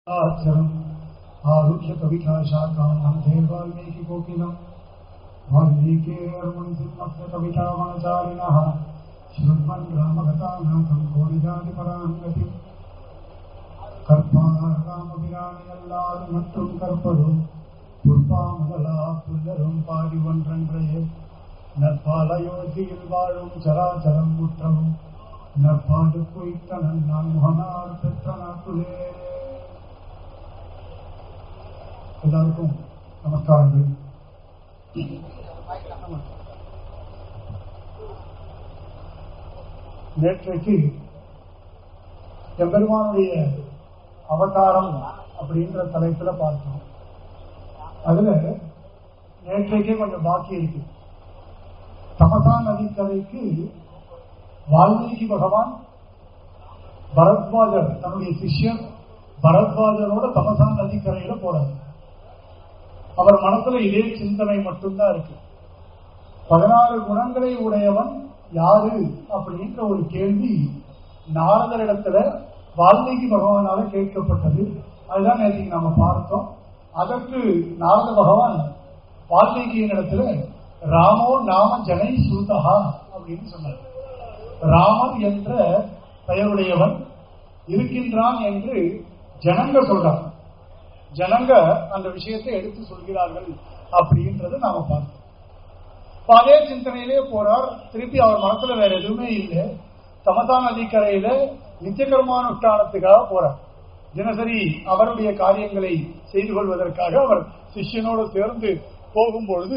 आचरम् आरुह्य कविताशाखाम् देवाल्मीकिकोकिलम् वाल्मीकेर्मुनिसिंहस्य कवितावनचारिणः शृण्वन् रामकथानाथम् கோணிஜாதிபராம் கதி கற்பார் ராமபிராணியல்லாது மற்றும் கற்பதும் புற்பாமதலா புல்லரும் பாடி ஒன்றன்றையே நற்பாலயோதியில் வாழும் சராச்சரம் முற்றவும் நற்பாடு குய்த்தனன் நான் முகனார் பெற்ற நாட்டுலே எல்லாருக்கும் நமஸ்காரங்கள் நேற்றைக்கு எம்பெருமானுடைய அவதாரம் அப்படின்ற தலைப்புல பார்த்தோம் அதுல நேற்றைக்கே கொஞ்சம் பாக்கி இருக்கு தமசா நதிக்கரைக்கு வால்மீகி பகவான் பரத்வாஜர் தன்னுடைய சிஷ்யர் பரத்வாஜரோட தமசா நதிக்கரையில போறாரு அவர் மனசுல இதே சிந்தனை மட்டும்தான் இருக்கு பதினாறு குணங்களை உடையவன் யாரு அப்படின்ற ஒரு கேள்வி நாரதரிடத்துல வால்மீகி பகவானால கேட்கப்பட்டது அதுதான் நேற்று நாம பார்த்தோம் அதற்கு நாரத பகவான் வால்மீகியின் இடத்துல ராமோ நாம ஜனை சூதகா அப்படின்னு சொன்னார் ராமன் என்ற பெயருடையவன் இருக்கின்றான் என்று ஜனங்க சொல்றாங்க ஜனங்க அந்த விஷயத்தை எடுத்து சொல்கிறார்கள் அப்படின்றத நாம பார்த்தோம் அதே சிந்தனையிலே போறார் திருப்பி அவர் மனசுல வேற எதுவுமே இல்லை தமதா நதிக்கரையில நித்தியகர்மானுஷ்டானத்துக்காக போறார் தினசரி அவருடைய காரியங்களை செய்து கொள்வதற்காக அவர் சிஷ்யனோடு சேர்ந்து போகும்பொழுது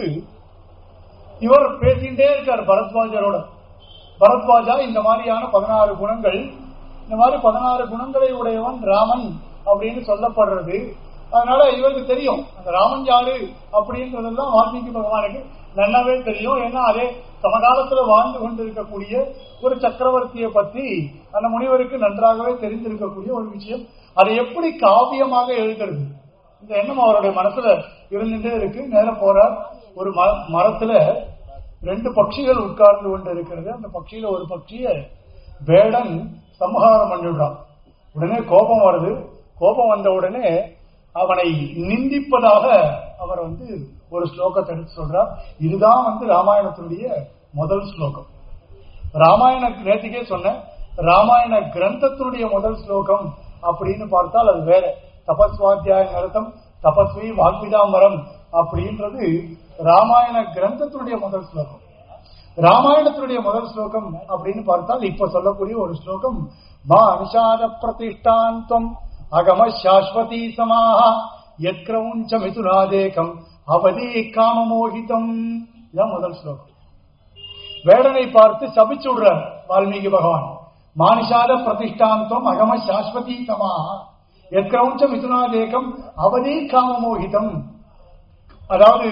இவர் பேசிட்டே இருக்கார் பரத்வாஜரோட பரத்வாஜா இந்த மாதிரியான பதினாறு குணங்கள் இந்த மாதிரி பதினாறு குணங்களை உடையவன் ராமன் அப்படின்னு சொல்லப்படுறது அதனால இவருக்கு தெரியும் அந்த ராமன் யாரு அப்படின்றதெல்லாம் வால்மீகி பகவானுக்கு நல்லாவே தெரியும் ஏன்னா அதே சமகாலத்துல வாழ்ந்து கொண்டிருக்கக்கூடிய ஒரு சக்கரவர்த்தியை பத்தி அந்த முனிவருக்கு நன்றாகவே தெரிந்திருக்கக்கூடிய ஒரு விஷயம் அதை எப்படி காவியமாக எழுதுறது இந்த எண்ணம் அவருடைய மனசுல இருந்துட்டே இருக்கு நேர போறார் ஒரு மரத்துல ரெண்டு பட்சிகள் உட்கார்ந்து கொண்டு இருக்கிறது அந்த பட்சியில ஒரு பட்சிய வேடன் சம்ஹாரம் பண்ணிவிடுறான் உடனே கோபம் வருது கோபம் வந்த உடனே அவனை நிந்திப்பதாக அவர் வந்து ஒரு ஸ்லோகத்தை எடுத்து சொல்றார் இதுதான் வந்து ராமாயணத்தினுடைய முதல் ஸ்லோகம் ராமாயண நேற்றுக்கே சொன்ன ராமாயண கிரந்தத்தினுடைய முதல் ஸ்லோகம் அப்படின்னு பார்த்தால் அது வேற தபஸ்வாத்தியாய நிறுத்தம் தபஸ்வி வால்மிதாம்பரம் அப்படின்றது ராமாயண கிரந்தத்தினுடைய முதல் ஸ்லோகம் ராமாயணத்தினுடைய முதல் ஸ்லோகம் அப்படின்னு பார்த்தால் இப்ப சொல்லக்கூடிய ஒரு ஸ்லோகம் மா அனுஷாத பிரதிஷ்டாந்தம் அகம சாஸ்வதி சமாக எக்ரவுஞ்ச மிதுனாதேகம் அவதி காமமோகிதம் இதான் முதல் ஸ்லோகம் வேடனை பார்த்து சபிச்சு விடுறார் வால்மீகி பகவான் மானிஷாத பிரதிஷ்டாந்தம் அகம சாஸ்வதி சமாக எக்ரவுஞ்ச மிதுனாதேகம் அவதி காமமோகிதம் அதாவது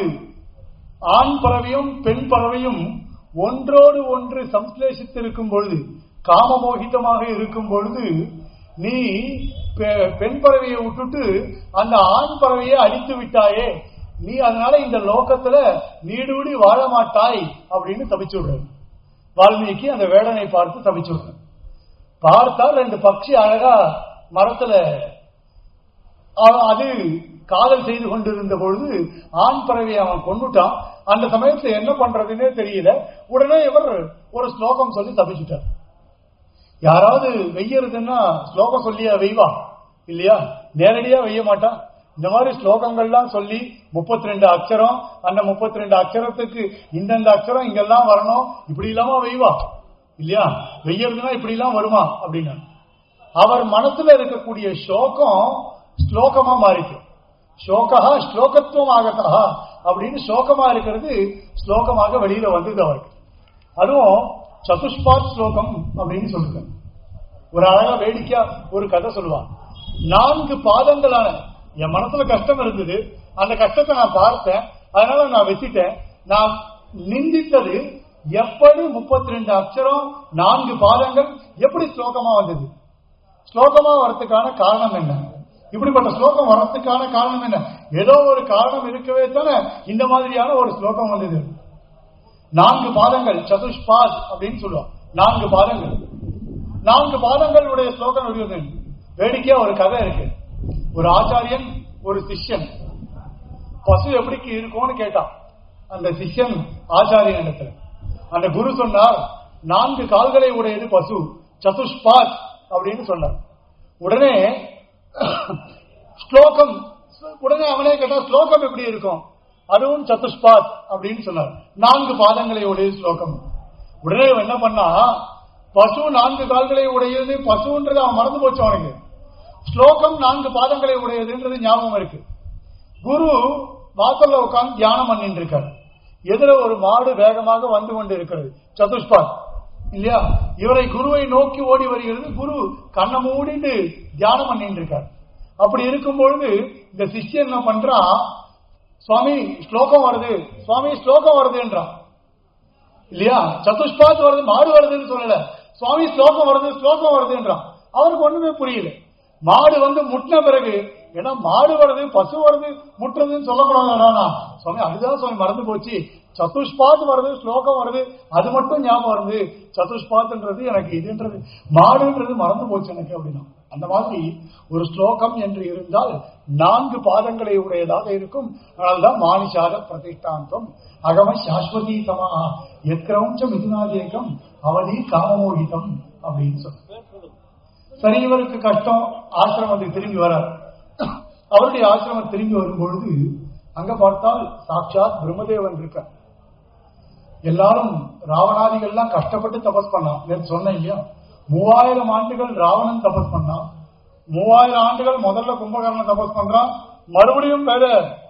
ஆண் பறவையும் பெண் பறவையும் ஒன்றோடு ஒன்று சம்ஸ்லேஷித்திருக்கும் பொழுது காமமோகிதமாக இருக்கும் பொழுது நீ பெண் பறவையை விட்டுட்டு அந்த ஆண் பறவையை அழித்து விட்டாயே நீ அதனால இந்த லோகத்துல நீடூடி வாழ மாட்டாய் அப்படின்னு தவிச்சு விடுற வால்மீகி அந்த வேடனை பார்த்து தவிச்சு விடுற பார்த்தா ரெண்டு பட்சி அழகா மரத்துல அது காதல் செய்து கொண்டிருந்த பொழுது ஆண் பறவையை அவன் கொண்டுட்டான் அந்த சமயத்துல என்ன பண்றதுன்னே தெரியல உடனே இவர் ஒரு ஸ்லோகம் சொல்லி தப்பிச்சுட்டார் யாராவது வெய்யறதுன்னா ஸ்லோகம் சொல்லியா வெய்வா இல்லையா நேரடியா வெய்ய மாட்டான் இந்த மாதிரி ஸ்லோகங்கள்லாம் சொல்லி முப்பத்தி ரெண்டு அக்ஷரம் அந்த முப்பத்தி ரெண்டு அக்ஷரத்துக்கு இந்தந்த அக்ஷரம் இங்கெல்லாம் வரணும் இப்படி இல்லாம வெய்வா இல்லையா வெய்யறதுன்னா இப்படி எல்லாம் வருமா அப்படின்னா அவர் மனசுல இருக்கக்கூடிய ஸ்லோகம் ஸ்லோகமா மாறிட்டு ஸ்லோகா ஸ்லோகத்துவம் ஆகத்தா அப்படின்னு ஸ்லோகமா இருக்கிறது ஸ்லோகமாக வெளியில வந்தது அவருக்கு அதுவும் சதுஷ்பாத் ஸ்லோகம் அப்படின்னு சொல்லுங்க ஒரு அழகா வேடிக்கையா ஒரு கதை சொல்லுவான் நான்கு பாதங்களான என் மனசுல கஷ்டம் இருந்தது அந்த கஷ்டத்தை நான் பார்த்தேன் அதனால நான் வச்சுட்டேன் நான் நிந்தித்தது எப்படி முப்பத்தி ரெண்டு அக்ஷரம் நான்கு பாதங்கள் எப்படி ஸ்லோகமா வந்தது ஸ்லோகமா வரத்துக்கான காரணம் என்ன இப்படிப்பட்ட ஸ்லோகம் வரத்துக்கான காரணம் என்ன ஏதோ ஒரு காரணம் இருக்கவே தானே இந்த மாதிரியான ஒரு ஸ்லோகம் வந்தது நான்கு பாதங்கள் சதுஷ்பாத் அப்படின்னு சொல்லுவோம் நான்கு பாதங்கள் நான்கு பாதங்களுடைய ஸ்லோகம் எழுதுது வேடிக்கையா ஒரு கதை இருக்கு ஒரு ஆச்சாரியன் ஒரு சிஷ்யன் பசு எப்படி இருக்கும்னு கேட்டான் அந்த சிஷ்யன் ஆச்சாரியன் இடத்துல அந்த குரு சொன்னார் நான்கு கால்களை உடையது பசு சதுஷ்பாத் அப்படின்னு சொன்னார் உடனே ஸ்லோகம் உடனே அவனே கேட்டா ஸ்லோகம் எப்படி இருக்கும் அதுவும் சதுஷ்பாத் அப்படின்னு சொன்னார் நான்கு பாதங்களை உடைய ஸ்லோகம் உடனே இவன் என்ன பண்ணா பசு நான்கு கால்களை உடையது பசுன்றது அவன் மறந்து போச்சு அவனுக்கு ஸ்லோகம் நான்கு பாதங்களை உடையதுன்றது ஞாபகம் இருக்கு குரு வாசல்ல உட்கார்ந்து தியானம் பண்ணிட்டு இருக்காரு எதிர ஒரு மாடு வேகமாக வந்து கொண்டு இருக்கிறது சதுஷ்பாத் இல்லையா இவரை குருவை நோக்கி ஓடி வருகிறது குரு கண்ணை மூடிட்டு தியானம் பண்ணிட்டு இருக்கார் அப்படி இருக்கும் பொழுது இந்த சிஷ்யன் என்ன பண்றான் சுவாமி ஸ்லோகம் வருது சுவாமி ஸ்லோகம் வருதுன்றான் இல்லையா சதுஷ்பாத் வருது மாடு வருதுன்னு சொல்லல சுவாமி ஸ்லோகம் வருது ஸ்லோகம் வருதுன்றான் அவருக்கு ஒண்ணுமே புரியல மாடு வந்து முட்டின பிறகு ஏன்னா மாடு வருது பசு வருது முட்டுறதுன்னு சொல்லக்கூடாது சுவாமி அதுதான் சுவாமி மறந்து போச்சு சதுஷ்பாத் வருது ஸ்லோகம் வருது அது மட்டும் ஞாபகம் வருது சதுஷ்பாத்ன்றது எனக்கு இதுன்றது மாடுன்றது மறந்து போச்சு எனக்கு அப்படின்னா அந்த மாதிரி ஒரு ஸ்லோகம் என்று இருந்தால் நான்கு பாதங்களை உடையதாக இருக்கும் அதனால்தான் மானிஷாத பிரதிஷ்டாந்தம் அகம சாஸ்வதி சமாக எத்திரவஞ்ச மிதுனாதேகம் அவதி காமமோகிதம் அப்படின்னு சொல்ற சரி இவருக்கு கஷ்டம் ஆசிரமத்துக்கு திரும்பி வரார் அவருடைய ஆசிரமம் திரும்பி வரும்பொழுது அங்க பார்த்தால் சாட்சாத் பிரம்மதேவன் இருக்கார் எல்லாரும் ராவணாதிகள்லாம் கஷ்டப்பட்டு தபஸ் பண்ணான் நேற்று சொன்னேன் இல்லையா மூவாயிரம் ஆண்டுகள் ராவணன் தபஸ் பண்ணான் மூவாயிரம் ஆண்டுகள் முதல்ல கும்பகர்ணன் தபஸ் பண்றான் மறுபடியும் வேற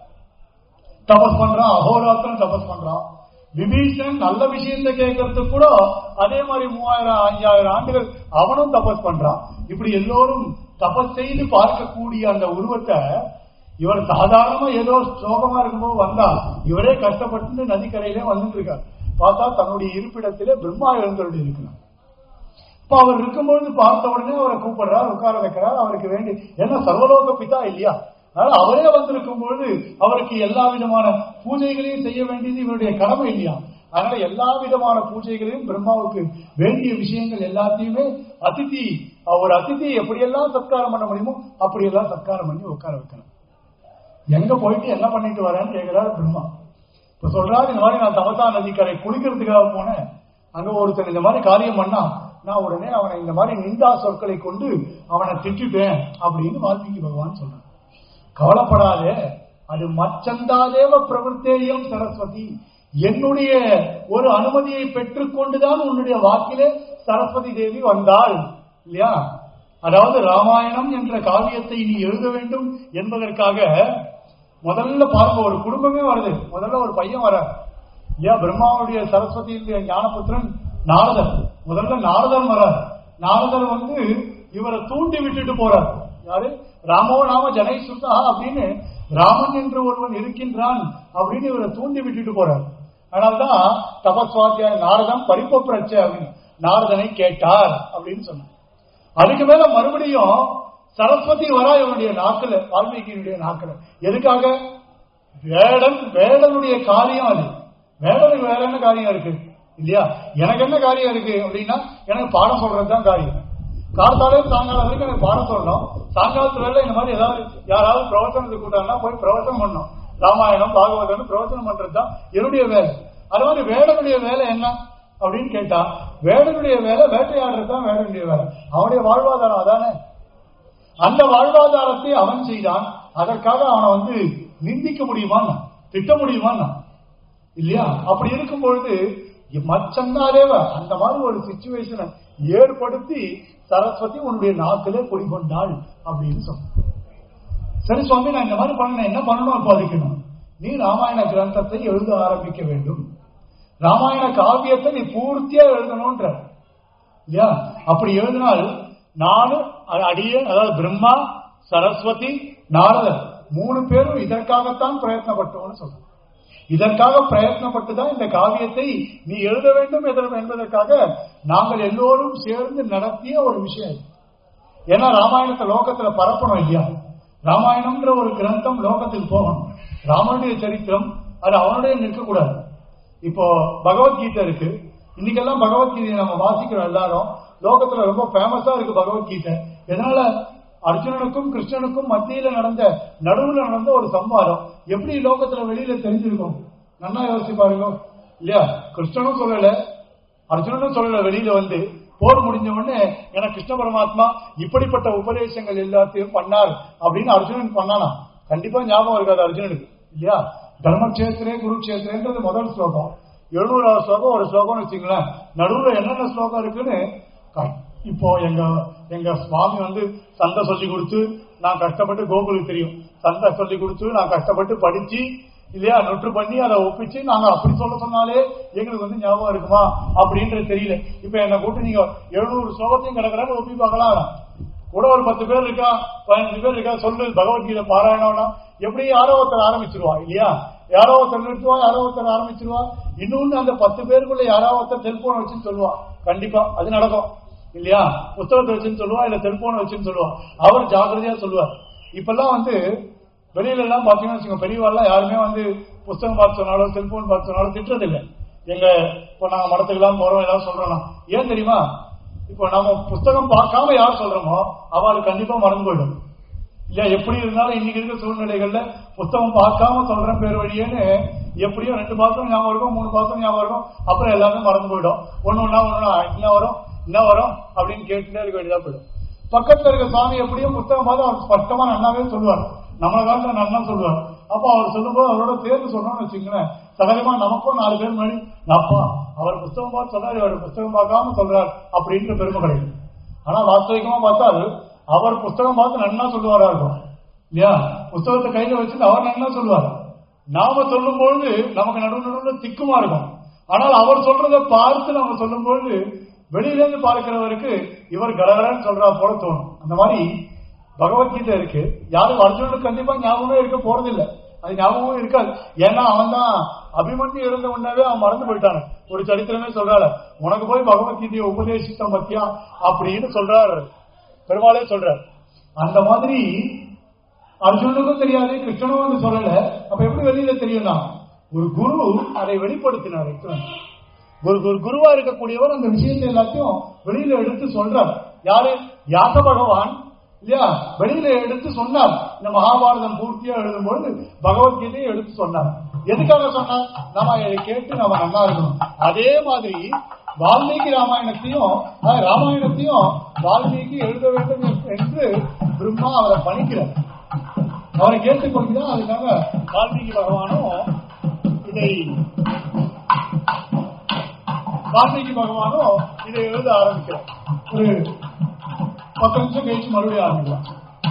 தபஸ் பண்றான் அகோராத்திரம் தபஸ் பண்றான் விபீஷன் நல்ல விஷயத்தை கேட்கறதுக்கு கூட அதே மாதிரி மூவாயிரம் ஐயாயிரம் ஆண்டுகள் அவனும் தபஸ் பண்றான் இப்படி எல்லோரும் தபஸ் செய்து பார்க்கக்கூடிய அந்த உருவத்தை இவர் சாதாரணமா ஏதோ சோகமா இருக்கும்போது வந்தா இவரே கஷ்டப்பட்டு நதிக்கரையிலே வந்துட்டு இருக்கார் பார்த்தா தன்னுடைய இருப்பிடத்திலே பிரம்மா எழுந்தருடைய இருக்கிறார் இப்ப அவர் இருக்கும்பொழுது பார்த்த உடனே அவரை கூப்பிடுறார் உட்கார வைக்கிறார் அவருக்கு வேண்டி ஏன்னா சர்வலோக பிதா இல்லையா அதனால அவரே வந்திருக்கும் பொழுது அவருக்கு எல்லா விதமான பூஜைகளையும் செய்ய வேண்டியது இவருடைய கடமை இல்லையா அதனால எல்லா விதமான பூஜைகளையும் பிரம்மாவுக்கு வேண்டிய விஷயங்கள் எல்லாத்தையுமே அதிதி ஒரு அதிதி எப்படியெல்லாம் சத்காரம் பண்ண முடியுமோ அப்படியெல்லாம் சத்காரம் பண்ணி உட்கார வைக்கணும் எங்க போயிட்டு என்ன பண்ணிட்டு வரேன்னு கேட்கிறாரு பிரம்மா இப்ப சொல்றாரு இந்த மாதிரி நான் தமசா நதிக்கரை குளிக்கிறதுக்காக போனேன் அங்க ஒருத்தர் இந்த மாதிரி காரியம் பண்ணா நான் உடனே அவனை இந்த மாதிரி நிந்தா சொற்களை கொண்டு அவனை திட்டுட்டேன் அப்படின்னு வால்மீகி பகவான் சொல்றான் கவலைப்படாதே அது மச்சந்தாதேவ பிரவருத்தேயம் சரஸ்வதி என்னுடைய ஒரு அனுமதியை பெற்றுக்கொண்டுதான் உன்னுடைய வாக்கிலே சரஸ்வதி தேவி வந்தாள் இல்லையா அதாவது ராமாயணம் என்ற காவியத்தை நீ எழுத வேண்டும் என்பதற்காக முதல்ல பாருங்க ஒரு குடும்பமே வருது முதல்ல ஒரு பையன் வர இல்லையா பிரம்மாவுடைய சரஸ்வதியுடைய ஞானபுத்திரன் நாரதர் முதல்ல நாரதர் வரார் நாரதர் வந்து இவரை தூண்டி விட்டுட்டு போறார் யாரு ராமோ நாம ஜனை சுத்தா அப்படின்னு ராமன் என்று ஒருவன் இருக்கின்றான் அப்படின்னு இவரை தூண்டி விட்டுட்டு போறார் அதனால்தான் தபஸ்வாத்திய நாரதம் பரிப்ப பிரச்சை அப்படின்னு நாரதனை கேட்டார் அப்படின்னு சொன்னார் அதுக்கு மேல மறுபடியும் சரஸ்வதி வரா இவனுடைய நாக்குல வால்மீகியினுடைய நாக்குல எதுக்காக வேடன் வேடனுடைய காரியம் அது வேடனுக்கு வேற என்ன காரியம் இருக்கு இல்லையா எனக்கு என்ன காரியம் இருக்கு அப்படின்னா எனக்கு பாடம் சொல்றதுதான் காரியம் கார்த்தாலையும் சாயங்காலம் வரைக்கும் எனக்கு பாடம் சொல்லணும் சாயங்காலத்து வேலை இந்த மாதிரி ஏதாவது யாராவது பிரவச்சனத்துக்கு கூட்டாங்கன்னா போய் பிரவச்சனம் பண்ணணும் ராமாயணம் பாகவதம் பிரவச்சனம் பண்றதுதான் என்னுடைய வேலை அது மாதிரி வேடனுடைய வேலை என்ன அப்படின்னு கேட்டா வேடனுடைய வேலை வேட்டையாடுறது தான் வேடனுடைய வேலை அவனுடைய வாழ்வாதாரம் அதானே அந்த வாழ்வாதாரத்தை அவன் செய்தான் அதற்காக அவனை வந்து நிந்திக்க முடியுமா திட்ட முடியுமா இல்லையா அப்படி இருக்கும் பொழுது மச்சந்தாதேவ அந்த மாதிரி ஒரு சுச்சுவேஷனை ஏற்படுத்தி சரஸ்வதி உன்னுடைய நாக்கிலே குடிகொண்டாள் அப்படின்னு சொன்ன சரி சுவாமி நான் இந்த மாதிரி பண்ண என்ன பண்ணணும் இப்போ அதுக்கணும் நீ ராமாயண கிரந்தத்தை எழுத ஆரம்பிக்க வேண்டும் ராமாயண காவியத்தை நீ பூர்த்தியா எழுதணும்ன்ற இல்லையா அப்படி எழுதினால் நானும் அடியே அதாவது பிரம்மா சரஸ்வதி நாரதர் மூணு பேரும் இதற்காகத்தான் பிரயத்னப்பட்டோம்னு சொல்றோம் இதற்காக பிரயத்னப்பட்டு தான் இந்த காவியத்தை நீ எழுத வேண்டும் என்பதற்காக நாங்கள் எல்லோரும் சேர்ந்து நடத்திய ஒரு விஷயம் ஏன்னா ராமாயணத்தை லோகத்துல பரப்பணும் இல்லையா ராமாயணம்ன்ற ஒரு கிரந்தம் லோகத்தில் போகணும் ராமனுடைய சரித்திரம் அது அவனுடைய நிற்கக்கூடாது இப்போ பகவத்கீதை இருக்கு இன்னைக்கெல்லாம் பகவத்கீதையை நம்ம வாசிக்கிறோம் எல்லாரும் லோகத்துல ரொம்ப ஃபேமஸா இருக்கு பகவத்கீதை எதனால அர்ஜுனனுக்கும் கிருஷ்ணனுக்கும் மத்தியில நடந்த நடுவுல நடந்த ஒரு சம்வாதம் எப்படி லோகத்துல வெளியில தெரிஞ்சிருக்கும் நல்லா யோசிச்சு பாருங்க இல்லையா கிருஷ்ணனும் சொல்லல அர்ஜுனனும் சொல்லல வெளியில வந்து போர் முடிஞ்ச உடனே எனக்கு கிருஷ்ண பரமாத்மா இப்படிப்பட்ட உபதேசங்கள் எல்லாத்தையும் பண்ணார் அப்படின்னு அர்ஜுனன் பண்ணானா கண்டிப்பா ஞாபகம் இருக்காது அர்ஜுனனுக்கு இல்லையா தர்மக்ஷேத்திரே குருக்ஷேத்திரன்றது முதல் ஸ்லோகம் எழுநூறாவது ஸ்லோகம் ஒரு ஸ்லோகம்னு வச்சுங்களேன் நடுவுல என்னென்ன ஸ்லோகம் இருக்குன்னு க- இப்போ எங்க எங்க சுவாமி வந்து சந்தை சொல்லி கொடுத்து நான் கஷ்டப்பட்டு கோகுலுக்கு தெரியும் சந்தை சொல்லி கொடுத்து நான் கஷ்டப்பட்டு படிச்சு இல்லையா நொற்று பண்ணி அதை ஒப்பிச்சு நாங்க அப்படி சொல்ல சொன்னாலே எங்களுக்கு வந்து ஞாபகம் இருக்குமா அப்படின்றது தெரியல இப்ப என்ன கூட்டு நீங்க எழுநூறு ஸ்லோகத்தையும் கிடக்கிறாங்க ஒப்பி பார்க்கலாம் கூட ஒரு பத்து பேர் இருக்கா பதினஞ்சு பேர் இருக்கா சொல்லு பகவத்கீதை பாராயணம்னா எப்படி யாரோ ஒருத்தர் ஆரம்பிச்சிருவா இல்லையா யாரோ ஒருத்தர் நிறுத்துவா யாரோ ஒருத்தர் ஆரம்பிச்சிருவா இன்னொன்னு அந்த பத்து பேருக்குள்ள யாரோ ஒருத்தர் செல்போன் வச்சுன்னு சொல்லுவா கண்டிப்பா அது நடக்கும் இல்லையா புத்தகத்தை வச்சுன்னு சொல்லுவா இல்ல செல்போன் வச்சுன்னு சொல்லுவா அவர் ஜாக்கிரதையா சொல்லுவார் இப்பெல்லாம் வந்து வெளியில எல்லாம் பாத்தீங்கன்னா வச்சுக்கோங்க பெரியவாள்லாம் யாருமே வந்து புத்தகம் பார்த்து சொன்னாலும் செல்போன் பார்த்து சொன்னாலும் திட்டுறது இல்லை எங்க இப்போ நாங்க மடத்துக்கு எல்லாம் போறோம் ஏதாவது சொல்றோம்னா ஏன் தெரியுமா இப்போ நம்ம புத்தகம் பார்க்காம யார் சொல்றோமோ அவளுக்கு கண்டிப்பா மறந்து போயிடும் இல்லையா எப்படி இருந்தாலும் இன்னைக்கு இருக்க சூழ்நிலைகள்ல புத்தகம் பார்க்காம சொல்றேன் பேர் வழியேன்னு எப்படியும் ரெண்டு பாசம் ஞாபகம் இருக்கும் மூணு பாசம் ஞாபகம் இருக்கும் அப்புறம் எல்லாமே மறந்து போயிடும் ஒண்ணு ஒண்ணா ஒண்ணு என்ன வரும் என்ன வரும் அப்படின்னு கேட்டுட்டே இருக்க வேண்டியதா போயிடும் பக்கத்துல இருக்க சுவாமி எப்படியும் புத்தகம் பார்த்து அவர் ஸ்பஷ்டமா நன்னாவே சொல்லுவார் நம்ம காலத்துல நன்னா சொல்லுவார் அப்போ அவர் சொல்லும்போது அவரோட தேர்வு சொன்னோம்னு வச்சுங்களேன் சகஜமா நமக்கும் நாலு பேர் முன்னாடி அப்பா அவர் புத்தகம் பார்த்து சொல்றாரு அவர் புத்தகம் பார்க்காம சொல்றார் அப்படின்ற பெருமை கிடையாது ஆனா வாஸ்தவிகமா பார்த்தால் அவர் புஸ்தகம் பார்த்து நன்னா சொல்லுவாரா இருக்கும் இல்லையா புஸ்தகத்தை கையில வச்சுட்டு அவர் நன்னா சொல்லுவார் நாம சொல்லும் பொழுது நமக்கு நடுவு நடுவில் திக்குமா இருக்கும் ஆனால் அவர் சொல்றதை பார்த்து நம்ம சொல்லும் பொழுது வெளியில இருந்து பார்க்கிறவருக்கு இவர் கடகடன்னு சொல்றா போல தோணும் அந்த மாதிரி பகவத்கீதை இருக்கு யாரும் அர்ஜுனனுக்கு கண்டிப்பா ஞாபகமே இருக்க போறதில்லை அது ஞாபகமும் இருக்காது ஏன்னா அவன் தான் அபிமன்யு இருந்த உடனே அவன் மறந்து போயிட்டான் ஒரு சரித்திரமே சொல்றாரு உனக்கு போய் பகவத்கீதையை உபதேசித்த மத்தியா அப்படின்னு சொல்றாரு பெருமாளே சொல்றார் அந்த மாதிரி அர்ஜுனனுக்கும் தெரியாது கிருஷ்ணனும் வந்து சொல்லல அப்ப எப்படி வெளியில தெரியும்னா ஒரு குரு அதை வெளிப்படுத்தினார் கிருஷ்ணன். ஒரு ஒரு குருவா இருக்கக்கூடியவர் அந்த விஷயத்தை எல்லாத்தையும் வெளியில எடுத்து சொல்றார் யாரு வியாச பகவான் இல்லையா வெளியில எடுத்து சொன்னார் இந்த மகாபாரதம் பூர்த்தியா எழுதும்போது பகவத்கீதையை எடுத்து சொன்னார் எதுக்காக சொன்னார் நாம இதை கேட்டு நம்ம நல்லா இருக்கணும் அதே மாதிரி வால்மீகி ராமாயணத்தையும் அஹ், ராமாயணத்தையும் வால்மீகி எழுத வேண்டும் என்று பிரம்மா அவரை பணிக்கிறார் அவரை கேட்டுக்கொள்கிறார் அதுக்காக வால்மீகி பகவானும் இதை வால்மீகி பகவானும் இதை எழுத ஆரம்பிக்கிறார் ஒரு பத்து நிமிஷம் கழிச்சு மறுபடியும் ஆரம்பிக்கலாம்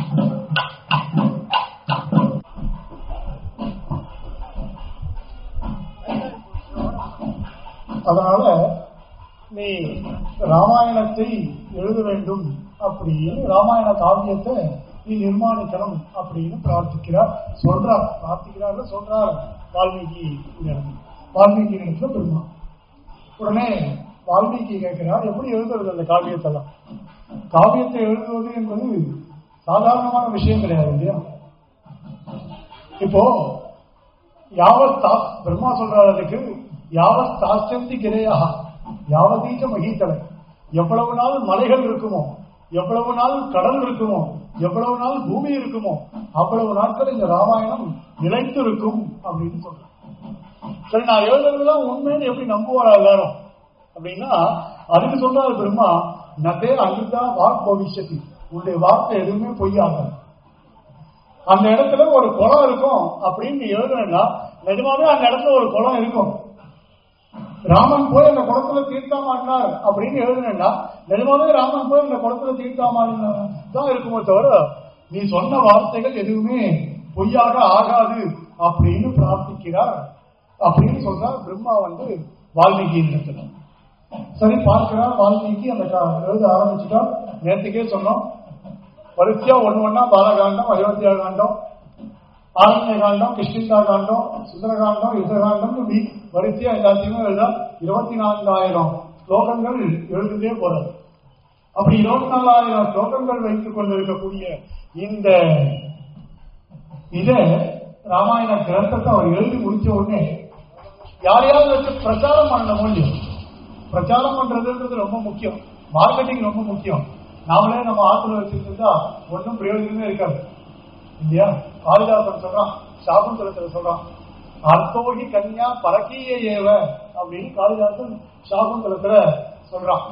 அதனால நீ ராமாயணத்தை எழுத வேண்டும் அப்படின்னு ராமாயண காவியத்தை நீ நிர்மாணிக்கணும் அப்படின்னு பிரார்த்திக்கிறார் சொல்றார் பிரார்த்திக்கிறார் சொல்றார் வால்மீகி வால்மீகி இடத்துல பெருமா உடனே வால்மீகி கேட்கிறார் எப்படி எழுதுறது அந்த காவியத்தெல்லாம் காவியத்தை எழுதுவது என்பது சாதாரணமான விஷயம் கிடையாது இல்லையா இப்போ யாவத் தா- பிரம்மா சொல்றாரு அதுக்கு யாவத் தாஸ்தந்தி கிரையா யாவதீச்ச மகித்தலை எவ்வளவு நாள் மலைகள் இருக்குமோ எவ்வளவு நாள் கடல் இருக்குமோ எவ்வளவு நாள் பூமி இருக்குமோ அவ்வளவு நாட்கள் இந்த ராமாயணம் நிலைத்து இருக்கும் அப்படின்னு சொல்றேன் சரி நான் எழுதுறதுலாம் உண்மைன்னு எப்படி நம்புவாரா எல்லாரும் அப்படின்னா அதுக்கு சொல்றாரு பிரம்மா நதே அழுதா வாக் பவிஷ்யத்தி உன்னுடைய வார்த்தை எதுவுமே பொய்யாகாது அந்த இடத்துல ஒரு குளம் இருக்கும் அப்படின்னு நீ எழுதுனா நிஜமாவே அந்த இடத்துல ஒரு குளம் இருக்கும் ராமன் போய் அந்த குளத்துல தீர்த்தாமாடினார் அப்படின்னு எழுதுனா நிஜமாவே ராமன் போய் அந்த குளத்துல தீர்த்தாமாடினார் தான் இருக்குமோ தவிர நீ சொன்ன வார்த்தைகள் எதுவுமே பொய்யாக ஆகாது அப்படின்னு பிரார்த்திக்கிறார் அப்படின்னு சொல்றார் பிரம்மா வந்து வால்மீகி இடத்துல சரி பார்க்கிறார் வால்மீகி அந்த க- எழுத ஆரம்பிச்சுட்டார் நேற்றுக்கே சொன்னோம் வரிசையா ஒண்ணு ஒண்ணா பாலகாண்டம் அயோத்தியா காண்டம் ஆரண்ய காண்டம் கிருஷ்ணிந்தா காண்டம் சுந்தரகாண்டம் யுத்தகாண்டம் இப்படி வரிசையா எல்லாத்தையுமே எழுத இருபத்தி நான்காயிரம் ஸ்லோகங்கள் எழுதுதே போறது அப்படி இருபத்தி நாலாயிரம் ஸ்லோகங்கள் வைத்துக் கொண்டிருக்கக்கூடிய இந்த இத ராமாயண கிரந்தத்தை அவர் எழுதி முடிச்ச உடனே யாரையாவது வச்சு பிரச்சாரம் பண்ண முடியும் பிரச்சாரம் பண்றதுன்றது ரொம்ப முக்கியம் மார்க்கெட்டிங் ரொம்ப முக்கியம் நாமளே நம்ம ஆத்துல வச்சுட்டு இருந்தா ஒன்றும் பிரயோஜனமே இருக்காது இல்லையா காளிதாசன் சொல்றான் சாகுந்தலத்துல சொல்றான் அர்த்தோகி கன்யா பரக்கீய ஏவ அப்படின்னு காளிதாசன் சாகுந்தலத்துல சொல்றான்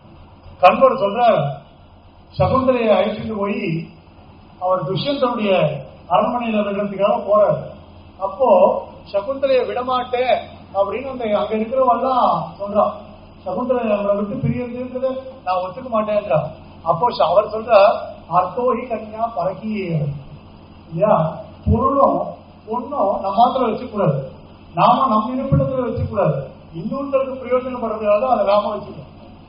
கண்வர் சொல்றார் சகுந்தலையை அழைச்சிட்டு போய் அவர் துஷ்யந்தனுடைய அரண்மனையில விடுறதுக்காக போறார் அப்போ சகுந்தலையை விடமாட்டேன் அப்படின்னு அந்த அங்க இருக்கிறவெல்லாம் சொல்றான் சகுந்தலை நம்மளை விட்டு பிரியறதுன்றத நான் ஒத்துக்க மாட்டேன்றா அப்போ ச- அவர் சொல்றார் அர்த்தோகி கன்யா பரக்கியே இல்லையா பொருளும் பொண்ணும் நம்ம மாத்திரம் வச்சுக்கூடாது நாம நம்ம இருப்பிடத்துல வச்சுக்கூடாது இன்னொருத்தருக்கு பிரயோஜனப்படுறதுக்காக அதை நாம வச்சுக்கணும்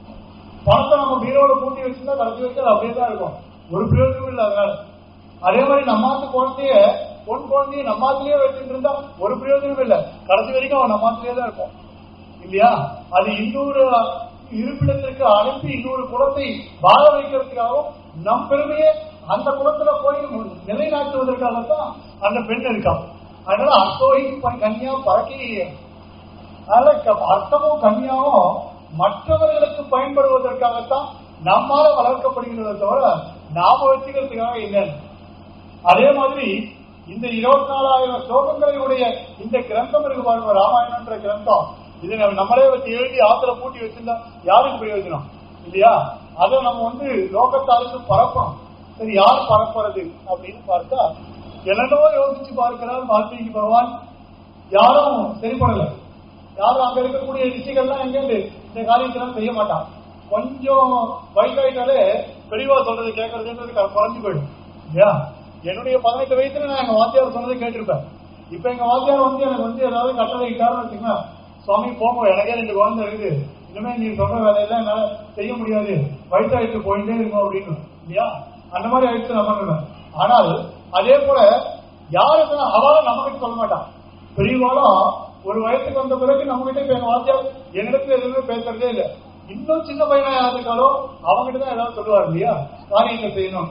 பணத்தை நம்ம பீரோட பூட்டி வச்சிருந்தா கடைசி வச்சு அது அப்படியே தான் இருக்கும் ஒரு பிரயோஜனமும் இல்லை அதனால அதே மாதிரி நம்மாத்து குழந்தைய பொன் குழந்தைய நம்மாத்திலேயே வச்சுட்டு இருந்தா ஒரு பிரயோஜனமும் இல்லை கடைசி வரைக்கும் அவன் நம்மாத்திலேயே தான் இருக்கும் இல்லையா அது இன்னொரு இருப்பிடத்திற்கு அனுப்பி இன்னொரு குலத்தை வாழ வைக்கிறதுக்காகவும் நம் பெருமையை அந்த குலத்துல போய் நிலைநாட்டுவதற்காகத்தான் அந்த பெண் இருக்கா அதனால அர்த்தோகி கன்யா பறக்கையே அதனால க- அர்த்தமும் கன்யாவும் மற்றவர்களுக்கு பயன்படுவதற்காகத்தான் நம்மால வளர்க்கப்படுகிறத தவிர நாம வச்சுக்கிறதுக்காக இல்லை அதே மாதிரி இந்த இருபத்தி நாலாயிரம் ஸ்லோகங்களை உடைய இந்த கிரந்தம் இருக்கு பாருங்க ராமாயணம்ன்ற கிரந்தம் இது நம்ம- நம்மளே வச்சு எழுதி ஆத்துல பூட்டி வச்சிருந்தா யாருக்கு பிரயோஜனம் இல்லையா அதை நம்ம வந்து லோகத்தாருக்கு பரப்பணும் சரி யார் பரப்புறது அப்படின்னு பார்த்தா என்னென்னோ யோசிச்சு பார்க்கிறார் வால்மீகி பகவான் யாரும் சரிப்படல யாரும் அங்க இருக்கக்கூடிய ரிஷிகள்லாம் எங்கேருந்து இந்த காரியத்தெல்லாம் செய்ய மாட்டான் கொஞ்சம் வயசாயிட்டாலே பெரியவா சொல்றது கேட்கறதுன்றது க- குறைஞ்சு போயிடும் இல்லையா என்னுடைய பதினெட்டு வயசுல நான் எங்க வாத்தியார் சொன்னதை கேட்டிருப்பேன் இப்ப எங்க வாத்தியார் வந்து எனக்கு வந்து ஏதாவது கட்டளை இட்டாருன்னு வச்சுக்கோங்க சுவாமி போங்க எனக்கே ரெண்டு குழந்தை இருக்குது இனிமே நீ சொல்ற வேலையெல்லாம் என்னால செய்ய முடியாது வயசாயிட்டு போயிட்டே இருக்கும் அப்படின்னு இல்லையா அந்த மாதிரி ஆயிடுச்சு நம்ம ஆனால் அதே போல யாருக்கு அவளும் நம்ம கிட்ட சொல்ல மாட்டான் பெரியவாளும் ஒரு வயசுக்கு வந்த பிறகு நம்ம கிட்ட இப்ப எங்க வாத்தியார் என்னிடத்துல எதுவுமே பேசுறதே இல்லை இன்னும் சின்ன பையனா இருக்காலும் அவங்ககிட்ட தான் ஏதாவது சொல்லுவார் இல்லையா காரியத்தை செய்யணும்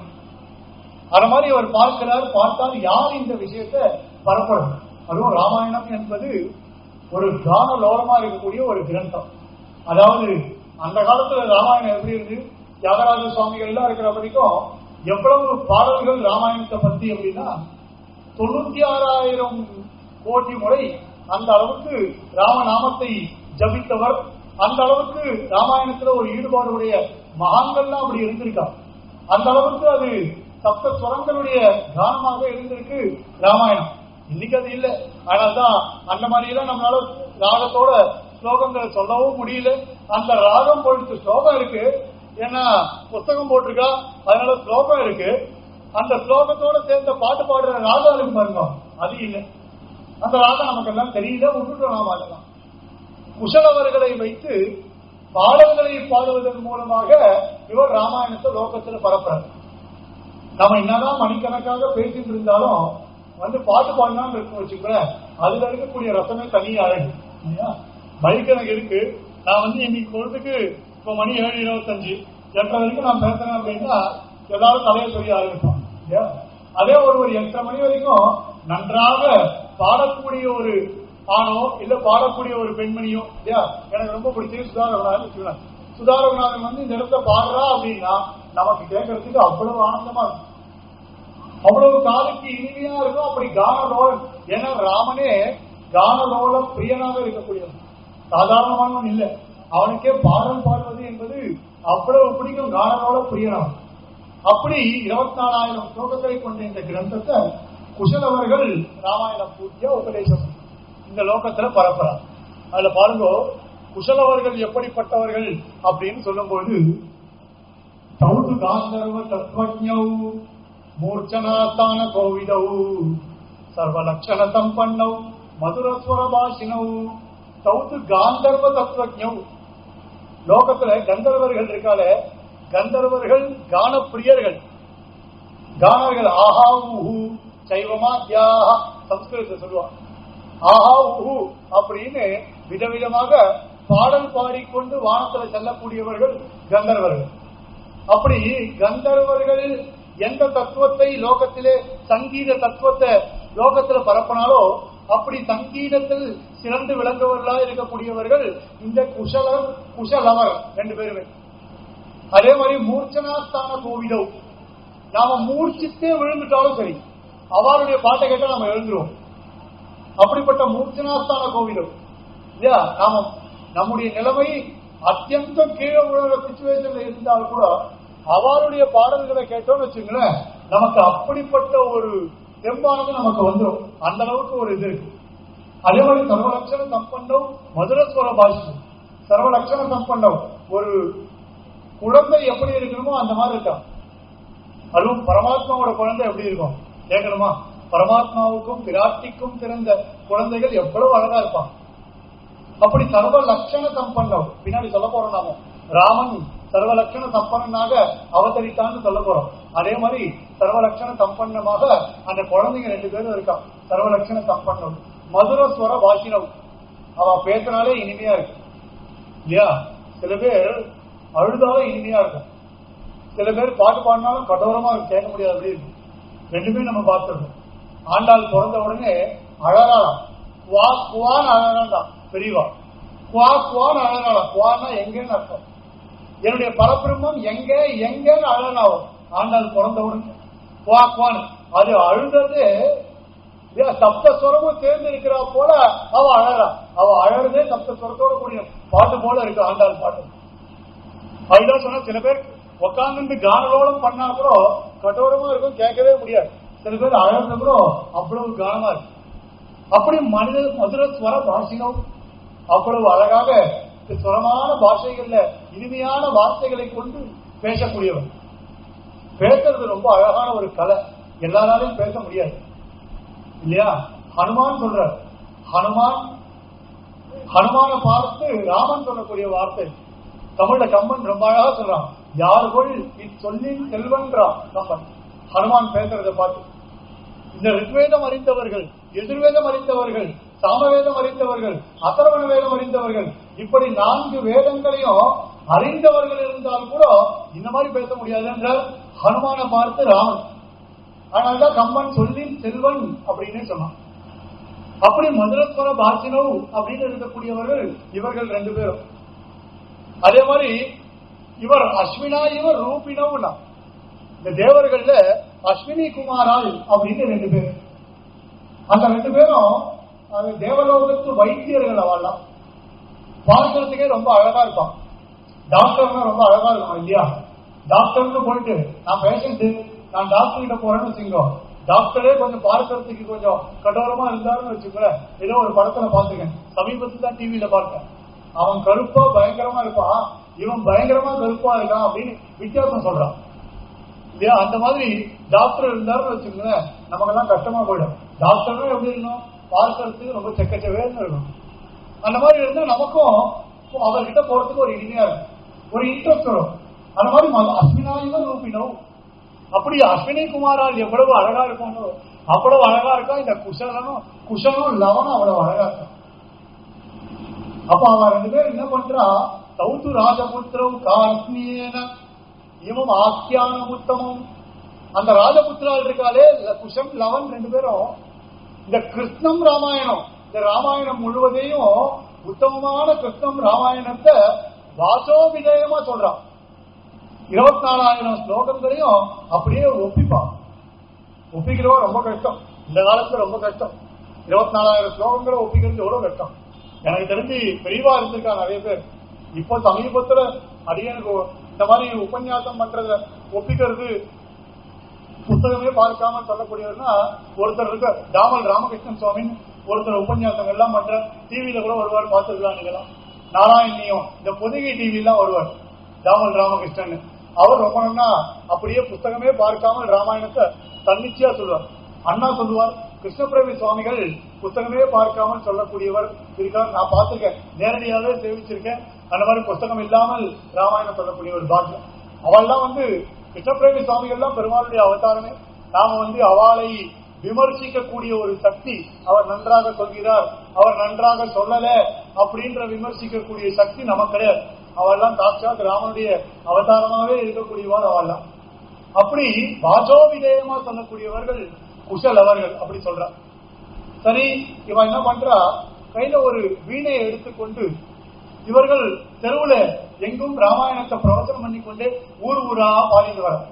அது மாதிரி அவர் பார்க்கிறார் பார்த்தால் யார் இந்த விஷயத்தை பரப்பணும் அதுவும் ராமாயணம் என்பது ஒரு கான லோகமா இருக்கக்கூடிய ஒரு கிரந்தம் அதாவது அந்த காலத்துல ராமாயணம் எப்படி இருந்து தியாகராஜ சுவாமிகள் எல்லாம் இருக்கிற வரைக்கும் எவ்வளவு பாடல்கள் ராமாயணத்தை பத்தி அப்படின்னா தொண்ணூத்தி ஆறாயிரம் கோடி முறை அந்த அளவுக்கு ராமநாமத்தை ஜபித்தவர் அந்த அளவுக்கு ராமாயணத்துல ஒரு ஈடுபாடுடைய மகான்கள்லாம் அப்படி இருந்திருக்கா அந்த அளவுக்கு அது சப்த ஸ்வரங்களுடைய கானமாக இருந்திருக்கு ராமாயணம் இன்னைக்கு அது இல்லை அதனால்தான் அந்த மாதிரி எல்லாம் நம்மளால ராகத்தோட ஸ்லோகங்களை சொல்லவும் முடியல அந்த ராகம் போயிடுச்சு ஸ்லோகம் இருக்கு ஏன்னா புஸ்தகம் போட்டிருக்கா அதனால ஸ்லோகம் இருக்கு அந்த ஸ்லோகத்தோட சேர்ந்த பாட்டு பாடுற ராகம் இருக்கு பாருங்க அது இல்லை அந்த ராகம் நமக்கு எல்லாம் தெரியல விட்டுட்டோம் நாம அதெல்லாம் குஷலவர்களை வைத்து பாடல்களை பாடுவதன் மூலமாக இவர் ராமாயணத்தை லோகத்துல பரப்புறார் நம்ம என்னதான் மணிக்கணக்காக பேசிட்டு இருந்தாலும் வந்து பாட்டு பாடினான்னு இருக்கு வச்சுக்கிறேன் அதுல இருக்கக்கூடிய ரசமே தனி அழகு இல்லையா மைக் எனக்கு இருக்கு நான் வந்து இன்னைக்கு பொழுதுக்கு இப்ப மணி ஏழு இருபத்தஞ்சு எட்டரை வரைக்கும் நான் பேசுறேன் அப்படின்னா எல்லாரும் தலையை சொல்லி ஆரம்பிப்பான் இல்லையா அதே ஒரு ஒரு எட்டரை மணி வரைக்கும் நன்றாக பாடக்கூடிய ஒரு ஆணோ இல்ல பாடக்கூடிய ஒரு பெண்மணியோ இல்லையா எனக்கு ரொம்ப பிடிச்சது சுதா ரகுநாதன் வச்சுக்கலாம் சுதா ரகுநாதன் வந்து இந்த இடத்துல பாடுறா அப்படின்னா நமக்கு கேட்கறதுக்கு அவ்வளவு ஆனந்தமா இருக்கும் அவ்வளவு காதுக்கு இனிமையா இருக்கும் அப்படி கானலோலம் ஏன்னா ராமனே கானலோல பிரியனாக இருக்கக்கூடியவன் சாதாரணமானவன் இல்ல அவனுக்கே பாடல் பாடுவது என்பது அவ்வளவு பிடிக்கும் கானலோல பிரியனவன் அப்படி இருபத்தி நாலாயிரம் ஸ்லோகத்தை கொண்ட இந்த கிரந்தத்தை குஷலவர்கள் ராமாயண பூஜ்யா உபதேசம் இந்த லோகத்துல பரப்புறார் அதுல பாருங்க குஷலவர்கள் எப்படிப்பட்டவர்கள் அப்படின்னு சொல்லும்போது தௌது காந்தர்வ தத்வஜௌ மூர்ச்சனாத்தான கோவிதௌ சர்வலட்சண சம்பன்னௌ மதுரஸ்வர பாஷினௌ தௌது காந்தர்வ தத்வஜௌ லோகத்துல கந்தர்வர்கள் இருக்கால கந்தர்வர்கள் கான பிரியர்கள் கானர்கள் ஆஹா ஊஹு சைவமா தியாக சம்ஸ்கிருதத்தை சொல்லுவாங்க ஆஹா ஊஹு அப்படின்னு விதவிதமாக பாடல் பாடிக்கொண்டு வானத்துல செல்லக்கூடியவர்கள் கந்தர்வர்கள் அப்படி கந்தர்வர்கள் எந்த தத்துவத்தை லோகத்திலே சங்கீத தத்துவத்தை லோகத்துல பரப்பினாலோ அப்படி சங்கீதத்தில் சிறந்து விளங்குவர்களா இருக்கக்கூடியவர்கள் இந்த குஷலர் குஷலவர் ரெண்டு பேருமே அதே மாதிரி மூர்ச்சனாஸ்தான கோவிலோ நாம மூர்ச்சித்தே விழுந்துட்டாலும் சரி அவருடைய பாட்டை கேட்டா நம்ம எழுந்துருவோம் அப்படிப்பட்ட மூர்ச்சனாஸ்தான கோவிலும் இல்லையா நாம நம்முடைய நிலைமை அத்தியந்தம் கீழே விழுற சுச்சுவேஷன்ல இருந்தால் கூட அவருடைய பாடல்களை கேட்டோம்னு வச்சுங்களேன் நமக்கு அப்படிப்பட்ட ஒரு தெம்பானது நமக்கு வந்துடும் அந்த அளவுக்கு ஒரு இது இருக்கு அதே மாதிரி சர்வலட்சண சம்பந்தம் மதுரஸ்வர பாஷம் சர்வலட்சண சம்பந்தம் ஒரு குழந்தை எப்படி இருக்கணுமோ அந்த மாதிரி இருக்கா அதுவும் பரமாத்மாவோட குழந்தை எப்படி இருக்கும் கேட்கணுமா பரமாத்மாவுக்கும் விராட்டிக்கும் பிறந்த குழந்தைகள் எவ்வளவு அழகா இருப்பான் அப்படி சர்வ லட்சண சம்பன்னம் பின்னாடி சொல்ல போறோம் நாம ராமன் சர்வ லட்சண சம்பன்னனாக அவதரித்தான்னு சொல்ல போறோம் அதே மாதிரி சர்வ லட்சண சம்பன்னமாக அந்த குழந்தைங்க ரெண்டு பேரும் இருக்கான் சர்வ லட்சண சம்பன்னம் மதுரஸ்வர வாசினம் அவ பேசினாலே இனிமையா இருக்கு இல்லையா சில பேர் அழுதாலும் இனிமையா இருக்கும் சில பேர் பாட்டு பாடினாலும் கடோரமா கேட்க முடியாது அப்படி இருக்கு ரெண்டுமே நம்ம பார்த்துருக்கோம் ஆண்டாள் பிறந்த உடனே அழறாளாம் குவா குவான்னு அழறாண்டாம் பெரியவா குவா குவான்னு அழறாளாம் குவான்னா எங்கன்னு அர்த்தம் என்னுடைய பரபிரம்மம் எங்க எங்கன்னு அழறாவும் ஆண்டாள் பிறந்த உடனே குவா குவான்னு அது அழுதது இல்லையா, சப்த சுரமும் சேர்ந்து இருக்கிறா போல அவ அழறா அவ அழறதே சப்த சுரத்தோட கூடிய பாட்டு போல இருக்கு ஆண்டாள் பாட்டு அதுதான் சொன்னா சில பேர் உட்கார்ந்து கானலோலம் பண்ணா கூட கடோரமா இருக்கும் கேட்கவே முடியாது சில பேர் அழகு கூட அவ்வளவு கானமா இருக்கு அப்படி மனித மதுர ஸ்வர பாஷினம் அவ்வளவு அழகாக சுரமான பாஷைகள்ல இனிமையான வார்த்தைகளை கொண்டு பேசக்கூடியவர் பேசுறது ரொம்ப அழகான ஒரு கலை எல்லாராலையும் பேச முடியாது இல்லையா ஹனுமான் சொல்றார் ஹனுமான் ஹனுமான பார்த்து ராமன் சொல்லக்கூடிய வார்த்தை தமிழ்ல கம்பன் ரொம்ப அழகா சொல்றான் யாருக்குள் இச்சொல்லின் செல்வன்றான் கம்பன் ஹனுமான் பேசுறத பார்த்து இந்த ரிக்வேதம் அறிந்தவர்கள் எதிர்வேதம் அறிந்தவர்கள் சாமவேதம் அறிந்தவர்கள் அத்தரவண வேதம் அறிந்தவர்கள் இப்படி நான்கு வேதங்களையும் அறிந்தவர்கள் இருந்தால் கூட இந்த மாதிரி பேச முடியாது என்றால் ஹனுமான பார்த்து ராமன் அதனால்தான் கம்பன் சொல்லி செல்வன் அப்படின்னு சொன்னான் அப்படி மதுரஸ்வர பாசினவ் அப்படின்னு இருக்கக்கூடியவர்கள் இவர்கள் ரெண்டு பேரும் அதே மாதிரி இவர் அஸ்வினா இவர் ரூபினவுனா இந்த தேவர்கள்ல அஸ்வினி குமாரால் அப்படின்னு ரெண்டு பேர் அந்த ரெண்டு பேரும் அது தேவலோகத்து வைத்தியர்கள் அவள்லாம் பார்க்கறதுக்கே ரொம்ப அழகா இருப்பான் டாக்டர்னா ரொம்ப அழகா இருக்கும் இல்லையா டாக்டர்னு போயிட்டு நான் பேஷண்ட் நான் டாக்டர் கிட்ட போறேன்னு வச்சுக்கோ டாக்டரே கொஞ்சம் பார்க்கறதுக்கு கொஞ்சம் கடோரமா இருந்தாருன்னு வச்சுக்கோங்களேன் ஏதோ ஒரு படத்துல பாத்துக்கேன் சமீபத்துல தான் டிவியில பார்த்தேன் அவன் கருப்பா பயங்கரமா இருப்பான் இவன் பயங்கரமா கருப்பா இருக்கான் அப்படின்னு வித்தியாசம் சொல்றான் இல்லையா அந்த மாதிரி டாக்டர் இருந்தாருன்னு வச்சுக்கோங்களேன் நமக்கெல்லாம் கஷ்டமா போயிடும் டாக்டரும் எப்படி இருக்கணும் பார்க்கறதுக்கு ரொம்ப செக்கச்சவேன்னு இருக்கணும் அந்த மாதிரி இருந்தா நமக்கும் அவர்கிட்ட போறதுக்கு ஒரு இனிமையா இருக்கும் ஒரு இன்ட்ரெஸ்ட் வரும் அந்த மாதிரி ம- அஸ்வினாயுவ ரூபினோ அப்படி அஸ்வினி குமாரால் எவ்வளவு அழகா இருப்பானோ அவ்வளவு அழகா இருக்கா இந்த குஷலனும் குஷனும் லவனும் அவ்வளவு அழகா இருக்கும் அப்ப அவன் ரெண்டு பேரும் என்ன பண்றா சௌத்து ராஜபுத்திரம் கார்த்தியேன இவம் ஆக்கியான உத்தமம் அந்த ராஜபுத்திரால் இருக்காளே ல- குஷம் லவன் ரெண்டு பேரும் இந்த கிருஷ்ணம் ராமாயணம் இந்த ராமாயணம் முழுவதையும் உத்தமமான கிருஷ்ணம் ராமாயணத்தை வாசோ விஜயமா சொல்றான் இருபத்தி நாலாயிரம் ஸ்லோகங்களையும் அப்படியே ஒப்பிப்பான் ஒப்பிக்கிறவா ரொம்ப கஷ்டம் இந்த காலத்துல ரொம்ப கஷ்டம் இருபத்தி நாலாயிரம் ஸ்லோகங்களை ஒப்பிக்கிறது எவ்வளவு கஷ்டம் எனக்கு தெரிஞ்சு பெரியவா இருந்திருக்கா நிறைய பேர் இப்போ சமீபத்துல அடியனுக்கு இந்த மாதிரி உபன்யாசம் பண்றத ஒப்பிக்கிறது புத்தகமே பார்க்காம சொல்லக்கூடியவர்னா ஒருத்தர் இருக்க தாமல் ராமகிருஷ்ணன் சுவாமின்னு ஒருத்தர் உபன்யாசம் எல்லாம் பண்ற டிவியில கூட வருவார் பார்த்துருக்கலாம் நீங்களாம் நாராயணியும் இந்த பொதிகை டிவி எல்லாம் வருவார் தாமல் ராமகிருஷ்ணன் அவர் ரொம்ப நாளா அப்படியே புத்தகமே பார்க்காமல் ராமாயணத்தை தன்னிச்சையா சொல்லுவார் அண்ணா சொல்லுவார் கிருஷ்ணபிரவி சுவாமிகள் புத்தகமே பார்க்காமல் சொல்லக்கூடியவர் இருக்கார் நான் பார்த்திருக்கேன் நேரடியாகவே சேவிச்சிருக்கேன் அந்த மாதிரி புத்தகம் இல்லாமல் ராமாயணம் சொல்லக்கூடிய ஒரு பாக்கியம் அவள்லாம் வந்து கிருஷ்ணபிரேமி சுவாமிகள்லாம் பெருமாளுடைய அவதாரமே நாம வந்து அவளை விமர்சிக்கக்கூடிய ஒரு சக்தி அவர் நன்றாக சொல்கிறார் அவர் நன்றாக சொல்லல அப்படின்ற விமர்சிக்கக்கூடிய சக்தி நமக்கு கிடையாது அவெல்லாம் சாட்சாத் ராமனுடைய அவதாரமாவே இருக்கக்கூடியவாள் அவெல்லாம் அப்படி பாஜோ விதேயமா சொல்லக்கூடியவர்கள் குஷல் அவர்கள் அப்படி சொல்றார் சரி இவன் என்ன பண்றா கையில ஒரு வீணையை எடுத்துக்கொண்டு இவர்கள் தெருவுல எங்கும் ராமாயணத்தை பிரவச்சனம் பண்ணி கொண்டே ஊர் ஊரா பாடிட்டு வர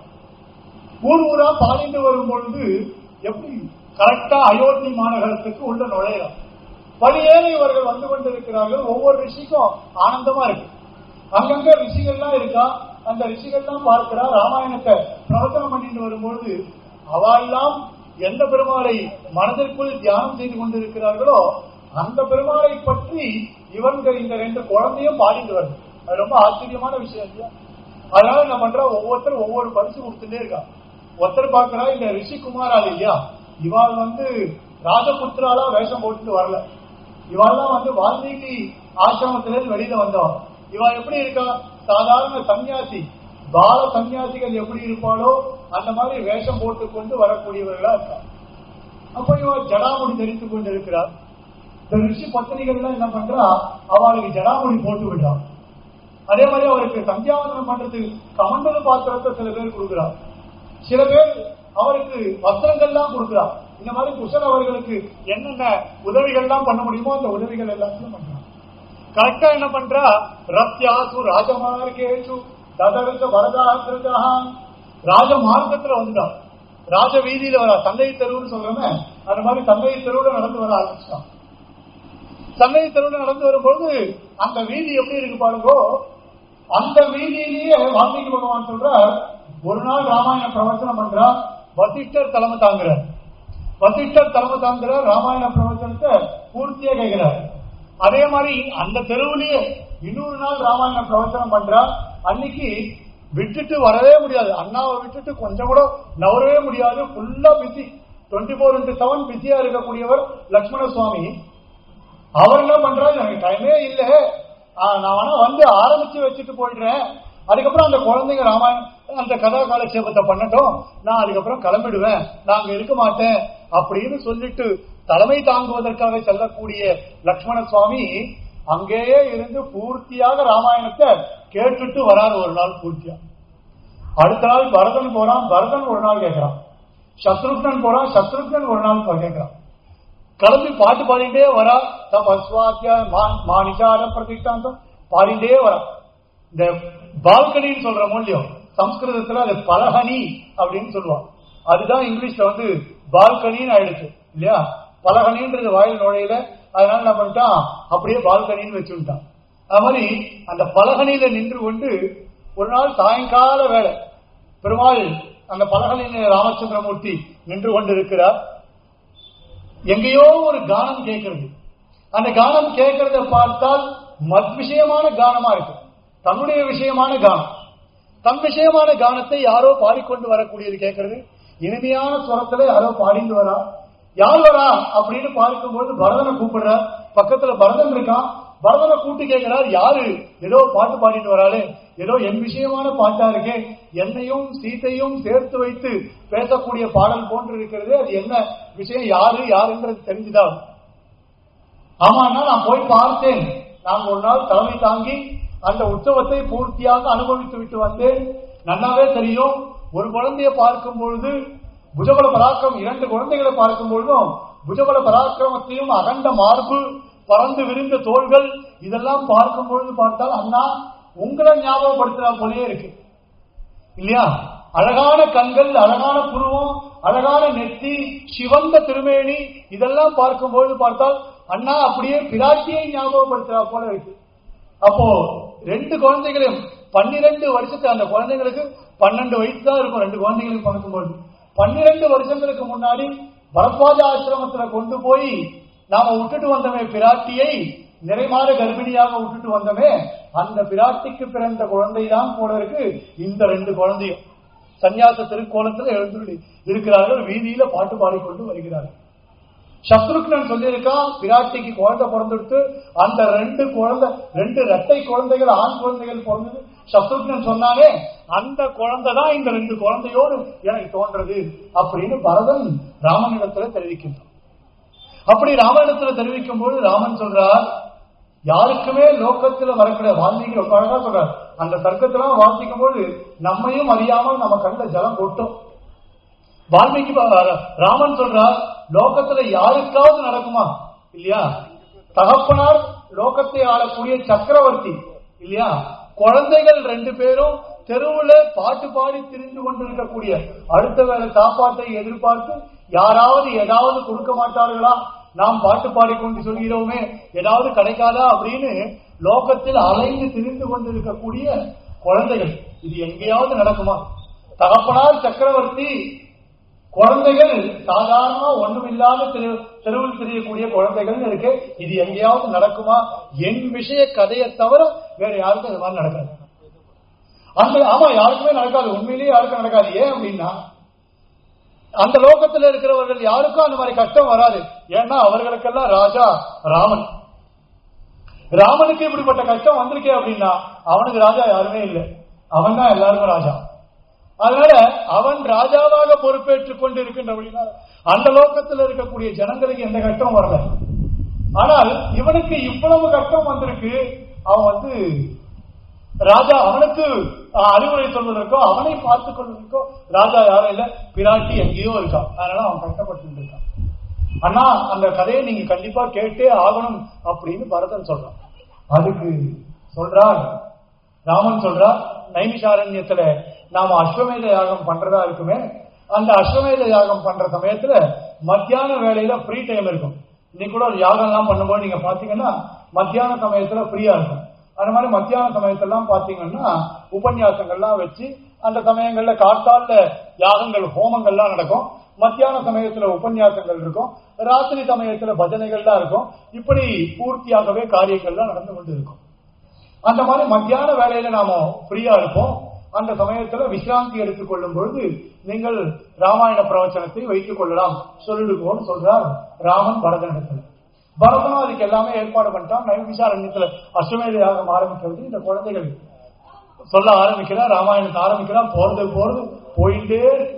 ஊர் ஊரா பாடிட்டு வரும் பொழுது எப்படி கரெக்டா அயோத்தி மாநகரத்துக்கு உள்ள நுழையலாம் வழியேற இவர்கள் வந்து கொண்டிருக்கிறார்கள் ஒவ்வொரு ரிஷிக்கும் ஆனந்தமா இருக்கு அங்கங்க ரிஷிகள்லாம் இருக்கா அந்த ரிஷிகள்லாம் பார்க்கிறா ராமாயணத்தை பிரவச்சனம் பண்ணிட்டு வரும்பொழுது அவெல்லாம் எந்த பெருமாளை மனதிற்குள் தியானம் செய்து கொண்டிருக்கிறார்களோ அந்த பெருமாளை பற்றி இவங்க இந்த ரெண்டு குழந்தையும் பாடிட்டு வருது அது ரொம்ப ஆச்சரியமான விஷயம் இல்லையா அதனால என்ன பண்றா ஒவ்வொருத்தரும் ஒவ்வொரு பரிசு கொடுத்துட்டே இருக்கா ஒருத்தர் பார்க்கிறா இந்த ரிஷிகுமாரால் இல்லையா இவாள் வந்து ராஜபுத்திராலா வேஷம் போட்டுட்டு வரல இவாள்லாம் வந்து வால்மீகி ஆசிரமத்திலிருந்து வெளியில வந்தவன் இவா எப்படி இருக்கா சாதாரண சன்னியாசி பால சன்னியாசிகள் எப்படி இருப்பாளோ அந்த மாதிரி வேஷம் போட்டுக்கொண்டு வரக்கூடியவர்களா இருக்கா அப்ப இவ ஜடாமுடி தரித்துக் கொண்டு இருக்கிறார் இந்த ரிஷி பத்திரிகைகள் என்ன பண்றா அவளுக்கு ஜடாமுடி போட்டு விடுறான் அதே மாதிரி அவருக்கு சந்தியாவந்தனம் பண்றதுக்கு கமண்டல பாத்திரத்தை சில பேர் கொடுக்கிறார் சில பேர் அவருக்கு வஸ்திரங்கள்லாம் கொடுக்கிறார் இந்த மாதிரி குஷல் அவர்களுக்கு என்னென்ன உதவிகள்லாம் பண்ண முடியுமோ அந்த உதவிகள் எல்லாத்தையும் பண்றான் கரெக்டா என்ன பண்றா ரத்யாசு ராஜமார்கேஷு ததவித வரதாகிருதான் ராஜ மார்க்கத்துல வந்துட்டான் ராஜ வீதியில வர சந்தை தெருவுன்னு சொல்றோமே அந்த மாதிரி சந்தை தெருவுல நடந்து வர ஆரம்பிச்சான் சந்தை தெருவுல நடந்து வரும்போது அந்த வீதி எப்படி இருக்கு பாருங்கோ அந்த வீதியிலேயே வால்மீகி பகவான் சொல்றார் ஒரு நாள் ராமாயண பிரவச்சனம் பண்றா வசிஷ்டர் தலைமை தாங்குறார் வசிஷ்டர் தலைமை தாங்குறார் ராமாயண பிரவச்சனத்தை பூர்த்தியா கேட்கிறார் அதே மாதிரி அந்த தெருவுலயே இன்னொரு நாள் ராமாயண பிரவச்சனம் பண்றா அன்னைக்கு விட்டுட்டு வரவே முடியாது அண்ணாவை விட்டுட்டு கொஞ்சம் கூட நவரவே முடியாது ஃபுல்லா busy twenty four into seven பிஸியா இருக்கக்கூடியவர் லக்ஷ்மண சுவாமி அவர் என்ன பண்றாரு எனக்கு டைமே இல்ல ஆ, நான் வேணா வந்து ஆரம்பிச்சு வச்சுட்டு போயிடுறேன் அதுக்கப்புறம் அந்த குழந்தைங்க ராமாயணம் அந்த கதா காலட்சேபத்தை பண்ணட்டும் நான் அதுக்கப்புறம் கிளம்பிடுவேன் நான் அங்க இருக்க மாட்டேன் அப்படின்னு சொல்லிட்டு தலைமை தாங்குவதற்காக செல்லக்கூடிய லக்ஷ்மண சுவாமி அங்கேயே இருந்து பூர்த்தியாக ராமாயணத்தை கேட்டுட்டு வராரு ஒரு நாள் பூர்த்தியா அடுத்த நாள் பரதன் போறான் பரதன் ஒரு நாள் கேட்கிறான் சத்ருக்னன் போறான் சத்ருக்னன் ஒரு நாள் கேட்கிறான் கிளம்பி பாட்டு பாடிட்டே வரா தபஸ்வாக்கிய மானிச்சார பிரதிஷ்டாந்தம் பாடிட்டே வரா இந்த பால்கனின்னு சொல்ற மூலியம் சம்ஸ்கிருதத்துல அது பலகனி அப்படின்னு சொல்லுவான் அதுதான் இங்கிலீஷ்ல வந்து பால்கனின்னு ஆயிடுச்சு இல்லையா பலகனின்றது வாயில் நுழையில அதனால என்ன பண்ணிட்டான் அப்படியே பால்கனின்னு வச்சுட்டான் அது மாதிரி அந்த பலகனியில நின்று கொண்டு ஒரு நாள் சாயங்கால வேலை பெருமாள் அந்த பலகனியில ராமச்சந்திரமூர்த்தி நின்று கொண்டு இருக்கிறார் எங்கேயோ ஒரு கானம் கேட்கிறது அந்த கானம் கேட்கறத பார்த்தால் மத் விஷயமான கானமா இருக்கு தன்னுடைய விஷயமான கானம் தன் விஷயமான கானத்தை யாரோ பாடிக்கொண்டு வரக்கூடியது கேட்கறது இனிமையான சுரத்துல யாரோ பாடிட்டு வரா யார் வரா அப்படின்னு பார்க்கும்போது பரதனை கூப்பிடுறார் பக்கத்துல பரதன் இருக்கான் பரதனை கூட்டு கேட்கிறார் யாரு ஏதோ பாட்டு பாடிட்டு வராளே ஏதோ என் விஷயமான பாட்டா இருக்கே என்னையும் சீத்தையும் சேர்த்து வைத்து பேசக்கூடிய பாடல் போன்று இருக்கிறது அது என்ன விஷயம் யாரு யாருன்றது தெரிஞ்சுதான் ஆமாண்ணா நான் போய் பார்த்தேன் நான் ஒரு நாள் தலைமை தாங்கி அந்த உற்சவத்தை பூர்த்தியாக அனுபவித்து விட்டு வந்தேன் நல்லாவே தெரியும் ஒரு குழந்தையை பார்க்கும் பொழுது புஜபல பராக்கிரம் இரண்டு குழந்தைகளை பார்க்கும் பொழுதும் புஜபல பராக்கிரமத்தையும் அகண்ட மார்பு பறந்து விரிந்த தோள்கள் இதெல்லாம் பார்க்கும் பொழுது பார்த்தால் அண்ணா உங்களை ஞாபகப்படுத்துறா போலயே இருக்கு இல்லையா அழகான கண்கள் அழகான புருவம் அழகான நெத்தி சிவந்த திருமேனி இதெல்லாம் பார்க்கும்போது பார்த்தால் அண்ணா அப்படியே பிராட்டியை ஞாபகப்படுத்துறா போல இருக்கு அப்போ ரெண்டு குழந்தைகளையும் பன்னிரெண்டு வருஷத்துக்கு அந்த குழந்தைங்களுக்கு பன்னெண்டு வயசு தான் இருக்கும் ரெண்டு குழந்தைகளையும் பார்க்கும்போது பன்னிரெண்டு வருஷங்களுக்கு முன்னாடி பரத்வாஜ ஆசிரமத்துல கொண்டு போய் நாம விட்டுட்டு வந்தோமே பிராட்டியை நிறைமாத கர்ப்பிணியாக விட்டுட்டு வந்தோமே அந்த பிராட்டிக்கு பிறந்த குழந்தை தான் போல இருக்கு இந்த ரெண்டு குழந்தையும் சன்னியாச திருக்கோலத்துல எழுந்து இருக்கிறார்கள் வீதியில பாட்டு பாடிக்கொண்டு வருகிறார்கள் சத்ருக்னன் சொல்லியிருக்கான் பிராட்டிக்கு குழந்தை பிறந்துட்டு அந்த ரெண்டு குழந்தை ரெண்டு ரெட்டை குழந்தைகள் ஆண் குழந்தைகள் பிறந்தது சத்ருக்னன் சொன்னாலே அந்த குழந்தை தான் இந்த ரெண்டு குழந்தையோடு எனக்கு தோன்றது அப்படின்னு பரதன் ராமனிடத்துல தெரிவிக்கின்றான் அப்படி ராமனிடத்துல தெரிவிக்கும் போது ராமன் சொல்றார் யாருக்குமே லோகத்துல வரக்கூடிய வால்மீகி ரொம்ப அழகா சொல்றார் அந்த சர்க்கத்தெல்லாம் வாசிக்கும் போது நம்மையும் அறியாமல் நம்ம கண்ணுல ஜலம் கொட்டும் வால்மீகி ப- ராமன் சொல்றார் லோகத்துல யாருக்காவது நடக்குமா இல்லையா தகப்பனார் லோகத்தை ஆளக்கூடிய சக்கரவர்த்தி இல்லையா குழந்தைகள் ரெண்டு பேரும் தெருவுல பாட்டு பாடி திரிந்து கொண்டிருக்கக்கூடிய அடுத்த வேளை சாப்பாட்டை எதிர்பார்த்து யாராவது ஏதாவது கொடுக்க மாட்டார்களா நாம் பாட்டு பாடிக்கொண்டு சொல்கிறோமே ஏதாவது கிடைக்காதா அப்படின்னு லோகத்தில் அலைந்து திரிந்து கொண்டிருக்கக்கூடிய குழந்தைகள் இது எங்கேயாவது நடக்குமா தகப்பனார் சக்கரவர்த்தி குழந்தைகள் சாதாரணமா ஒண்ணுமில்லாத தெரு தெருவில் தெரியக்கூடிய குழந்தைகள் இருக்கு இது எங்கேயாவது நடக்குமா என் விஷய கதையை தவிர வேற யாருக்கும் இது மாதிரி நடக்காது அந்த ஆமா யாருக்குமே நடக்காது உண்மையிலேயே யாருக்கும் நடக்காது ஏன் அப்படின்னா அந்த லோகத்துல இருக்கிறவர்கள் யாருக்கும் அந்த மாதிரி கஷ்டம் வராது ஏன்னா அவர்களுக்கெல்லாம் ராஜா ராமன் ராமனுக்கு இப்படிப்பட்ட கஷ்டம் வந்திருக்கே அப்படின்னா அவனுக்கு ராஜா யாருமே இல்லை அவன் தான் எல்லாருக்கும் ராஜா அதனால அவன் ராஜாவாக பொறுப்பேற்றுக் கொண்டு இருக்கின்றபடினா அந்த லோகத்தில் இருக்கக்கூடிய ஜனங்களுக்கு எந்த கஷ்டம் வரல ஆனால் இவனுக்கு இவ்வளவு கஷ்டம் வந்திருக்கு அவன் வந்து ராஜா அவனுக்கு அஹ், அறிவுரை சொல்வதற்கோ அவனை பார்த்துக் கொள்வதற்கோ ராஜா யாரும் இல்ல பிராட்டி எங்கேயோ இருக்கான் அதனால அவன் கஷ்டப்பட்டு இருக்கான் அண்ணா அந்த கதையை நீங்க கண்டிப்பா கேட்டே ஆகணும் அப்படின்னு பரதன் சொல்றான் அதுக்கு சொல்றார் ராமன் சொல்றார் நைமிஷாரண்யத்துல நாம அஸ்வமேத யாகம் பண்றதா இருக்குமே அந்த அஸ்வமேத யாகம் பண்ற சமயத்துல மத்தியான வேலையில ஃப்ரீ டைம் இருக்கும் இன்னைக்கு கூட ஒரு யாகம் எல்லாம் பண்ணும்போது நீங்க பாத்தீங்கன்னா மத்தியான சமயத்துல ஃப்ரீயா இருக்கும் அந்த மாதிரி மத்தியான சமயத்தெல்லாம் பாத்தீங்கன்னா உபன்யாசங்கள்லாம் வச்சு அந்த சமயங்கள்ல காத்தால யாகங்கள் ஹோமங்கள்லாம் நடக்கும் மத்தியான சமயத்துல உபன்யாசங்கள் இருக்கும் ராத்திரி சமயத்துல பஜனைகள்லாம் இருக்கும் இப்படி பூர்த்தியாகவே காரியங்கள்லாம் நடந்து கொண்டு இருக்கும் அந்த மாதிரி மத்தியான வேலையில நாம ஃப்ரீயா இருப்போம் அந்த சமயத்துல விசிராந்தி எடுத்துக் கொள்ளும் பொழுது நீங்கள் ராமாயண பிரவச்சனத்தை வைத்துக் கொள்ளலாம் சொல்லிடுவோம்னு சொல்றார் ராமன் பரதனிடத்துல பரதனும் அதுக்கு எல்லாமே ஏற்பாடு பண்ணிட்டான் நைவிசாரண்யத்துல அஸ்வமேத யாகம் ஆரம்பிக்கிறது இந்த குழந்தைகள் சொல்ல ஆரம்பிக்கிறார் ராமாயணத்தை ஆரம்பிக்கிறார் போறது போறது போயிட்டே இருக்கு.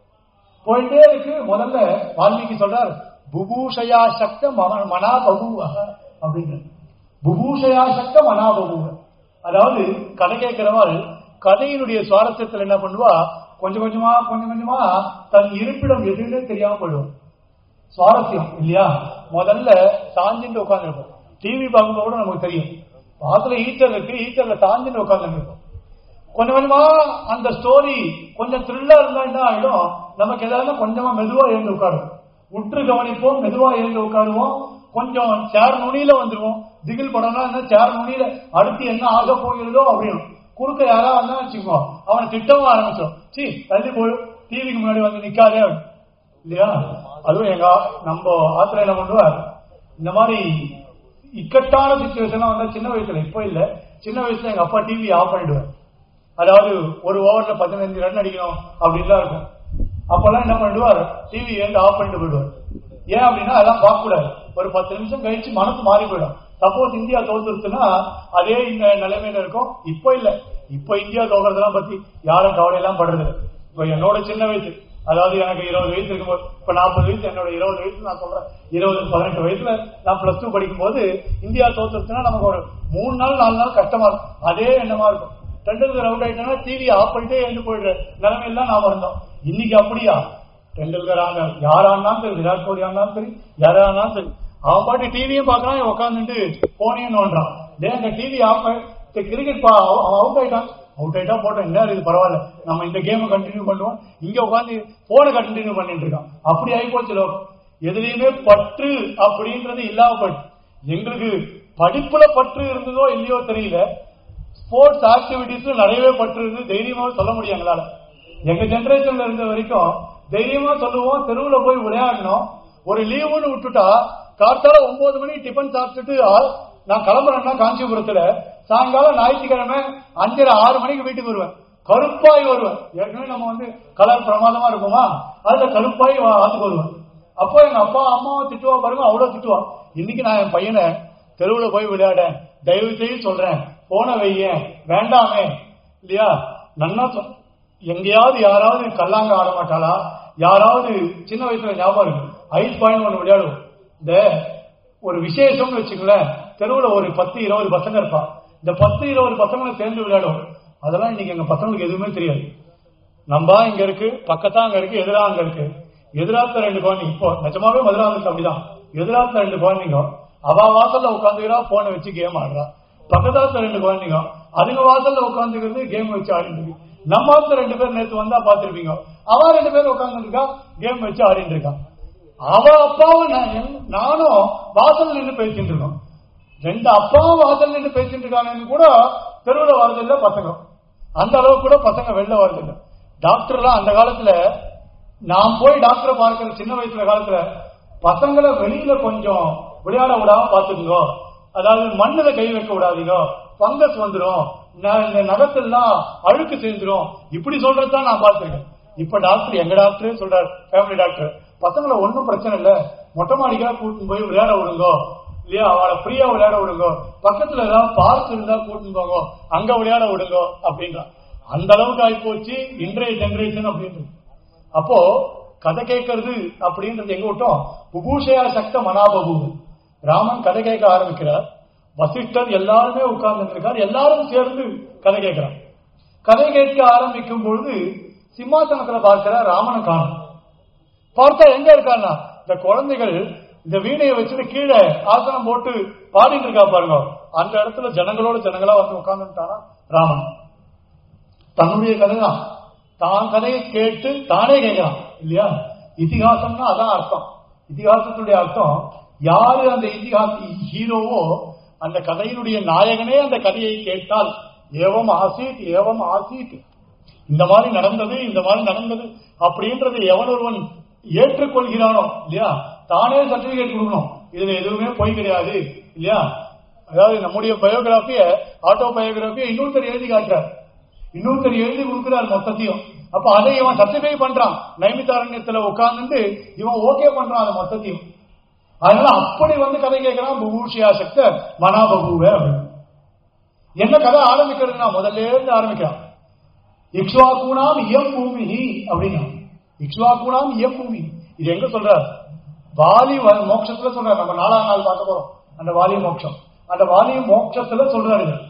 போயிட்டே இருக்கு முதல்ல வால்மீகி சொல்றார் புபூஷயா சக்த மம மனா பபுவ அப்படின்னு புபூஷயா சக்த மனா பபுவ அதாவது கதை கேட்கிறவள் கதையினுடைய சுவாரஸ்யத்துல என்ன பண்ணுவா கொஞ்சம் கொஞ்சமா கொஞ்சம் கொஞ்சமா தன் இருப்பிடம் எதுன்னு தெரியாம போயிடும் சுவாரஸ்யம் இல்லையா முதல்ல சாஞ்சிட்டு உட்காந்துருப்போம் டிவி பார்க்கும்போது கூட நமக்கு தெரியும் பாத்துல ஈட்டர் இருக்கு ஈட்டர்ல சாஞ்சிட்டு உட்காந்துருப்போம் கொஞ்சம் கொஞ்சமா அந்த ஸ்டோரி கொஞ்சம் த்ரில்லா இருந்தா என்ன ஆயிடும் நமக்கு ஏதாவது கொஞ்சமா மெதுவா எழுந்து உட்காருவோம் உற்று கவனிப்போம் மெதுவா எழுந்து உட்காருவோம் கொஞ்சம் சேர் நுனியில வந்துருவோம் திகில் படம்னா என்ன சேர் நுனியில அடுத்து என்ன ஆக போகிறதோ அப்படின்னு குறுக்க யாரா வந்தா வச்சுக்கோ அவனை திட்டவும் ஆரம்பிச்சோம் சி தள்ளி போய் டிவிக்கு முன்னாடி வந்து நிக்காதே அப்படின்னு. இல்லையா அதுவும் எங்க ஆ- நம்ம ஆத்திர என்ன பண்ணுவார் இந்த மாதிரி இக்கட்டான சுச்சுவேஷன் வந்தா சின்ன வயசுல இப்ப இல்ல சின்ன வயசுல எங்க அப்பா டிவி ஆஃப் பண்ணிடுவார் அதாவது ஒரு ஓவர்ல பதினஞ்சு ரன் அடிக்கணும் அப்படின்னு தான் இருக்கும் அப்பெல்லாம் என்ன பண்ணிடுவார் டிவி ஏந்து ஆஃப் பண்ணிட்டு போயிடுவார் ஏன் அப்படின்னா அதெல்லாம் பார்க்க கூடாது ஒரு பத்து நிமிஷம் கழிச்சு மனசு மாறி போயிடும் சப்போஸ் இந்தியா தோத்துருச்சுன்னா அதே இந்த நிலைமையில இருக்கும் இப்போ இல்ல இப்போ இந்தியா தோக்கிறதெல்லாம் பத்தி யாரும் கவலையெல்லாம் படுறது இல்ல. இப்போ என்னோட சின்ன வயசு அதாவது எனக்கு இருபது வயசு இருக்கும்போது இப்ப நாற்பது வயசு என்னோட இருபது வயசு நான் சொல்றேன் இருபது பதினெட்டு வயசுல நான் பிளஸ் டூ படிக்கும் போது இந்தியா தோத்துருச்சுன்னா நமக்கு ஒரு மூணு நாள் நாலு நாள் கஷ்டமா இருக்கும் அதே எண்ணமா இருக்கும் டெண்டுல்கர் அவுட் ஆயிட்டா டிவி ஆஃப் பண்ணிட்டே எழுந்து போயிடுற நிலைமையில நாம இருந்தோம் இன்னைக்கு அப்படியா டெண்டுல்கர் ஆனா யாரானாலும் சரி விராட் கோலி ஆனாலும் சரி யாரானாலும் சரி அவன் பாட்டு டிவியும் பாக்குறான் உட்காந்துட்டு போனையும் நோண்டான் டே அந்த டிவி ஆஃப் கிரிக்கெட் அவன் அவுட் ஆயிட்டான் அவுட் ஆயிட்டா போட்டோம் என்ன இது பரவாயில்ல நம்ம இந்த கேமை கண்டினியூ பண்ணுவோம் இங்க உட்காந்து போனை கண்டினியூ பண்ணிட்டு இருக்கான் அப்படி ஆகி போச்சு லோகம் எதுலயுமே பற்று அப்படின்றது இல்லாம போயிடுச்சு எங்களுக்கு படிப்புல பற்று இருந்ததோ இல்லையோ தெரியல ஸ்போர்ட்ஸ் ஆக்டிவிட்டிஸ்ல நிறையவே பற்று இருந்து தைரியமா சொல்ல முடியும் எங்களால எங்க ஜெனரேஷன்ல இருந்த வரைக்கும் தைரியமா சொல்லுவோம் தெருவுல போய் விளையாடணும் ஒரு லீவுன்னு விட்டுட்டா கார்த்தால ஒன்பது மணிக்கு டிபன் சாப்பிட்டுட்டு ஆ- நான் கிளம்புறேன்னா காஞ்சிபுரத்துல சாயங்காலம் ஞாயிற்றுக்கிழமை அஞ்சரை ஆறு மணிக்கு வீட்டுக்கு வருவேன் கருப்பாய் வருவேன் ஏற்கனவே நம்ம வந்து கலர் பிரமாதமா இருக்குமா அதுல கருப்பாய் வா- ஆத்துக்கு வருவேன் அப்போ எங்க அப்பா அம்மாவை திட்டுவா பாருங்க அவ்வளவு திட்டுவா இன்னைக்கு நான் என் பையனை தெருவுல போய் விளையாட தயவு செய்து சொல்றேன் போன வையேன் வேண்டாமே இல்லையா நன்னா சொ- எங்கேயாவது யாராவது கல்லாங்க ஆட மாட்டாளா யாராவது சின்ன வயசுல ஞாபகம் இருக்கு ஐஸ் பாயிண்ட் ஒண்ணு விளையாடுவோம் இந்த ஒரு விசேஷம்னு வச்சுங்களேன் தெருவுல ஒரு பத்து இருபது பசங்க இருப்பா இந்த பத்து இருபது பசங்களை சேர்ந்து விளையாடுவோம் அதெல்லாம் இன்னைக்கு எங்க பசங்களுக்கு எதுவுமே தெரியாது நம்ம இங்க இருக்கு பக்கத்தா அங்க இருக்கு எதிரா அங்க இருக்கு எதிராத்த ரெண்டு குழந்தைங்க இப்போ நிஜமாவே மதுராந்துக்கு அப்படிதான் எதிராத்த ரெண்டு குழந்தைங்க அவ வாசல்ல உட்காந்துக்கிறா போனை வச்சு கேம் ஆடுறா பக்கத்தாத்த ரெண்டு குழந்தைங்க அதுங்க வாசல்ல உட்காந்துக்கிறது கேம் வச்சு ஆடிட்டு இருக்கு நம்ம ஆத்துல ரெண்டு பேர் நேத்து வந்தா பாத்திருப்பீங்க அவ ரெண்டு பேர் உட்கார்ந்து இருக்கா கேம் வச்சு ஆடிட்டு இருக்கா அவ அப்பாவும் நான் நானும் வாசல் நின்று பேசிட்டு இருக்கோம் ரெண்டு அப்பாவும் வாசல் நின்று பேசிட்டு இருக்காங்கன்னு கூட தெருவில் வரதில்லை பசங்க அந்த அளவுக்கு கூட பசங்க வெளில வரதில்லை டாக்டர்லாம் அந்த காலத்துல நான் போய் டாக்டரை பார்க்கிற சின்ன வயசுல காலத்துல பசங்களை வெளியில கொஞ்சம் விளையாட விடாம பாத்துக்கோ அதாவது மண்ணுல கை வைக்க விடாதீங்க பங்கஸ் வந்துடும் ந- இந்த நகத்தெல்லாம் அழுக்கு சேர்ந்துரும் இப்படி சொல்றதுதான் நான் பார்த்திருக்கேன் இப்ப டாக்டர் எங்க டாக்டரே சொல்றாரு ஃபேமிலி டாக்டர் பசங்களை ஒன்றும் பிரச்சனை இல்ல மொட்டை மாடிக்கா கூட்டின்னு போய் விளையாட விடுங்கோ இல்லையா அவளை ஃப்ரீயா விளையாட விடுங்கோ பக்கத்துல ஏதாவது பார்க் இருந்தா கூட்டின்னு போங்க அங்க விளையாட விடுங்கோ அப்படின்றான் அந்த அளவுக்கு ஆகி போச்சு இன்றைய ஜெனரேஷன் அப்படின்றது அப்போ கதை கேட்கறது அப்படின்றது எங்க விட்டோம் புபூஷயா சக்த மனாபபு ராமன் கதை கேட்க ஆரம்பிக்கிறார் வசிஷ்டர் எல்லாருமே உட்கார்ந்து இருக்கார் எல்லாரும் சேர்ந்து கதை கேட்கிறார் கதை கேட்க ஆரம்பிக்கும் பொழுது சிம்மாசனத்துல பார்க்கிறார் ராமனை காணும் பார்த்தா எங்க இருக்கான்னா இந்த குழந்தைகள் இந்த வீணையை வச்சுட்டு கீழே ஆசனம் போட்டு பாடிட்டு இருக்கா பாருங்க அந்த இடத்துல ஜனங்களோட ஜனங்களா வந்து உட்கார்ந்துட்டானா ராமன் தன்னுடைய கதை தான் தான் கதையை கேட்டு தானே கேட்கிறான் இல்லையா இதிகாசம்னா அதான் அர்த்தம் இதிகாசத்துடைய அர்த்தம் யாரு அந்த இதிகாச ஹீரோவோ அந்த கதையினுடைய நாயகனே அந்த கதையை கேட்டால் ஏவம் ஆசீத் ஏவம் ஆசீத் இந்த மாதிரி நடந்தது இந்த மாதிரி நடந்தது அப்படின்றது எவன் ஒருவன் ஏற்றுக்கொள்கிறானோ இல்லையா தானே சர்டிபிகேட் கொடுக்கணும் இதுல எதுவுமே பொய் கிடையாது இல்லையா அதாவது நம்முடைய பயோகிராபிய ஆட்டோ பயோகிராபிய இன்னொருத்தர் எழுதி காட்டுறார் இன்னொருத்தர் எழுதி கொடுக்கிறார் மொத்தத்தையும் அப்ப அதை இவன் சர்டிஃபை பண்றான் நைமிதாரண்யத்துல உட்கார்ந்து இவன் ஓகே பண்றான் அது மொத்தத்தையும் அதனால அப்படி வந்து கதை கேட்கிறான் புபூஷியா சக்த மனாபபுவ அப்படின்னு என்ன கதை ஆரம்பிக்கிறதுனா முதல்ல இருந்து ஆரம்பிக்கிறான் இக்ஷ்வாகுணாம் இயம் பூமி அப்படின்னா இக்ஷ்வாகுணாம் இயம் பூமி இது எங்க சொல்றார் வாலி வ- மோட்சத்துல சொல்றாரு நம்ம நாலாம் நாள் பார்க்க போறோம் அந்த வாலி மோட்சம் அந்த வாலி மோட்சத்துல சொல்றாரு இது.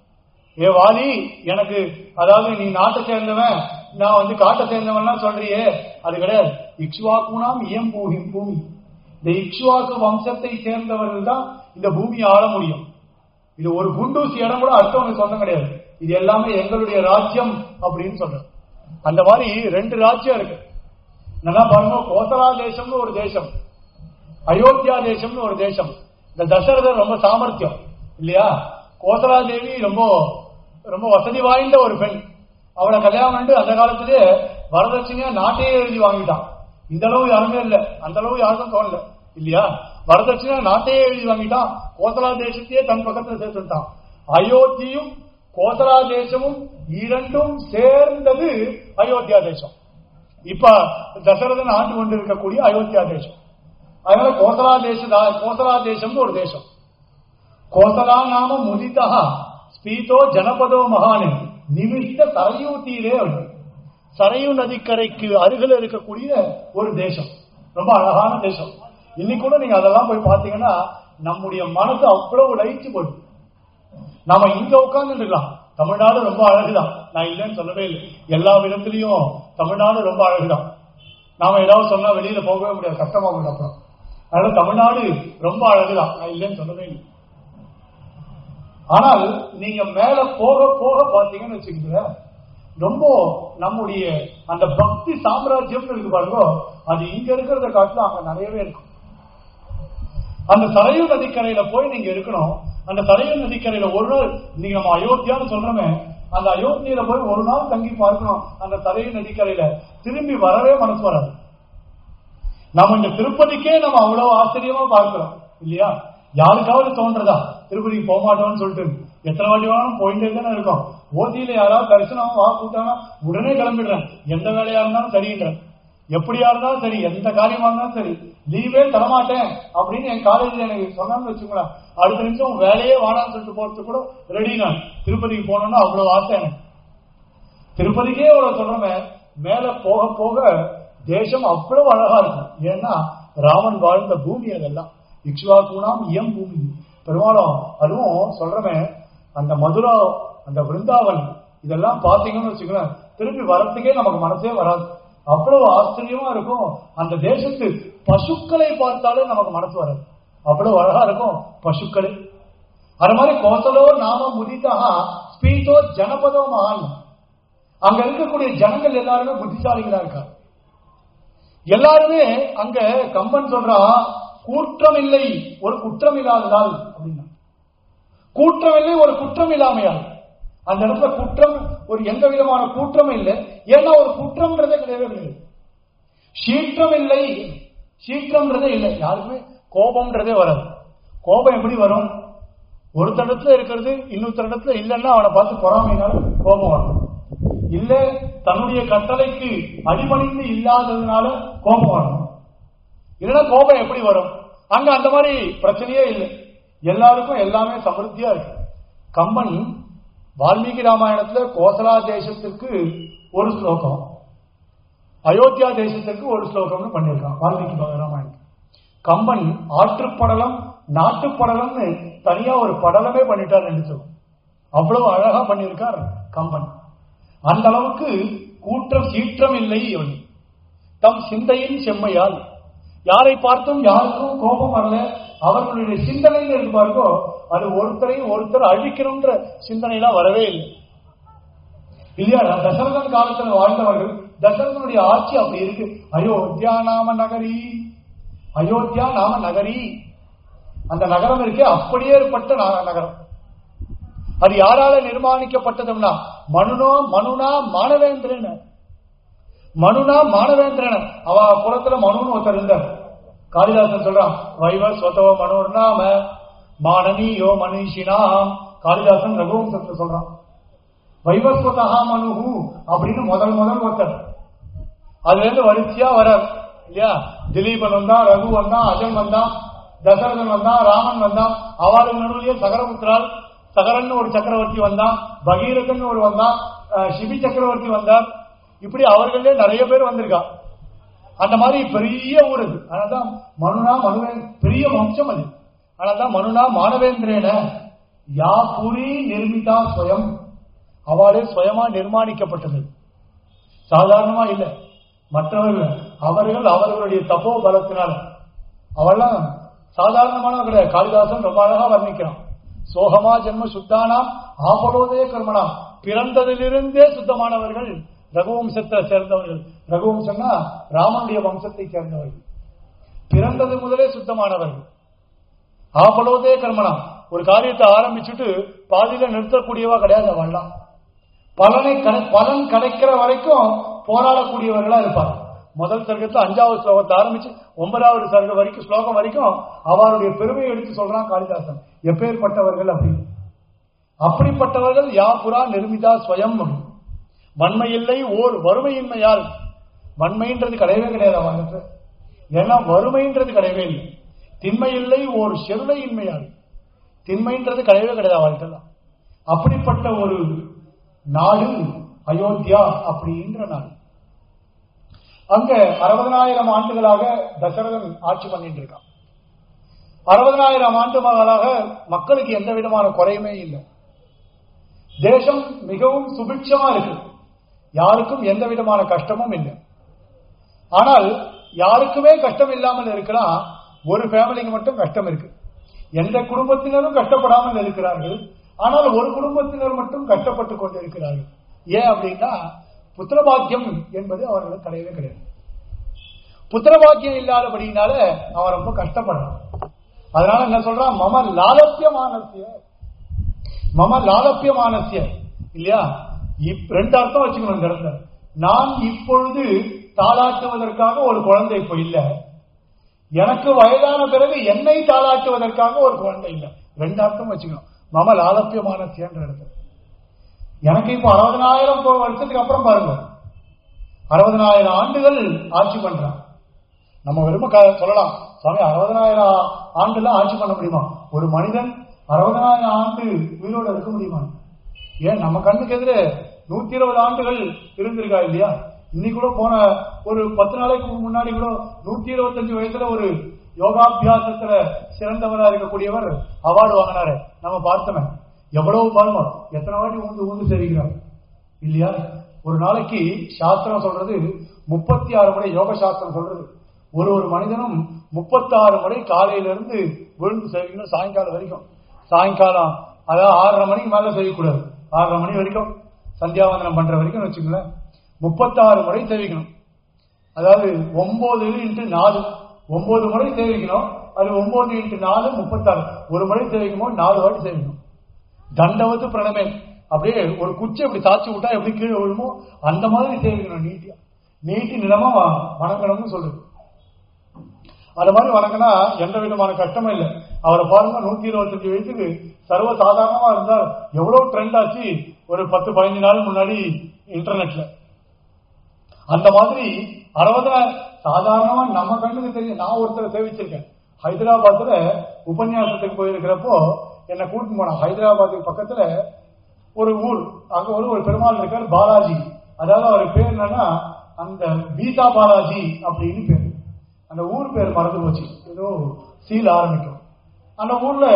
ஏ வாலி எனக்கு அதாவது நீ நாட்டை சேர்ந்தவன் நான் வந்து காட்டை சேர்ந்தவன்லாம் சொல்றியே அது கிடையாது இக்ஷ்வாக்குனாம் இயம் பூமி பூமி இந்த இக்ஷ்வாக்கு வம்சத்தை சேர்ந்தவர்கள் தான் இந்த பூமியை ஆள முடியும் இது ஒரு குண்டூசி இடம் கூட அடுத்தவனுக்கு சொந்தம் கிடையாது இது எல்லாமே எங்களுடைய ராஜ்யம் அப்படின்னு சொல்றேன் அந்த மாதிரி ரெண்டு ராஜ்யம் இருக்கு நல்லா பாருங்க கோசலா தேசம்னு ஒரு தேசம் அயோத்தியா தேசம்னு ஒரு தேசம் இந்த தசரதர் ரொம்ப சாமர்த்தியம் இல்லையா கோசலா தேவி ரொம்ப ரொம்ப வசதி வாய்ந்த ஒரு பெண் அவளை கல்யாணம் பண்ணிட்டு அந்த காலத்திலே வரதட்சணையா நாட்டையே எழுதி வாங்கிட்டான் இந்த அளவு யாருமே இல்ல அந்த அளவு யாருக்கும் தோணல இல்லையா வரதட்சணையா நாட்டையே எழுதி வாங்கிட்டான் கோசலா தேசத்தையே தன் பக்கத்துல சேர்த்துட்டான் அயோத்தியும் கோசலா தேசமும் இரண்டும் சேர்ந்தது அயோத்தியா தேசம் இப்ப தசரதன் ஆண்டு கொண்டு இருக்கக்கூடிய அயோத்தியா தேசம் அதனால கோசலா தேச கோசலா தேசம்னு ஒரு தேசம் கோசலா நாம முதிதா ஸ்பீதோ ஜனபதோ மகானு நிமிஷ்ட சரையூ தீரே அப்படின்னு. சரையூ நதிக்கரைக்கு அருகில் இருக்கக்கூடிய ஒரு தேசம் ரொம்ப அழகான தேசம் இன்னைக்கு கூட நீங்க அதெல்லாம் போய் பார்த்தீங்கன்னா நம்முடைய மனசு அவ்வளவு லயிச்சு போயிடும் நாம இங்க உட்கார்ந்து இருக்கலாம் தமிழ்நாடு ரொம்ப அழகுதான் நான் இல்லைன்னு சொல்லவே இல்லை எல்லா விதத்திலையும் தமிழ்நாடு ரொம்ப அழகுதான் நாம ஏதாவது சொன்னா வெளியில போகவே முடியாது கஷ்டமா போயிடும் அப்புறம் அதனால தமிழ்நாடு ரொம்ப அழகுதான் நான் இல்லைன்னு சொல்லவே இல்லை ஆனால் நீங்க மேல போக போக பாத்தீங்கன்னு வச்சுக்கோங்களேன் ரொம்ப நம்முடைய அந்த பக்தி சாம்ராஜ்யம் இருக்கு பாருங்க அது இங்க இருக்கிறத காட்டிலும் அங்க நிறையவே இருக்கும் அந்த சரையு நதிக்கரையில போய் நீங்க இருக்கணும் அந்த சரையு நதிக்கரையில ஒரு நாள் நீங்க நம்ம அயோத்தியான்னு சொல்றோமே அந்த அயோத்தியில போய் ஒரு நாள் தங்கி பார்க்கணும் அந்த சரையு நதிக்கரையில திரும்பி வரவே மனசு வராது நம்ம இந்த திருப்பதிக்கே நம்ம அவ்வளவு ஆச்சரியமா பார்க்கிறோம் இல்லையா யாருக்காவது தோன்றதா திருப்பதிக்கு போக மாட்டோம்னு சொல்லிட்டு எத்தனை வாட்டி வேணாலும் போயிட்டே தானே இருக்கோம் ஓதியில யாராவது தரிசனம் வா கூட்டானா உடனே கிளம்பிடுறேன் எந்த வேலையா இருந்தாலும் சரின்றேன் எப்படியா இருந்தாலும் சரி எந்த காரியமா இருந்தாலும் சரி லீவே தரமாட்டேன் அப்படின்னு என் காலேஜ்ல எனக்கு சொன்னான்னு வச்சுங்களேன் அடுத்த நிமிஷம் வேலையே வேணாம்னு சொல்லிட்டு போறதுக்கு கூட ரெடி நான் திருப்பதிக்கு போகணும்னு அவ்வளவு ஆசை எனக்கு திருப்பதிக்கே அவ்வளவு சொல்றோமே மேல போக போக தேசம் அவ்வளவு அழகா இருக்கும் ஏன்னா ராமன் வாழ்ந்த பூமி அதெல்லாம் இக்ஷ்வாகுணாம் இயம் பூமி பெரும்பாலும் அதுவும் சொல்றமே அந்த மதுரா அந்த விருந்தாவன் இதெல்லாம் பாத்தீங்கன்னு வச்சுக்கோங்களேன் திருப்பி வரத்துக்கே நமக்கு மனசே வராது அவ்வளவு ஆச்சரியமா இருக்கும் அந்த தேசத்து பசுக்களை பார்த்தாலே நமக்கு மனசு வராது அவ்வளவு அழகா இருக்கும் பசுக்கள் அது மாதிரி கோசலோ நாம முதிதா ஸ்பீதோ ஜனபதோ மகான் அங்க இருக்கக்கூடிய ஜனங்கள் எல்லாருமே புத்திசாலிகளா இருக்காங்க எல்லாருமே அங்க கம்பன் சொல்றான் கூற்றம் இல்லை ஒரு குற்றம் இல்லாததால் அப்படின்னா கூற்றம் இல்லை ஒரு குற்றம் இல்லாமையால் அந்த இடத்துல குற்றம் ஒரு எந்த விதமான கூற்றமும் இல்லை ஏன்னா ஒரு குற்றம்ன்றதே கிடையவே கிடையாது சீற்றம் இல்லை சீற்றம்ன்றதே இல்லை யாருக்குமே கோபம்ன்றதே வராது கோபம் எப்படி வரும் ஒருத்தரிடத்துல இருக்கிறது இன்னொருத்தரிடத்துல இல்லைன்னா அவனை பார்த்து பொறாமைனால கோபம் வரும் இல்ல தன்னுடைய கட்டளைக்கு அடிபணிந்து இல்லாததுனால கோபம் வரும் இல்லைன்னா கோபம் எப்படி வரும் அங்க அந்த மாதிரி பிரச்சனையே இல்லை எல்லாருக்கும் எல்லாமே சமிருத்தியா இருக்கு கம்பன் வால்மீகி ராமாயணத்துல கோசலா தேசத்திற்கு ஒரு ஸ்லோகம் அயோத்தியா தேசத்திற்கு ஒரு ஸ்லோகம்னு பண்ணியிருக்கான் வால்மீகி ராமாயணம் கம்பன் ஆற்றுப்படலம் நாட்டுப்படலம்னு தனியா ஒரு படலமே பண்ணிட்டார் என்று சொல்லும் அவ்வளவு அழகா பண்ணியிருக்கார் கம்பன் அந்த அளவுக்கு கூற்றம் சீற்றம் இல்லை அவன் தம் சிந்தையின் செம்மையால் யாரை பார்த்தும் யாருக்கும் கோபம் வரல அவர்களுடைய சிந்தனையில் இருப்பார்களோ அது ஒருத்தரை ஒருத்தர் அழிக்கணும்ன்ற சிந்தனைலாம் வரவே இல்லை இல்லையா தசரதன் காலத்துல வாழ்ந்தவர்கள் தசரதனுடைய ஆட்சி அப்படி இருக்கு அயோத்தியா நாம நகரி அயோத்தியா நாம நகரி அந்த நகரம் இருக்கே அப்படியே ஏற்பட்ட நகரம் அது யாரால நிர்மாணிக்கப்பட்டதுன்னா மனுனோ மனுனா மானவேந்திரன் மனுனா மானவேந்திரன் அவ குலத்துல மனுன்னு ஒருத்தர் இருந்தார் காளிதாசன் சொல்றான் வைவ சொதவ மனோர்நாம மானனியோ மனுஷினாம் காளிதாசன் ரகுவம்சத்துல சொல்றான் வைவஸ்வதா மனுஹு அப்படின்னு முதல் முதல் ஒருத்தர் அதுல இருந்து வரிசையா வரார் இல்லையா திலீபன் வந்தான் ரகு வந்தான் அஜன் வந்தான் தசரதன் வந்தான் ராமன் வந்தான் அவளுக்கு நடுவிலேயே சகரபுத்திரால் சகரன் ஒரு சக்கரவர்த்தி வந்தான் பகீரதன் ஒரு வந்தான் சிபி சக்கரவர்த்தி வந்தார் இப்படி அவர்களே நிறைய பேர் வந்திருக்கா அந்த மாதிரி பெரிய ஊர் அது அதனால்தான் மனுனா மனுவே பெரிய வம்சம் அது அதனால்தான் மனுனா மானவேந்திரேன யா புரி நிர்மிதா ஸ்வயம் அவளே சுயமா நிர்மாணிக்கப்பட்டது சாதாரணமா இல்லை மற்றவர்கள் அவர்கள் அவர்களுடைய தப்போ பலத்தினால அவெல்லாம் சாதாரணமான கிடையாது காளிதாசன் ரொம்ப அழகா வர்ணிக்கிறான் சோகமா ஜென்ம சுத்தானாம் ஆபலோதே கர்மனாம் பிறந்ததிலிருந்தே சுத்தமானவர்கள் ரகுவம்சத்தை சேர்ந்தவர்கள் ரகுவம்சம்னா ராமனுடைய வம்சத்தை சேர்ந்தவர்கள் பிறந்தது முதலே சுத்தமானவர்கள் ஆபலோதே கர்மனாம் ஒரு காரியத்தை ஆரம்பிச்சுட்டு பாதியில நிறுத்தக்கூடியவா கிடையாது அவள்லாம் பலனை பலன் கிடைக்கிற வரைக்கும் போராடக்கூடியவர்களா இருப்பாங்க முதல் சர்க்கத்துல அஞ்சாவது ஸ்லோகத்தை ஆரம்பிச்சு ஒன்பதாவது சர்க்க வரைக்கும் ஸ்லோகம் வரைக்கும் அவருடைய பெருமையை எடுத்து சொல்றான் காளிதாசன் எப்பேற்பட்டவர்கள் அப்படின்னு அப்படிப்பட்டவர்கள் யாபுரா நிர்மிதா ஸ்வயம் வன்மை இல்லை ஓர் வறுமையின்மையால் வன்மைன்றது கிடையவே கிடையாது அவங்களுக்கு ஏன்னா வறுமைன்றது கிடையவே இல்லை திண்மை இல்லை ஓர் செருளையின்மையால் திண்மைன்றது கிடையவே கிடையாது அவள்கிட்ட அப்படிப்பட்ட ஒரு நாடு அயோத்தியா அப்படின்ற நாடு அங்க அறுபதனாயிரம் ஆண்டுகளாக தசரதன் ஆட்சி பண்ணிட்டு இருக்கான் அறுபதனாயிரம் ஆண்டுகளாக மக்களுக்கு எந்த விதமான குறையுமே இல்லை தேசம் மிகவும் சுபிட்சமா இருக்கு யாருக்கும் எந்த விதமான கஷ்டமும் இல்லை ஆனால் யாருக்குமே கஷ்டம் இல்லாமல் இருக்கலாம் ஒரு ஃபேமிலிக்கு மட்டும் கஷ்டம் இருக்கு எந்த குடும்பத்தினரும் கஷ்டப்படாமல் இருக்கிறார்கள் ஆனால் ஒரு குடும்பத்தினர் மட்டும் கஷ்டப்பட்டு கொண்டிருக்கிறார்கள் ஏன் அப்படின்னா புத்திரபாக்கியம் என்பது அவர்களுக்கு கிடையவே கிடையாது புத்திரபாக்கியம் இல்லாதபடினால அவன் ரொம்ப கஷ்டப்படுறான் அதனால என்ன சொல்றான் மம லாலப்பியமானசிய மம லாலப்பியமானசிய இல்லையா ரெண்டு அர்த்தம் வச்சுக்கணும் இந்த இடத்துல நான் இப்பொழுது தாளாட்டுவதற்காக ஒரு குழந்தை இப்போ இல்ல எனக்கு வயதான பிறகு என்னை தாளாட்டுவதற்காக ஒரு குழந்தை இல்லை ரெண்டு அர்த்தம் வச்சுக்கணும் மம லாலப்பியமானசியன்ற இடத்துல எனக்கு இப்போ அறுபதனாயிரம் வருஷத்துக்கு அப்புறம் பாருங்க அறுபதனாயிரம் ஆண்டுகள் ஆட்சி பண்றான் நம்ம வெறும சொல்லலாம் சுவாமி அறுபதனாயிரம் ஆண்டுல ஆட்சி பண்ண முடியுமா ஒரு மனிதன் அறுபதனாயிரம் ஆண்டு உயிரோட இருக்க முடியுமா ஏன் நம்ம கண்ணுக்கு எதிரே நூத்தி இருபது ஆண்டுகள் இருந்திருக்கா இல்லையா இன்னைக்கு கூட போன ஒரு பத்து நாளைக்கு முன்னாடி கூட நூத்தி இருபத்தஞ்சு வயசுல ஒரு யோகாபியாசத்துல சிறந்தவரா இருக்கக்கூடியவர் அவார்டு வாங்கினாரு நம்ம பார்த்தோமே எவ்வளவு பாருங்க எத்தனை வாட்டி ஊந்து ஊந்து சரிக்கிறார் இல்லையா ஒரு நாளைக்கு சாஸ்திரம் சொல்றது முப்பத்தி ஆறு முறை யோக சாஸ்திரம் சொல்றது ஒரு ஒரு மனிதனும் முப்பத்தாறு முறை காலையில இருந்து விழுந்து செய்யணும் சாயங்காலம் வரைக்கும் சாயங்காலம் அதாவது ஆறரை மணிக்கு மேல செய்யக்கூடாது ஆறரை மணி வரைக்கும் சந்தியாவந்தனம் பண்ற வரைக்கும் வச்சுங்களேன் முப்பத்தாறு முறை சேவிக்கணும் அதாவது ஒன்பது இன்ட்டு நாலு ஒன்பது முறை சேவிக்கணும் அது ஒன்பது இன்ட்டு நாலு முப்பத்தாறு ஒரு முறை சேவிக்கும் போது நாலு வாட்டி சேவிக்கணும் தண்டவத்து பிரணமே அப்படியே ஒரு குச்சி அப்படி சாச்சி விட்டா எப்படி கீழே விழுமோ அந்த மாதிரி சேவிக்கணும் நீட்டியா நீட்டி நிலமா வணங்கணும்னு சொல்லுது அது மாதிரி வணங்கினா எந்த விதமான கஷ்டமும் இல்லை அவரை பாருங்க நூத்தி இருபத்தஞ்சு வயசுக்கு சர்வ சாதாரணமா இருந்தார் எவ்வளவு ட்ரெண்ட் ஆச்சு ஒரு பத்து பதினஞ்சு நாள் முன்னாடி இன்டர்நெட்ல அந்த மாதிரி அறுபதுல சாதாரணமா நம்ம கண்ணுக்கு தெரியும் நான் ஒருத்தரை சேவிச்சிருக்கேன் ஹைதராபாத்ல உபன்யாசத்துக்கு போயிருக்கிறப்போ என்னை கூட்டிட்டு போனான் ஹைதராபாத்துக்கு பக்கத்துல ஒரு ஊர் அங்க ஒரு ஒரு பெருமாள் இருக்கார் பாலாஜி அதாவது அவர் பேர் என்னன்னா அந்த பீதா பாலாஜி அப்படின்னு பேர் அந்த ஊர் பேர் மறந்து போச்சு ஏதோ சீல் ஆரம்பிக்கும் அந்த ஊர்ல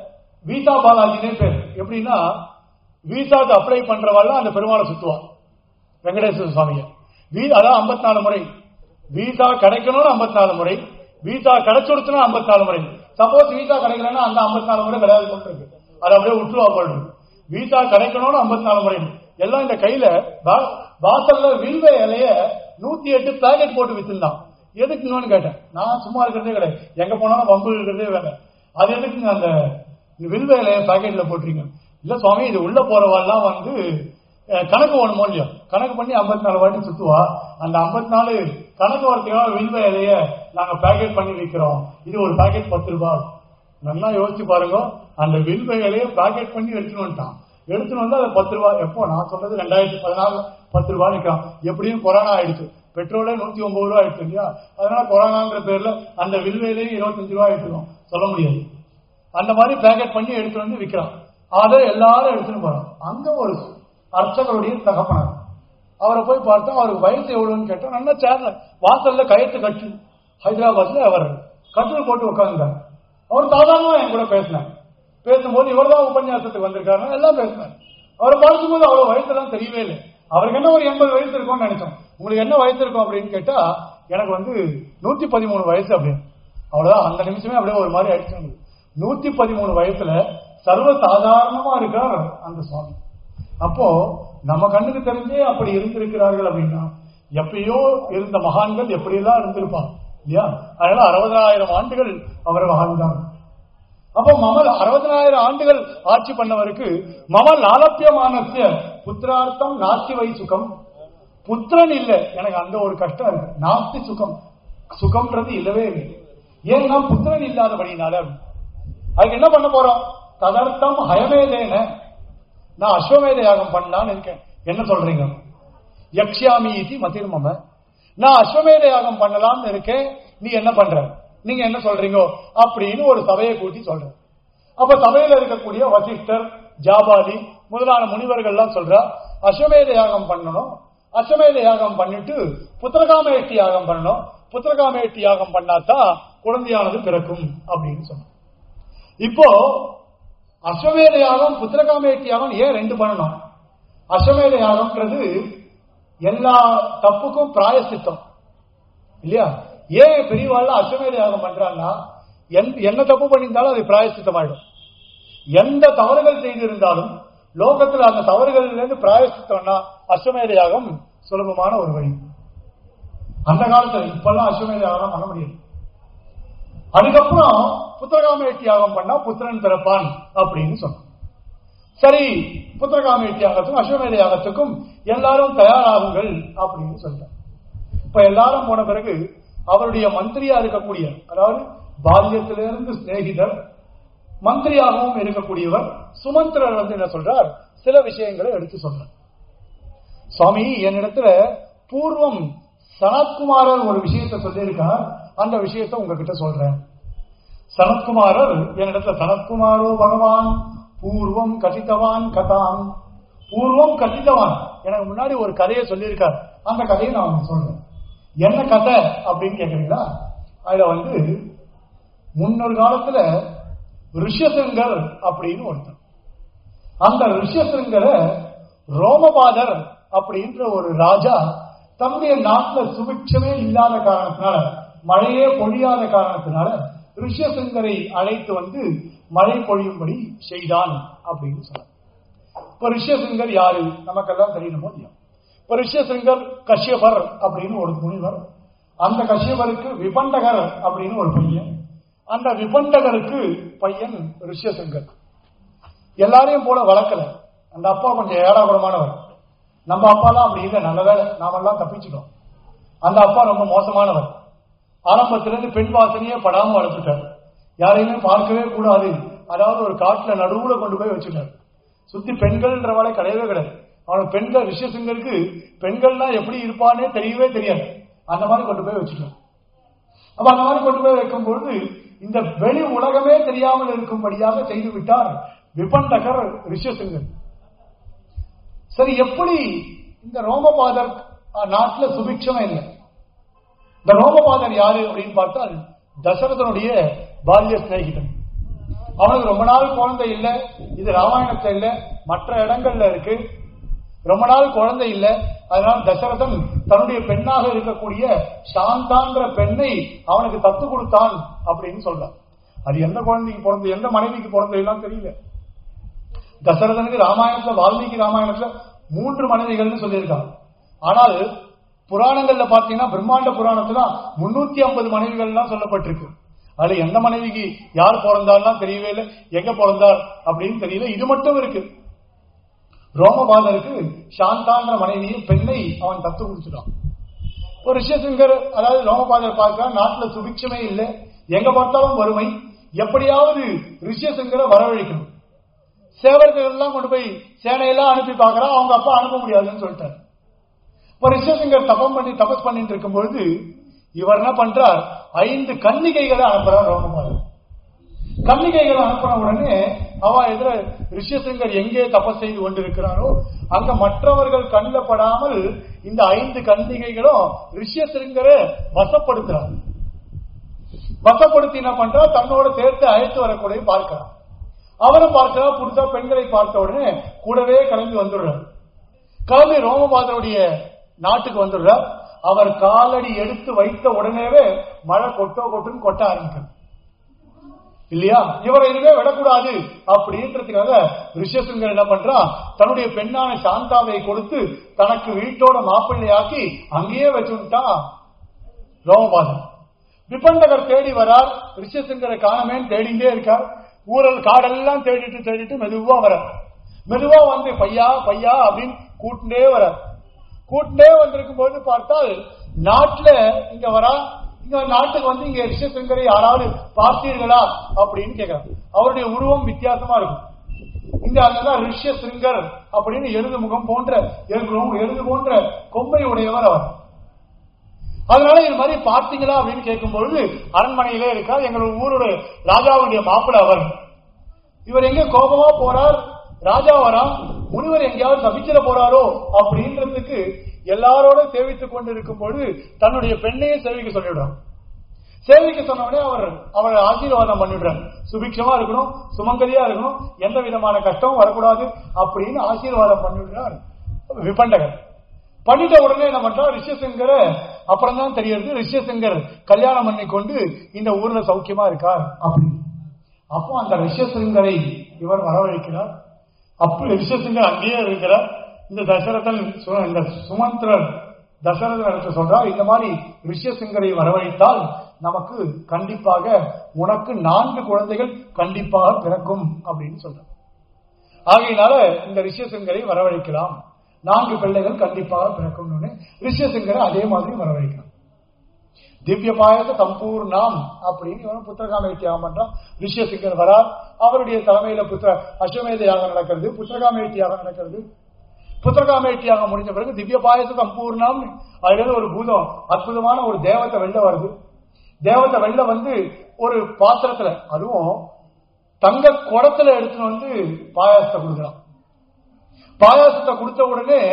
வீசா பாலாஜினே பேர் எப்படின்னா வீசாக்கு அப்ளை பண்றவாள் அந்த பெருமாளை சுத்துவான் வெங்கடேஸ்வர சுவாமியை வீ அதான் ஐம்பத்தி நாலு முறை வீசா கிடைக்கணும்னு ஐம்பத்தி நாலு முறை வீசா கிடைச்சுடுச்சுன்னா ஐம்பத்தி நாலு முறை சப்போஸ் வீசா கிடைக்கலன்னா அந்த ஐம்பத்தி நாலு முறை கிடையாது கொண்டிருக்கு அதை அப்படியே விட்டுருவா போடுது வீசா கிடைக்கணும்னு ஐம்பத்தி நாலு முறை எல்லாம் இந்த கையில வா- வாசல்ல வில்வ இலைய நூத்தி எட்டு பேக்கெட் போட்டு வித்துருந்தான் எதுக்குங்கன்னு கேட்டேன் நான் சும்மா இருக்கிறதே கிடையாது எங்க போனாலும் வம்பு இருக்கிறதே வேலை அது எதுக்குங்க அந்த வில்வ இலைய பேக்கெட்ல போட்டுறீங்க இல்ல சுவாமி இது உள்ள போறவாள்லாம் வந்து அஹ், கணக்கு வேணுமோ இல்லையோ கணக்கு பண்ணி ஐம்பத்தி நாலு வாட்டி சுத்துவா அந்த ஐம்பத்தி நாலு கணக்கு வரத்துக்காக வில்வ இலைய நாங்க பேக்கெட் பண்ணி விற்கிறோம் இது ஒரு பேக்கெட் பத்து ரூபாய் நல்லா யோசிச்சு பாருங்க அந்த வில்வ இலைய பேக்கெட் பண்ணி எடுத்துன்னு வந்துட்டான் எடுத்துன்னு வந்து அது பத்து ரூபாய் எப்போ நான் சொல்றது ரெண்டாயிரத்தி பதினாலு பத்து ரூபாய் நிற்கான் எப்படியும் கொரோனா ஆயிடுச்சு பெட்ரோலே நூத்தி ஒன்பது ரூபாய் ஆயிடுச்சு இல்லையா அதனால கொரோனாங்கிற பேர்ல அந்த வில்வையிலேயே இருபத்தஞ்சு ரூபாய் ஆயிடுச்சிடும் சொல்ல முடியாது அந்த மாதிரி பேக்கெட் பண்ணி எடுத்துட்டு வந்து விற்கிறான் அதை எல்லாரும் எடுத்துன்னு போறான் அங்க ஒரு அர்ச்சகருடைய தகப்பனார் அவரை போய் பார்த்தா அவருக்கு வயசு எவ்வளவுன்னு கேட்டா நல்லா சேர்ல வாசல்ல கயத்து கட்டு ஹைதராபாத்ல அவர் கட்டில் போட்டு உட்கார்ந்தார் அவர் சாதாரணமா என் கூட பேசினார் பேசும்போது இவர்தான் உபன்யாசத்துக்கு வந்திருக்காரு எல்லாம் பேசினார் அவரை பார்க்கும்போது அவ்வளவு வயசுலாம் தெரியவே இல்லை அவருக்கு என்ன ஒரு எண்பது வயசு இருக்கும்னு நினைச்சோம் உங்களுக்கு என்ன வயசு இருக்கும் அப்படின்னு கேட்டா எனக்கு வந்து நூத்தி பதிமூணு வயசு அப்படின்னு அவ்வளவுதான் அந்த நிமிஷமே அப்படியே ஒரு மாதிரி ஆயிடுச்சு நூத்தி பதிமூணு வயசுல சர்வ சாதாரணமா இருக்கார் அந்த சுவாமி அப்போ நம்ம கண்ணுக்கு தெரிஞ்சே அப்படி இருந்திருக்கிறார்கள் அப்படின்னா எப்பயோ இருந்த மகான்கள் எப்படியெல்லாம் இருந்திருப்பாங்க இல்லையா அதனால அறுபதாயிரம் ஆண்டுகள் அவர் வாழ்ந்தாங்க அப்போ மமல் அறுபதனாயிரம் ஆண்டுகள் ஆட்சி பண்ணவருக்கு மம லாலப்பியமானசிய புத்திரார்த்தம் நாஸ்தி வை சுகம் புத்திரன் இல்ல எனக்கு அந்த ஒரு கஷ்டம் இருக்கு நாஸ்தி சுகம் சுகம்ன்றது இல்லவே இல்லை ஏன்னா புத்திரன் இல்லாதபடினால அதுக்கு என்ன பண்ண போறோம் ததர்த்தம் ஹயமேதேன நான் அஸ்வமேத யாகம் பண்ணலான்னு இருக்கேன் என்ன சொல்றீங்க யக்ஷாமி இது மதிர்மம நான் அஸ்வமேத யாகம் பண்ணலாம்னு இருக்கேன் நீ என்ன பண்ற நீங்க என்ன சொல்றீங்க அப்படின்னு ஒரு சபையை கூட்டி சொல்றேன் அப்ப சபையில இருக்கக்கூடிய வசிஷ்டர் ஜாபாதி முதலான முனிவர்கள்லாம் சொல்றா அஸ்வமேத யாகம் பண்ணணும் அஸ்வமேத யாகம் பண்ணிட்டு புத்திரகாமேஷ்டி யாகம் பண்ணணும் புத்திரகாமேஷ்டி யாகம் பண்ணாதான் குழந்தையானது பிறக்கும் அப்படின்னு சொன்னோம் இப்போ அஸ்வமேத யாகம் புத்திரகாமேஷ்டி யாகம் ஏன் ரெண்டு பண்ணணும் அஸ்வமேத யாகம்ன்றது எல்லா தப்புக்கும் பிராயசித்தம் இல்லையா ஏன் பெரியவாள் அஸ்வமேத யாகம் பண்றாங்கன்னா எந்த- என்ன தப்பு பண்ணியிருந்தாலும் அது பிராயசித்தம் ஆயிடும் எந்த தவறுகள் செய்திருந்தாலும் லோகத்தில் அந்த தவறுகளிலிருந்து பிராயசித்தம்னா அஸ்வமேத யாகம் சுலபமான ஒரு வழி அந்த காலத்துல இப்பெல்லாம் அஸ்வமேத யாகம் பண்ண முடியாது அதுக்கப்புறம் புத்திரகாமேட்டி யாகம் பண்ணா புத்திரன் பிறப்பான் அப்படின்னு சொன்னான் சரி புத்திரகாமேட்டி யாகத்துக்கும் அஸ்வமேத யாகத்துக்கும் எல்லாரும் தயாராகுங்கள் அப்படின்னு சொல்றார் இப்ப எல்லாரும் போன பிறகு அவருடைய மந்திரியா இருக்கக்கூடிய அதாவது பால்யத்திலிருந்து சிநேகிதர் மந்திரியாகவும் இருக்கக்கூடியவர் சுமந்திரர் வந்து என்ன சொல்றார் சில விஷயங்களை எடுத்து சொல்றார் சுவாமி என்னிடத்துல பூர்வம் சனத்குமாரர் ஒரு விஷயத்தை சொல்லியிருக்கார் அந்த விஷயத்தை உங்ககிட்ட சொல்றேன் சனத்குமாரர் என்னிடத்துல சனத்குமாரோ பகவான் பூர்வம் கசித்தவான் கதாம் பூர்வம் கசித்தவான் எனக்கு முன்னாடி ஒரு கதையை சொல்லியிருக்கார் அந்த கதையை நான் உங்களுக்கு சொல்றேன் என்ன கதை அப்படின்னு கேக்குறீங்களா அதுல வந்து முன்னொரு காலத்துல ரிஷசங்கர் அப்படின்னு ஒருத்தர் அந்த ரிஷசங்கரை ரோமபாதர் அப்படின்ற ஒரு ராஜா தம்முடைய நாட்டுல சுபிட்சமே இல்லாத காரணத்தினால மழையே பொழியாத காரணத்தினால ரிஷசங்கரை அழைத்து வந்து மழை பொழியும்படி செய்தான் அப்படின்னு சொன்னார் இப்ப ரிஷ்யசிங்கர் யாரு நமக்கெல்லாம் தெரியணுமோ இல்லையா இப்ப ரிஷ்யசிங்கர் கஷ்யபர் அப்படின்னு ஒரு முனிவர் அந்த கஷ்யபருக்கு விபண்டகர் அப்படின்னு ஒரு பையன் அந்த விபண்டகருக்கு பையன் ரிஷ்யசிங்கர் எல்லாரையும் போல வளர்க்கல அந்த அப்பா கொஞ்சம் ஏடாகுடமானவர் நம்ம அப்பாலாம் அப்படி இல்லை நல்ல வேலை நாமெல்லாம் தப்பிச்சிட்டோம் அந்த அப்பா ரொம்ப மோசமானவர் ஆரம்பத்திலிருந்து பெண் வாசனையே படாம வளர்த்துட்டார் யாரையுமே பார்க்கவே கூடாது அதாவது ஒரு காட்டுல நடுவுல கொண்டு போய் வச்சுட்டார் சுத்தி பெண்கள்ன்றவளை கிடையவே கிடையாது அவனுக்கு பெண்கள் ரிஷசிங்கருக்கு பெண்கள்லாம் எப்படி இருப்பானே தெரியவே தெரியாது அந்த மாதிரி கொண்டு போய் வச்சுட்டார் அப்ப அந்த மாதிரி கொண்டு போய் வைக்கும் பொழுது இந்த வெளி உலகமே தெரியாமல் இருக்கும்படியாக செய்து விட்டார் விபண்டகர் ரிஷசிங்கர் சரி எப்படி இந்த ரோமபாதர் நாட்டுல சுபிக்ஷமே இல்லை இந்த ரோமபாதர் யாரு அப்படின்னு பார்த்தால் தசரதனுடைய பால்ய சிநேகிதன் அவனுக்கு ரொம்ப நாள் குழந்தை இல்லை இது ராமாயணத்துல இல்ல மற்ற இடங்கள்ல இருக்கு ரொம்ப நாள் குழந்தை இல்லை அதனால தசரதன் தன்னுடைய பெண்ணாக இருக்கக்கூடிய சாந்தான்ற பெண்ணை அவனுக்கு தத்து கொடுத்தான் அப்படின்னு சொல்றான் அது எந்த குழந்தைக்கு பிறந்த எந்த மனைவிக்கு பிறந்த எல்லாம் தெரியல தசரதனுக்கு ராமாயணத்துல வால்மீகி ராமாயணத்துல மூன்று மனைவிகள்னு சொல்லியிருக்காங்க ஆனால் புராணங்கள்ல பாத்தீங்கன்னா பிரம்மாண்ட புராணத்துல முன்னூத்தி ஐம்பது மனைவிகள்லாம் சொல்லப்பட்டிருக்கு அதுல எந்த மனைவிக்கு யார் பிறந்தார்லாம் தெரியவே இல்லை எங்க பிறந்தார் அப்படின்னு தெரியல இது மட்டும் இருக்கு ரோமபாதருக்கு சாந்தான்ற மனைவியும் பெண்ணை அவன் தத்து குடிச்சிட்டான் ஒரு ரிஷசிங்கர் அதாவது ரோமபாதர் பார்க்க நாட்டுல சுபிட்சமே இல்லை எங்க பார்த்தாலும் வறுமை எப்படியாவது ரிஷசிங்கரை வரவழைக்கணும் சேவர்கள் எல்லாம் கொண்டு போய் சேனையெல்லாம் அனுப்பி பார்க்கறான் அவங்க அப்பா அனுப்ப முடியாதுன்னு சொல்லிட்டார் இப்ப ரிஷசிங்கர் தபம் பண்ணி தபஸ் பண்ணிட்டு இருக்கும் பொழுது இவர் என்ன பண்றார் ஐந்து கன்னிகைகளை அனுப்புறார் ரோமபாதர் கன்னிகைகளை அனுப்பின உடனே அவ எதிர ரிஷசிங்கர் எங்கே தபஸ் செய்து கொண்டிருக்கிறாரோ அங்க மற்றவர்கள் கண்ணில் படாமல் இந்த ஐந்து கன்னிகைகளும் ரிஷசிங்கரை வசப்படுத்துறார் வசப்படுத்தி என்ன பண்றா தன்னோட சேர்த்து அழைத்து வரக்கூடிய பார்க்கிறார் அவரும் பார்க்கிறார் புதுசா பெண்களை பார்த்த உடனே கூடவே கிளம்பி வந்துடுறார் கிளம்பி ரோமபாதருடைய நாட்டுக்கு வந்துடுறார் அவர் காலடி எடுத்து வைத்த உடனேவே மழை கொட்டோ கொட்டுன்னு கொட்ட ஆரம்பிக்கும் இல்லையா இவரை இதுவே விடக்கூடாது அப்படின்றதுக்காக ரிஷசிங்கர் என்ன பண்றான் தன்னுடைய பெண்ணான சாந்தாவை கொடுத்து தனக்கு வீட்டோட மாப்பிள்ளையாக்கி அங்கேயே வச்சுட்டான் ரோமபாதன் விபண்டகர் தேடி வரார் ரிஷசிங்கரை காணமேன்னு தேடிண்டே இருக்கார் ஊரல் காடெல்லாம் தேடிட்டு தேடிட்டு மெதுவா வரார் மெதுவா வந்து பையா பையா அப்படின்னு கூட்டுண்டே வரார் கூட்டே வந்திருக்கும் போது பார்த்தால் நாட்டுல இங்க வரா இங்க நாட்டுக்கு வந்து இங்க ரிஷசிங்கரை யாராவது பார்த்தீர்களா அப்படின்னு கேட்கிறார் அவருடைய உருவம் வித்தியாசமா இருக்கும் இங்க அங்கதான் ரிஷசிங்கர் அப்படின்னு எழுது முகம் போன்ற எழுது போன்ற கொம்பை உடையவர் அவர் அதனால இது மாதிரி பார்த்தீங்களா அப்படின்னு கேட்கும் பொழுது அரண்மனையிலே இருக்கார் எங்களோட ஊரோட ராஜாவுடைய மாப்பிள்ள அவர் இவர் எங்க கோபமா போறார் ராஜா வரா முனிவர் எங்கேயாவது தப்பிச்சிட போறாரோ அப்படின்றதுக்கு எல்லாரோட சேவித்துக் கொண்டு இருக்கும் பொழுது தன்னுடைய பெண்ணையே சேவிக்க சொல்லிவிடுறான் சேவிக்க சொன்ன உடனே அவர் அவரை ஆசீர்வாதம் பண்ணிடுறார் சுபிக்ஷமா இருக்கணும் சுமங்கலியா இருக்கணும் எந்த விதமான கஷ்டமும் வரக்கூடாது அப்படின்னு ஆசீர்வாதம் பண்ணிவிடுறார் விபண்டகர் பண்ணிட்ட உடனே என்ன பண்றா ரிஷசிங்கர அப்புறம் தான் தெரியறது ரிஷசிங்கர் கல்யாணம் பண்ணி கொண்டு இந்த ஊர்ல சௌக்கியமா இருக்கார் அப்படி அப்போ அந்த ரிஷசிங்கரை இவர் வரவழைக்கிறார் அப்ப ரிஷசிங்கர் அங்கேயே இருக்கிறார் இந்த தசரதன் இந்த சுமந்திரர் தசரதன் எடுத்து சொல்றார் இந்த மாதிரி ரிஷசிங்கரை வரவழைத்தால் நமக்கு கண்டிப்பாக உனக்கு நான்கு குழந்தைகள் கண்டிப்பாக பிறக்கும் அப்படின்னு சொல்றார் ஆகையினால இந்த ரிஷசிங்கரை வரவழைக்கலாம் நான்கு பிள்ளைகள் கண்டிப்பாக பிறக்கும் ரிஷசிங்கரை அதே மாதிரி வரவழைக்கலாம் திவ்ய பாயச சம்பூர்ணம் அப்படின்னு இவன் புத்திரகாம தியாகம் பண்றான் ரிஷசிங்கர் வரார் அவருடைய தலைமையில புத்திர அஸ்வமேத யாகம் நடக்கிறது புத்திரகாம தியாகம் நடக்கிறது புத்திரகாம தியாகம் முடிஞ்ச பிறகு திவ்ய பாயச சம்பூர்ணம் அதுல ஒரு பூதம் அற்புதமான ஒரு தேவத்தை வெளில வருது தேவத்தை வெளில வந்து ஒரு பாத்திரத்துல அதுவும் தங்க குடத்துல எடுத்துன்னு வந்து பாயாசத்தை கொடுக்கலாம் பாயாசத்தை கொடுத்த உடனே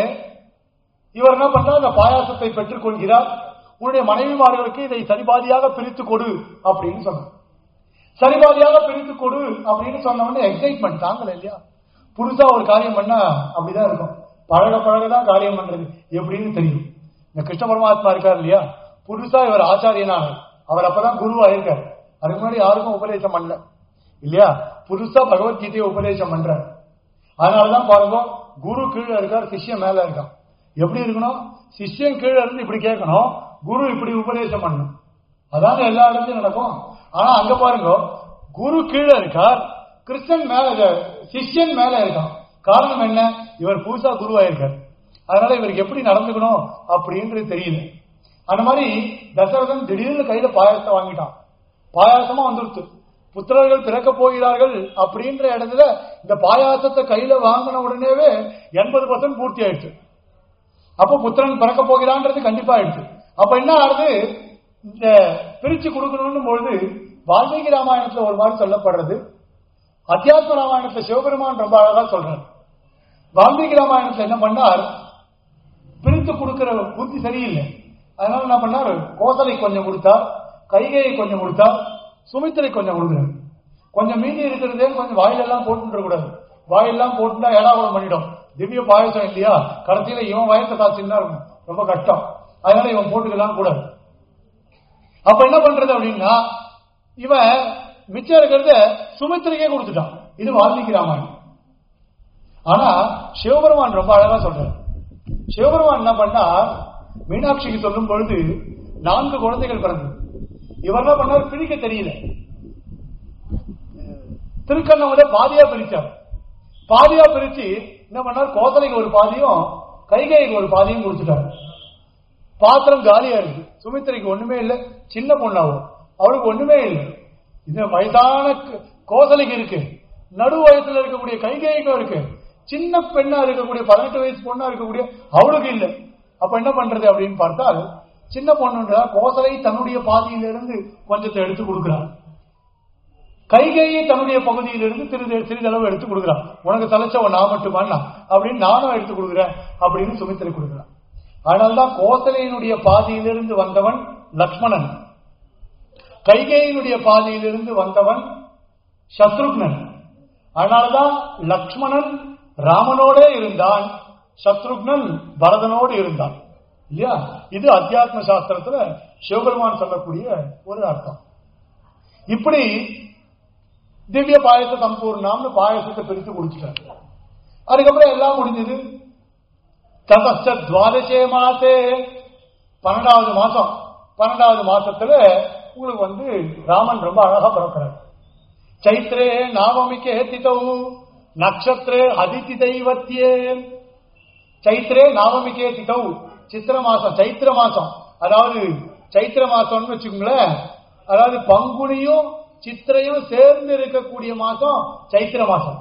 இவர் என்ன பண்றார் அந்த பாயாசத்தை பெற்றுக் கொள்கிறார் உன்னுடைய மனைவிமார்களுக்கு இதை சரிபாதியாக பிரித்து கொடு அப்படின்னு சொன்னார் சரிபாதியாக பிரித்து கொடு அப்படின்னு சொன்ன உடனே எக்ஸைட்மெண்ட் தாங்கல இல்லையா புதுசா ஒரு காரியம் பண்ணா அப்படிதான் இருக்கும் பழக பழகதான் காரியம் பண்றது எப்படின்னு தெரியும் இந்த கிருஷ்ண பரமாத்மா இருக்கார் இல்லையா புதுசா இவர் ஆச்சாரியனாக அவர் அப்பதான் குருவா இருக்கார் அதுக்கு முன்னாடி யாருக்கும் உபதேசம் பண்ணல இல்லையா புதுசா பகவத்கீதையை உபதேசம் பண்றார் அதனாலதான் பாருங்க குரு கீழே இருக்கார் சிஷ்யன் மேல இருக்கான் எப்படி இருக்கணும் சிஷ்யன் கீழே இருந்து இப்படி கேட்கணும் குரு இப்படி உபதேசம் பண்ணணும் அதான எல்லா இடத்துலயும் நடக்கும் ஆனா அங்க பாருங்க குரு கீழே இருக்கார் கிருஷ்ணன் மேல சிஷ்யன் மேல இருக்கான் காரணம் என்ன இவர் புதுசா குருவாயிருக்கார் அதனால இவருக்கு எப்படி நடந்துக்கணும் அப்படின்றது தெரியல அந்த மாதிரி தசரதன் திடீர்னு கையில பாயாசத்தை வாங்கிட்டான் பாயாசமா வந்துருச்சு புத்திரர்கள் பிறக்க போகிறார்கள் அப்படின்ற இடத்துல இந்த பாயாசத்தை கையில வாங்கின உடனேவே எண்பது பர்சன்ட் பூர்த்தி ஆயிடுச்சு அப்ப புத்திரன் பிறக்க போகிறான்றது கண்டிப்பா ஆயிடுச்சு அப்ப என்ன ஆகுது இந்த பிரிச்சு கொடுக்கணும்னு பொழுது வால்மீகி ராமாயணத்துல ஒரு மாதிரி சொல்லப்படுறது அத்தியாத்ம ராமாயணத்துல சிவபெருமான் ரொம்ப அழகா சொல்றார் வால்மீகி ராமாயணத்துல என்ன பண்ணார் பிரித்து கொடுக்கிற புத்தி சரியில்லை அதனால என்ன பண்ணார் கோசலை கொஞ்சம் கொடுத்தார் கைகையை கொஞ்சம் கொடுத்தார் சுமித்திரை கொஞ்சம் கொடுக்குறாரு கொஞ்சம் மீதி இருக்கிறதே கொஞ்சம் வாயிலெல்லாம் போட்டுட்டு கூடாது வாயிலெல்லாம் போட்டுட்டா ஏடாகுடம் பண்ணிடும் திவ்ய பாயசம் இல்லையா கடைசியில இவன் வயசை காய்ச்சின்னா இருக்கும் ரொம்ப கஷ்டம் அதனால இவன் போட்டுக்கலாம் கூடாது அப்ப என்ன பண்றது அப்படின்னா இவன் மிச்சம் இருக்கிறத சுமித்திரைக்கே கொடுத்துட்டான் இது வால்மீகி ராமாயணம் ஆனா சிவபெருமான் ரொம்ப அழகா சொல்றாரு சிவபெருமான் என்ன பண்ணா மீனாட்சிக்கு சொல்லும் பொழுது நான்கு குழந்தைகள் பிறந்தது இவர் என்ன பண்ணார் பிரிக்க தெரியல திருக்கண்ணமுத பாதியா பிரிச்சார் பாதியா பிரிச்சு என்ன பண்ணார் கோதலைக்கு ஒரு பாதியும் கைகைக்கு ஒரு பாதியும் கொடுத்துட்டார் பாத்திரம் காலியா இருக்கு சுமித்திரைக்கு ஒண்ணுமே இல்லை சின்ன பொண்ணாவும் அவளுக்கு ஒண்ணுமே இல்லை இது வயதான க- கோசலைக்கு இருக்கு நடு வயசுல இருக்கக்கூடிய கைகைக்கும் இருக்கு சின்ன பெண்ணா இருக்கக்கூடிய பதினெட்டு வயசு பொண்ணா இருக்கக்கூடிய அவளுக்கு இல்லை அப்ப என்ன பண்றது அப்படின்னு பார்த்தால் சின்ன பொண்ணுன்றா கோசலை தன்னுடைய பாதியிலிருந்து கொஞ்சத்தை எடுத்து கொடுக்கிறார் கைகையை தன்னுடைய பகுதியிலிருந்து சிறிது சிறிதளவு எடுத்து கொடுக்கிறான் உனக்கு தலைச்சவன் நான் மட்டுமாண்ணா அப்படின்னு நானும் எடுத்து கொடுக்குறேன் அப்படின்னு சுமித்திரை கொடுக்கிறான் ஆனால்தான் கோசலையினுடைய பாதியிலிருந்து வந்தவன் லக்ஷ்மணன் கைகேயினுடைய பாதியிலிருந்து வந்தவன் சத்ருக்னன் அதனால்தான் லக்ஷ்மணன் ராமனோடே இருந்தான் சத்ருக்னன் பரதனோடு இருந்தான் இல்லையா இது அத்தியாத்ம சாஸ்திரத்துல சிவபெருமான் சொல்லக்கூடிய ஒரு அர்த்தம் இப்படி திவ்ய பாயச சம்பூர்ணம்னு பாயசத்தை பிரித்து குடிச்சிட்டாரு அதுக்கப்புறம் எல்லாம் முடிஞ்சது தபஸ்த துவாதசே மாசே பன்னெண்டாவது மாசம் பன்னெண்டாவது மாசத்துல உங்களுக்கு வந்து ராமன் ரொம்ப அழகா பிறக்கிறார் சைத்ரே நாவமிக்கே திதவு நட்சத்திரே அதிதி தெய்வத்தியே சைத்ரே நாவமிக்கே திதவு சித்திர மாசம் சைத்திர மாசம் அதாவது சைத்திர மாசம்னு வச்சுக்கோங்களேன் அதாவது பங்குனியும் சித்திரையும் சேர்ந்து இருக்கக்கூடிய மாசம் சைத்திர மாசம்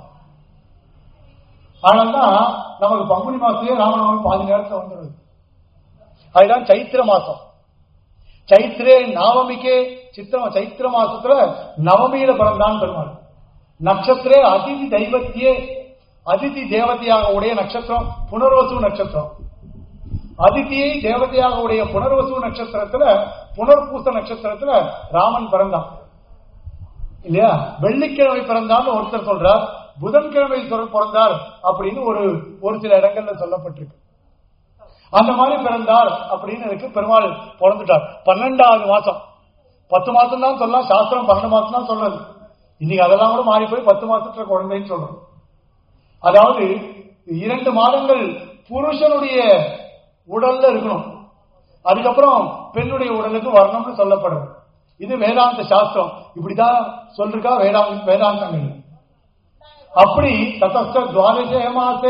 ஆனால்தான் நமக்கு பங்குனி மாசத்துலயே ராமநவமி பாதி நேரத்துல வந்துடுது அதுதான் சைத்திர மாசம் சைத்திரே நவமிக்கே சித்திர சைத்திர மாசத்துல நவமியில பிறந்தான் பெருமாள் நட்சத்திரே அதிதி தெய்வத்தியே அதிதி தேவதையாக உடைய நட்சத்திரம் புனர்வசு நட்சத்திரம் அதிதியை தேவதையாக உடைய புனர்வசு நட்சத்திரத்துல புனர்பூச நட்சத்திரத்துல ராமன் பிறந்தான் இல்லையா வெள்ளிக்கிழமை பிறந்தான்னு ஒருத்தர் சொல்றார் புதன்கிழமை சொல் பிறந்தார் அப்படின்னு ஒரு ஒரு சில இடங்கள்ல சொல்லப்பட்டிருக்கு அந்த மாதிரி பிறந்தார் அப்படின்னு இருக்கு பெருமாள் பிறந்துட்டார் பன்னெண்டாவது மாசம் பத்து மாசம் தான் சொல்லலாம் சாஸ்திரம் பன்னெண்டு மாசம் தான் சொல்றது இன்னைக்கு அதெல்லாம் கூட மாறி போய் பத்து மாசத்துல குழந்தைன்னு சொல்றோம் அதாவது இரண்டு மாதங்கள் புருஷனுடைய உடல்ல இருக்கணும் அதுக்கப்புறம் பெண்ணுடைய உடலுக்கு வரணும்னு சொல்லப்படுறது இது வேதாந்த சாஸ்திரம் இப்படிதான் சொல்லிருக்கா வேதாந்த வேதாந்தங்கள் அப்படி ததஸ்த துவாதசே மாசே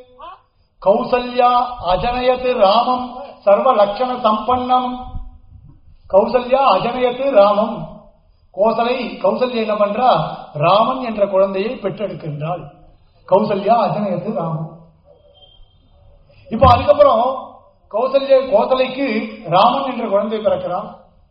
கௌசல்யா அஜனயத்து ராமம் சர்வ லட்சண சம்பன்னம் கௌசல்யா அஜனயத்து ராமம் கோசலை கௌசல்யா என்ன பண்றா ராமன் என்ற குழந்தையை பெற்றெடுக்கின்றாள் கௌசல்யா அஜனயத்து ராமம் இப்ப அதுக்கப்புறம் கௌசல்யா கோசலைக்கு ராமன் என்ற குழந்தை பிறக்கிறான்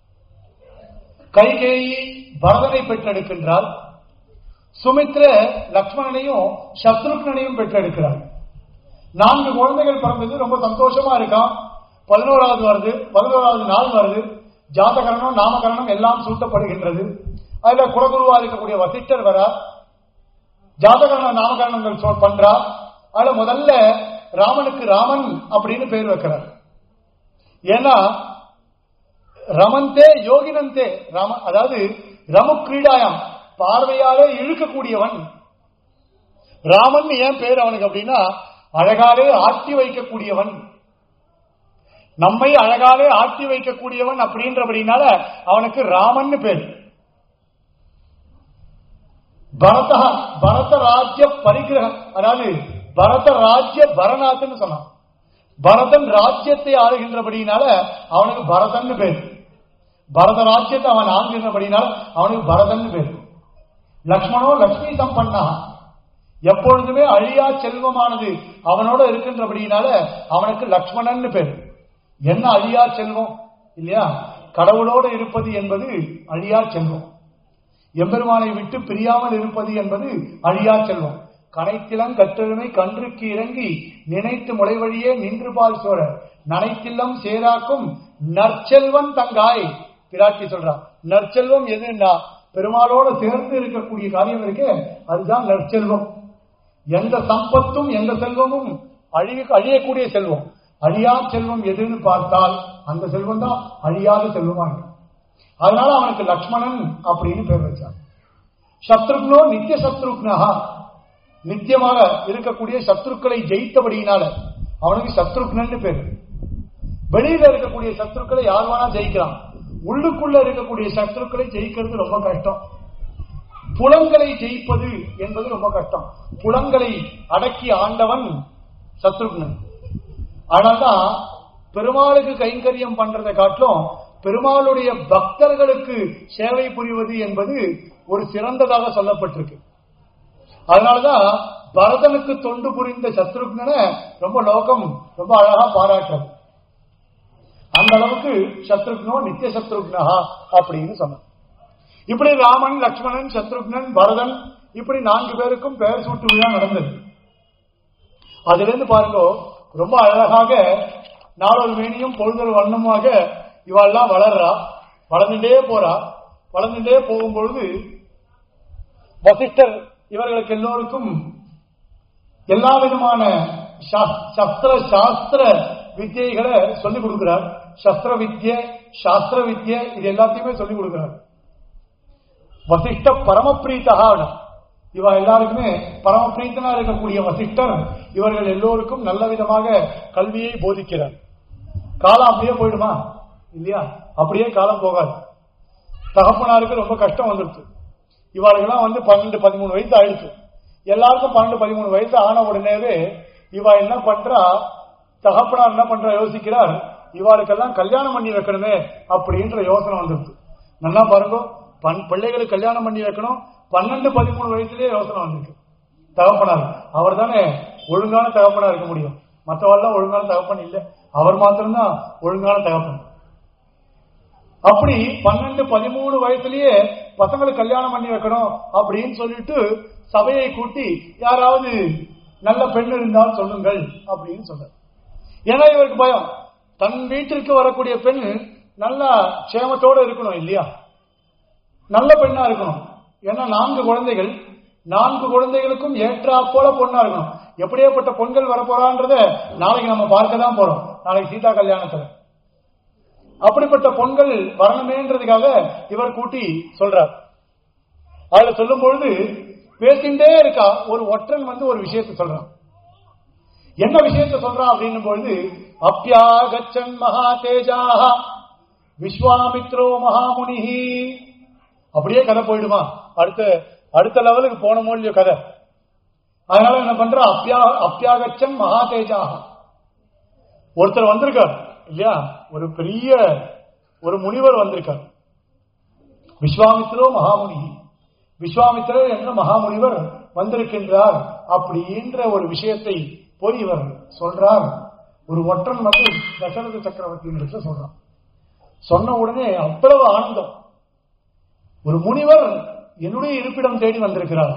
கைகேயி பரதனை பெற்றெடுக்கின்றாள் சுமித்ர லக்ஷ்மணனையும் சத்ருக்னனையும் பெற்றெடுக்கிறார் நான்கு குழந்தைகள் பிறந்தது ரொம்ப சந்தோஷமா இருக்கான் பதினோராவது வருது பதினோராவது நாள் வருது ஜாதகரணம் நாமகரணம் எல்லாம் சூட்டப்படுகின்றது அதுல குலகுருவா இருக்கக்கூடிய வசிஷ்டர் வரா ஜாதகரண நாமகரணங்கள் சொ- பண்றா அதுல முதல்ல ராமனுக்கு ராமன் அப்படின்னு பேர் வைக்கிறார் ஏன்னா ரமந்தே யோகினந்தே ராம அதாவது ரமு கிரீடாயாம் பார்வையாலே இழுக்கக்கூடியவன் ராமன் ஏன் பேர் அவனுக்கு அப்படின்னா அழகாலே ஆட்டி வைக்கக்கூடியவன் நம்மை அழகாலே ஆட்டி வைக்கக்கூடியவன் அப்படின்றபடினால அவனுக்கு ராமன் பேர் பரத பரத ராஜ்ய பரிகிரகம் அதாவது பரத ராஜ்ய பரநாத்னு சொன்னான் பரதன் ராஜ்யத்தை ஆளுகின்றபடினால அவனுக்கு பரதன் பேர் பரத ராஜ்யத்தை அவன் ஆளுகின்றபடினால அவனுக்கு பரதன் பேர் லக்ஷ்மணோ லக்ஷ்மி சம்பன்னா எப்பொழுதுமே அழியா செல்வமானது அவனோட இருக்கின்றபடினால அவனுக்கு லக்ஷ்மணன் பேர் என்ன அழியா செல்வம் இல்லையா கடவுளோடு இருப்பது என்பது அழியா செல்வம் எம்பெருமானை விட்டு பிரியாமல் இருப்பது என்பது அழியா செல்வம் கனைத்திலம் கற்றெழுமை கன்றுக்கு இறங்கி நினைத்து முளைவழியே நின்று பால் சோழ நனைத்தில்லம் சேராக்கும் நற்செல்வன் தங்காய் பிராட்டி சொல்றான் நற்செல்வம் எதுன்னா பெருமாளோட சேர்ந்து இருக்கக்கூடிய காரியம் இருக்கு அதுதான் நற்செல்வம் எந்த சம்பத்தும் எந்த செல்வமும் அழிய அழியக்கூடிய செல்வம் அழியா செல்வம் எதுன்னு பார்த்தால் அந்த செல்வம் தான் அழியாத செல்வமா இருக்கு அதனால அவனுக்கு லக்ஷ்மணன் அப்படின்னு பேர் வச்சான் சத்ருக்னோ நித்திய சத்ருக்னஹா நித்தியமாக இருக்கக்கூடிய சத்ருக்களை ஜெயித்தபடியினால அவனுக்கு சத்ருக்னன்னு பேர் வெளியில இருக்கக்கூடிய சத்ருக்களை யார் வேணா ஜெயிக்கலாம் உள்ளுக்குள்ள இருக்கக்கூடிய சத்ருக்களை ஜெயிக்கிறது ரொம்ப கஷ்டம் புலங்களை ஜெயிப்பது என்பது ரொம்ப கஷ்டம் புலங்களை அடக்கி ஆண்டவன் சத்ருக்னன் ஆனால்தான் பெருமாளுக்கு கைங்கரியம் பண்றதை காட்டிலும் பெருமாளுடைய பக்தர்களுக்கு சேவை புரிவது என்பது ஒரு சிறந்ததாக சொல்லப்பட்டிருக்கு அதனாலதான் பரதனுக்கு தொண்டு புரிந்த சத்ருக்னனை ரொம்ப லோகம் ரொம்ப அழகா பாராட்டுறது அந்த அளவுக்கு சத்ருக்னோ நித்திய சத்ருக்னஹா அப்படின்னு சொன்னான் இப்படி ராமன் லக்ஷ்மணன் சத்ருக்னன் பரதன் இப்படி நான்கு பேருக்கும் பெயர் சூட்டு விழா நடந்தது அதுல இருந்து பாருங்க ரொம்ப அழகாக நாளொரு மேனியும் பொழுதொரு வண்ணமாக இவாள்லாம் வளர்றா வளர்ந்துட்டே போறா வளர்ந்துட்டே போகும்பொழுது வசிஷ்டர் இவர்களுக்கு எல்லோருக்கும் எல்லா விதமான சஸ்திர சாஸ்திர வித்தியைகளை சொல்லிக் கொடுக்கிறார் சஸ்திர வித்ய சாஸ்திர வித்ய இது எல்லாத்தையுமே சொல்லிக் கொடுக்கிறார் வசிஷ்ட பரமபிரீத்தகா இவ எல்லாருக்குமே பரமபிரீத்தனா இருக்கக்கூடிய வசிஷ்டர் இவர்கள் எல்லோருக்கும் நல்ல விதமாக கல்வியை போதிக்கிறார் காலம் அப்படியே போயிடுமா இல்லையா அப்படியே காலம் போகாது தகப்பனாருக்கு ரொம்ப கஷ்டம் வந்துருச்சு இவாளுக்கெல்லாம் வந்து பன்னெண்டு பதிமூணு வயசு ஆயிடுச்சு எல்லாருக்கும் பன்னெண்டு பதிமூணு வயசு ஆன உடனேவே இவ என்ன பண்றா தகப்பனார் என்ன பண்றா யோசிக்கிறார் இவாளுக்கெல்லாம் கல்யாணம் பண்ணி வைக்கணுமே அப்படின்ற யோசனை வந்துருச்சு நல்லா பாருங்க பன் பிள்ளைகளுக்கு கல்யாணம் பண்ணி வைக்கணும் பன்னெண்டு பதிமூணு வயசுலயே யோசனை வந்திருக்கு தகப்பனார் அவர் தானே ஒழுங்கான தகப்பனா இருக்க முடியும் மற்றவாள்லாம் ஒழுங்கான தகப்பன் இல்லை அவர் மாத்திரம்தான் ஒழுங்கான தகப்பன் அப்படி பன்னெண்டு பதிமூணு வயசுலயே பசங்களுக்கு கல்யாணம் பண்ணி வைக்கணும் அப்படின்னு சொல்லிட்டு சபையை கூட்டி யாராவது நல்ல பெண் இருந்தால் சொல்லுங்கள் அப்படின்னு சொல்ற ஏன்னா இவருக்கு பயம் தன் வீட்டிற்கு வரக்கூடிய பெண் நல்ல சேமத்தோட இருக்கணும் இல்லையா நல்ல பெண்ணா இருக்கணும் ஏன்னா நான்கு குழந்தைகள் நான்கு குழந்தைகளுக்கும் ஏற்றா போல பொண்ணா இருக்கணும் எப்படியேப்பட்ட பொண்கள் வரப்போறான்றத நாளைக்கு நம்ம பார்க்க தான் போறோம் நாளைக்கு சீதா கல்யாணத்துல அப்படிப்பட்ட பொண்கள் வரணுமேன்றதுக்காக இவர் கூட்டி சொல்றார் அதுல சொல்லும் பொழுது பேசிண்டே இருக்கா ஒரு ஒற்றன் வந்து ஒரு விஷயத்தை சொல்றான் என்ன விஷயத்தை சொல்றான் அப்படின்னும் பொழுது அப்பியாகச்சன் மகா தேஜாக விஸ்வாமித்ரோ மகாமுனிஹி அப்படியே கதை போயிடுமா அடுத்த அடுத்த லெவலுக்கு போன இல்லையோ கதை அதனால என்ன பண்ற அப்பியா அப்பியாகச்சன் மகா தேஜாக ஒருத்தர் வந்திருக்கார் இல்லையா ஒரு பெரிய ஒரு முனிவர் வந்திருக்கார் விஸ்வாமித்ரோ மகாமுனி விஸ்வாமித்திரர் என்ற மகாமுனிவர் வந்திருக்கின்றார் அப்படின்ற ஒரு விஷயத்தை போய் இவர் சொல்றார் ஒரு ஒற்றன் வந்து தசரத சக்கரவர்த்தி சொல்றான் சொன்ன உடனே அவ்வளவு ஆனந்தம் ஒரு முனிவர் என்னுடைய இருப்பிடம் தேடி வந்திருக்கிறார்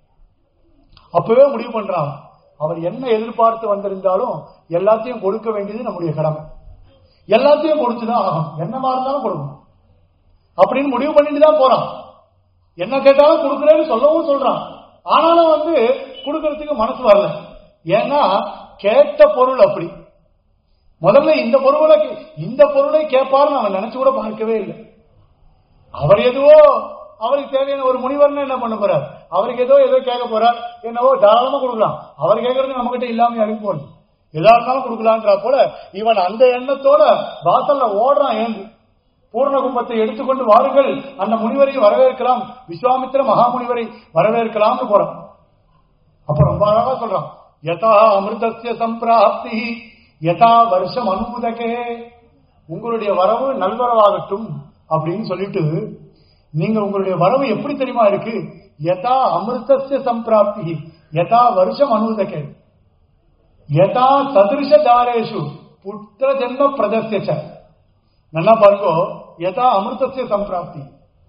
அப்பவே முடிவு பண்றான் அவர் என்ன எதிர்பார்த்து வந்திருந்தாலும் எல்லாத்தையும் கொடுக்க வேண்டியது நம்முடைய கடமை எல்லாத்தையும் கொடுத்துதான் ஆகும் என்னமா இருந்தாலும் கொடுக்கணும் அப்படின்னு முடிவு பண்ணிட்டு தான் போறான் என்ன கேட்டாலும் கொடுக்குறேன்னு சொல்லவும் சொல்றான் ஆனாலும் வந்து கொடுக்கறதுக்கு மனசு வரல ஏன்னா கேட்ட பொருள் அப்படி முதல்ல இந்த பொருளை இந்த பொருளை கேட்பாருன்னு அவன் நினைச்சு கூட பார்க்கவே இல்லை அவர் எதுவோ அவருக்கு தேவையான ஒரு முனிவர்னு என்ன பண்ண போறார் அவருக்கு ஏதோ ஏதோ கேட்க போறார் என்னவோ தாராளமா கொடுக்கலாம் அவர் கேட்கறது நம்ம கிட்ட இல்லாம யாருக்கு போறது எதா இருந்தாலும் கொடுக்கலான்ற போல இவன் அந்த எண்ணத்தோட வாசல்ல ஓடுறான் ஏந்து பூர்ண கும்பத்தை எடுத்துக்கொண்டு வாருங்கள் அந்த முனிவரை வரவேற்கலாம் விஸ்வாமித்திர மகாமுனிவரை வரவேற்கலாம்னு போறான் அப்ப ரொம்ப அழகா சொல்றான் யதா அமிர்தசிய சம்பிராப்தி யதா வருஷம் அனுபுதகே உங்களுடைய வரவு நல்வரவாகட்டும் அப்படின்னு சொல்லிட்டு நீங்க உங்களுடைய வரவு எப்படி தெரியுமா இருக்கு யதா அமிர்தசிய சம்பிராப்தி யதா வருஷம் அனுபுதகே யதா சதிருஷ தாரேஷு புத்திர ஜென்ம பிரதர்சிய நல்லா பாருங்க யதா அமிர்தசிய சம்பிராப்தி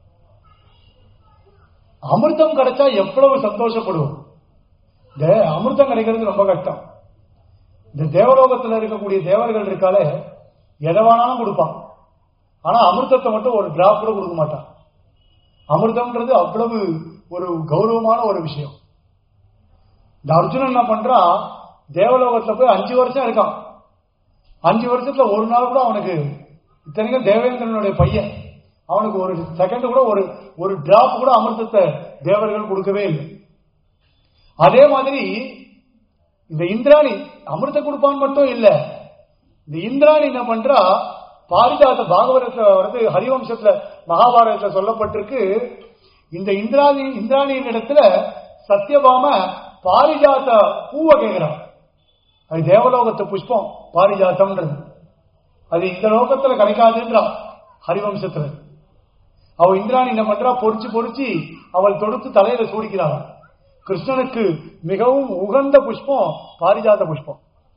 அமிர்தம் கிடைச்சா எவ்வளவு சந்தோஷப்படுவோம் இந்த அமிர்தம் கிடைக்கிறது ரொம்ப கஷ்டம் இந்த தேவலோகத்தில் இருக்கக்கூடிய தேவர்கள் இருக்காலே எதை வேணாலும் கொடுப்பான் ஆனா அமிர்தத்தை மட்டும் ஒரு டிராப் கூட கொடுக்க மாட்டான் அமிர்தம்ன்றது அவ்வளவு ஒரு கௌரவமான ஒரு விஷயம் இந்த அர்ஜுனன் என்ன பண்றான் தேவலோகத்துல போய் அஞ்சு வருஷம் இருக்கான் அஞ்சு வருஷத்துல ஒரு நாள் கூட அவனுக்கு இத்தனைக்கும் தேவேந்திரனுடைய பையன் அவனுக்கு ஒரு செகண்ட் கூட ஒரு ஒரு டிராப் கூட அமிர்தத்தை தேவர்கள் கொடுக்கவே இல்லை அதே மாதிரி இந்த இந்திராணி அமிர்தம் கொடுப்பான்னு மட்டும் இல்ல இந்த இந்திராணி என்ன பண்றா பாரிஜாத பாகவதத்துல வந்து ஹரிவம்சத்துல மகாபாரதத்துல சொல்லப்பட்டிருக்கு இந்த இந்திராணி இந்திராணியின் இடத்துல சத்யபாம பாரிஜாத பூவை கேட்கிறான் அது தேவலோகத்து புஷ்பம் பாரிஜாத்தம்ன்றது அது இந்த லோகத்துல கிடைக்காதுன்றான் ஹரிவம்சத்துல அவ இந்திராணி என்ன பண்றா பொறிச்சு பொறிச்சு அவள் தொடுத்து தலையில சூடிக்கிறாள் கிருஷ்ணனுக்கு மிகவும் உகந்த புஷ்பம் பாரிஜாத புஷ்பம்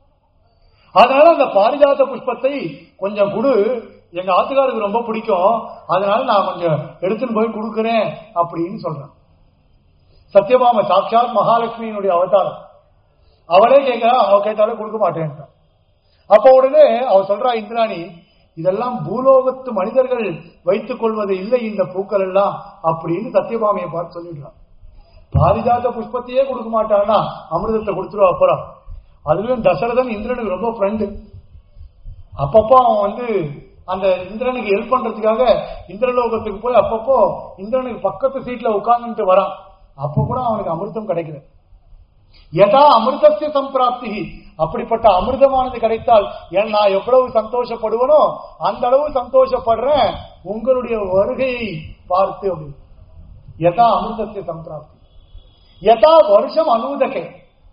அதனால அந்த பாரிஜாத புஷ்பத்தை கொஞ்சம் கொடு எங்க ஆத்துக்காருக்கு ரொம்ப பிடிக்கும் அதனால நான் கொஞ்சம் எடுத்துன்னு போய் கொடுக்கிறேன் அப்படின்னு சொல்றேன் சத்யபாம சாட்சாத் மகாலட்சுமியினுடைய அவதாரம் அவளே கேட்கிறா அவ கேட்டாலே கொடுக்க மாட்டேன்ட்டான் அப்ப உடனே அவ சொல்றா இந்திராணி இதெல்லாம் பூலோகத்து மனிதர்கள் வைத்துக் கொள்வது இல்லை இந்த பூக்கள் எல்லாம் அப்படின்னு சத்யபாமையை பார்த்து சொல்லிடுறான் பாரிஜாத புஷ்பத்தையே கொடுக்க மாட்டான்னா அமிர்தத்தை கொடுத்துருவா அப்புறம் அதுலயும் தசரதன் இந்திரனுக்கு ரொம்ப ஃப்ரெண்டு அப்பப்போ அவன் வந்து அந்த இந்திரனுக்கு ஹெல்ப் பண்றதுக்காக இந்திரலோகத்துக்கு போய் அப்பப்போ இந்திரனுக்கு பக்கத்து சீட்ல உட்கார்ந்துட்டு வரான் அப்ப கூட அவனுக்கு அமிர்தம் கிடைக்கல யதா அமிர்தசிய சம்பிராப்தி அப்படிப்பட்ட அமிர்தமானது கிடைத்தால் ஏன் நான் எவ்வளவு சந்தோஷப்படுவனோ அந்த அளவு சந்தோஷப்படுறேன் உங்களுடைய வருகையை பார்த்து அப்படின்னு யதா அமிர்தசிய சம்பிராப்தி யதா வருஷம் அனுதகை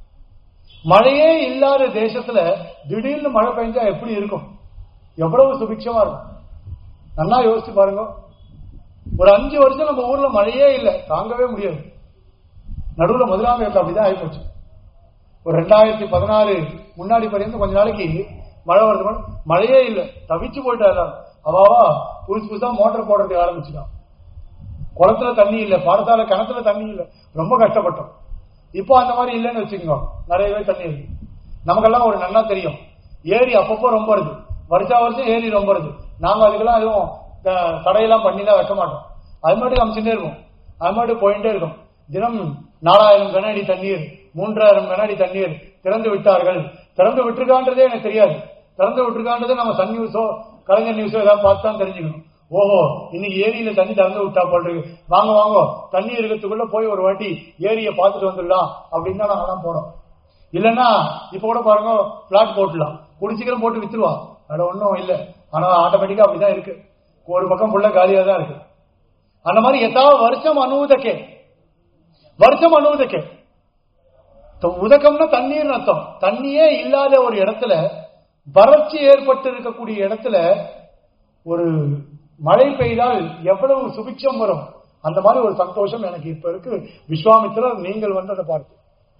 மழையே இல்லாத தேசத்துல திடீர்னு மழை பெஞ்சா எப்படி இருக்கும் எவ்வளவு சுபிக்ஷமா இருக்கும் நல்லா யோசிச்சு பாருங்க ஒரு அஞ்சு வருஷம் நம்ம ஊர்ல மழையே இல்லை தாங்கவே முடியாது நடுவுல முதலாமையத்தில் அப்படிதான் ஆயிப்போச்சு ஒரு ரெண்டாயிரத்தி பதினாறு முன்னாடி பரியந்து கொஞ்ச நாளைக்கு மழை வருது மழையே இல்லை தவிச்சு போயிட்டா எல்லாரும் அவாவா புதுசு புதுசா மோட்டர் போடுறதுக்கு ஆரம்பிச்சுட்டான் குளத்துல தண்ணி இல்லை பாடசாலை கிணத்துல தண்ணி இல்லை ரொம்ப கஷ்டப்பட்டோம் இப்போ அந்த மாதிரி இல்லைன்னு வச்சுக்கோங்க நிறையவே தண்ணி இருக்கு நமக்கெல்லாம் ஒரு நல்லா தெரியும் ஏரி அப்பப்போ ரொம்ப இருக்கு வருஷா வருஷம் ஏரி ரொம்ப இருக்கு நாங்க அதுக்கெல்லாம் எதுவும் த- தடையெல்லாம் பண்ணிலாம் வைக்க மாட்டோம் அது மட்டும் அமைச்சுட்டே இருக்கும் அது மட்டும் போயிட்டே இருக்கும் தினம் நாலாயிரம் கனஅடி தண்ணீர் மூன்றாயிரம் கனஅடி தண்ணீர் திறந்து விட்டார்கள் திறந்து விட்டுருக்கான்றதே எனக்கு தெரியாது திறந்து விட்டுருக்கான்றதே நம்ம சன் நியூஸோ கலைஞர் நியூஸோ ஏதாவது பார்த்து தான் தெரிஞ்சுக்கணும் ஓஹோ இன்னைக்கு ஏரியில தண்ணி திறந்து விட்டா போல் இருக்கு வாங்க வாங்க தண்ணி இருக்கிறதுக்குள்ள போய் ஒரு வாட்டி ஏரியை பார்த்துட்டு வந்துடலாம் அப்படின்னு தான் நாங்கெல்லாம் போறோம் இல்லைன்னா இப்ப கூட பாருங்க பிளாட் போட்டுலாம் கூடி சீக்கிரம் போட்டு வித்துருவா அது ஒன்றும் இல்லை ஆனா ஆட்டோமேட்டிக்கா அப்படிதான் இருக்கு ஒரு பக்கம் ஃபுல்லா காலியா தான் இருக்கு அந்த மாதிரி எதாவது வருஷம் அனுவதக்கே வருஷம் அனுவதக்கே த- உதகம்னா தண்ணீர் அர்த்தம் தண்ணியே இல்லாத ஒரு இடத்துல வறட்சி ஏற்பட்டு இருக்கக்கூடிய இடத்துல ஒரு மழை பெய்தால் எவ்வளவு சுபிட்சம் வரும் அந்த மாதிரி ஒரு சந்தோஷம் எனக்கு இப்ப இருக்கு விஸ்வாமித்திரர் நீங்கள் வந்ததை பார்த்து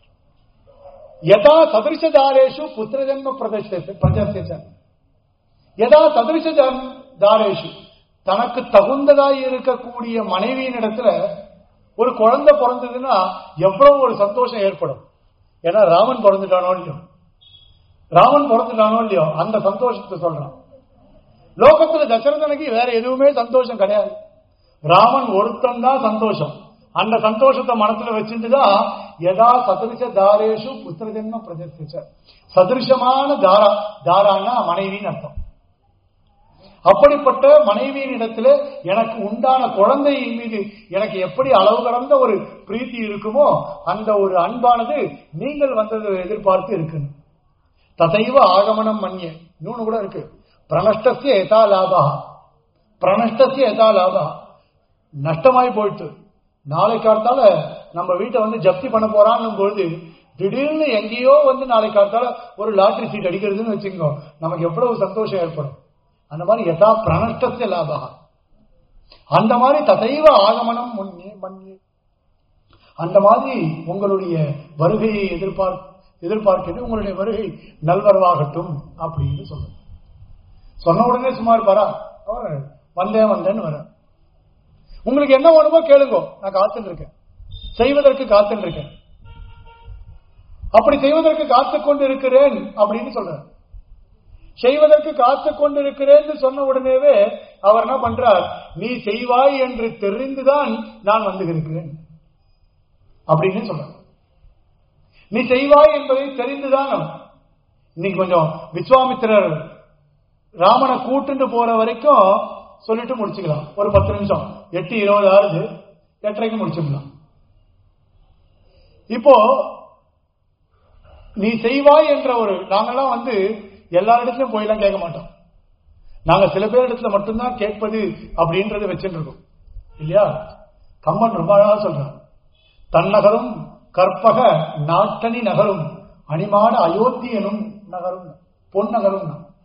யதா சதிருஷதாரேஷு புத்திரஜன்ம பிரதர்ஷ பிரதர்சிச்ச யதா சதிருஷ தாரேஷு தனக்கு தகுந்ததாய் இருக்கக்கூடிய மனைவியின் இடத்துல ஒரு குழந்தை பிறந்ததுன்னா எவ்வளவு ஒரு சந்தோஷம் ஏற்படும் ஏன்னா ராமன் பிறந்துட்டானோ இல்லையோ ராமன் பிறந்துட்டானோ இல்லையோ அந்த சந்தோஷத்தை சொல்றான் லோகத்துல தசரதனுக்கு வேற எதுவுமே சந்தோஷம் கிடையாது ராமன் ஒருத்தன் தான் சந்தோஷம் அந்த சந்தோஷத்தை மனசுல வச்சுட்டுதான் யதா சதிருஷ தாரேஷு புத்திர ஜென்ம பிரதர்சிச்ச சதிருஷமான தாரா தாரான்னா மனைவின்னு அர்த்தம் அப்படிப்பட்ட மனைவியின் இடத்துல எனக்கு உண்டான குழந்தையின் மீது எனக்கு எப்படி அளவு கடந்த ஒரு பிரீத்தி இருக்குமோ அந்த ஒரு அன்பானது நீங்கள் வந்ததை எதிர்பார்த்து இருக்குன்னு ததைவ ஆகமனம் மன்ய இன்னொன்னு கூட இருக்கு பிரணஷ்டசிய எதா லாபா பிரணஷ்டசிய எதா லாபா நஷ்டமாய் போயிட்டு நாளை காலத்தால நம்ம வீட்டை வந்து ஜப்தி பண்ண போறான்னும் பொழுது திடீர்னு எங்கேயோ வந்து நாளை காலத்தால ஒரு லாட்டரி சீட் அடிக்கிறதுன்னு வச்சுக்கோ நமக்கு எவ்வளவு சந்தோஷம் ஏற்படும் அந்த மாதிரி யதா பிரணஷ்டசிய லாபா அந்த மாதிரி ததைவ ஆகமனம் முன்னே மன்னே அந்த மாதிரி உங்களுடைய வருகையை எதிர்பார் எதிர்பார்க்கிறது உங்களுடைய வருகை நல்வரவாகட்டும் அப்படின்னு சொல்லுங்க சொன்ன உடனே சுமார் வரா அவர் வந்தேன் வந்தேன்னு வர உங்களுக்கு என்ன வேணுமோ கேளுங்க நான் காத்துட்டு இருக்கேன் செய்வதற்கு காத்துட்டு இருக்கேன் அப்படி செய்வதற்கு காத்துக் கொண்டு இருக்கிறேன் அப்படின்னு சொல்றார் செய்வதற்கு காத்துக் கொண்டு இருக்கிறேன்னு சொன்ன உடனேவே அவர் என்ன பண்றார் நீ செய்வாய் என்று தெரிந்துதான் நான் வந்து இருக்கிறேன் அப்படின்னு சொல்றார் நீ செய்வாய் என்பதை தெரிந்துதான் அவன். இன்னைக்கு கொஞ்சம் விஸ்வாமித்திரர் ராமனை கூட்டுண்டு போற வரைக்கும் சொல்லிட்டு முடிச்சுக்கலாம் ஒரு பத்து நிமிஷம் எட்டு இருபது ஆறுது எட்டரைக்கு முடிச்சுக்கலாம் இப்போ நீ செய்வாய் என்ற ஒரு நாங்கெல்லாம் வந்து எல்லா இடத்துலயும் போயெல்லாம் கேட்க மாட்டோம் நாங்க சில பேர் இடத்துல மட்டும்தான் கேட்பது அப்படின்றத வச்சுட்டு இருக்கோம் இல்லையா கம்மன் ரொம்ப அழகா சொல்றான் தன்னகரும் கற்பக நாட்டணி நகரும் அணிமாட அயோத்தி எனும் நகரும் பொன் நகரும்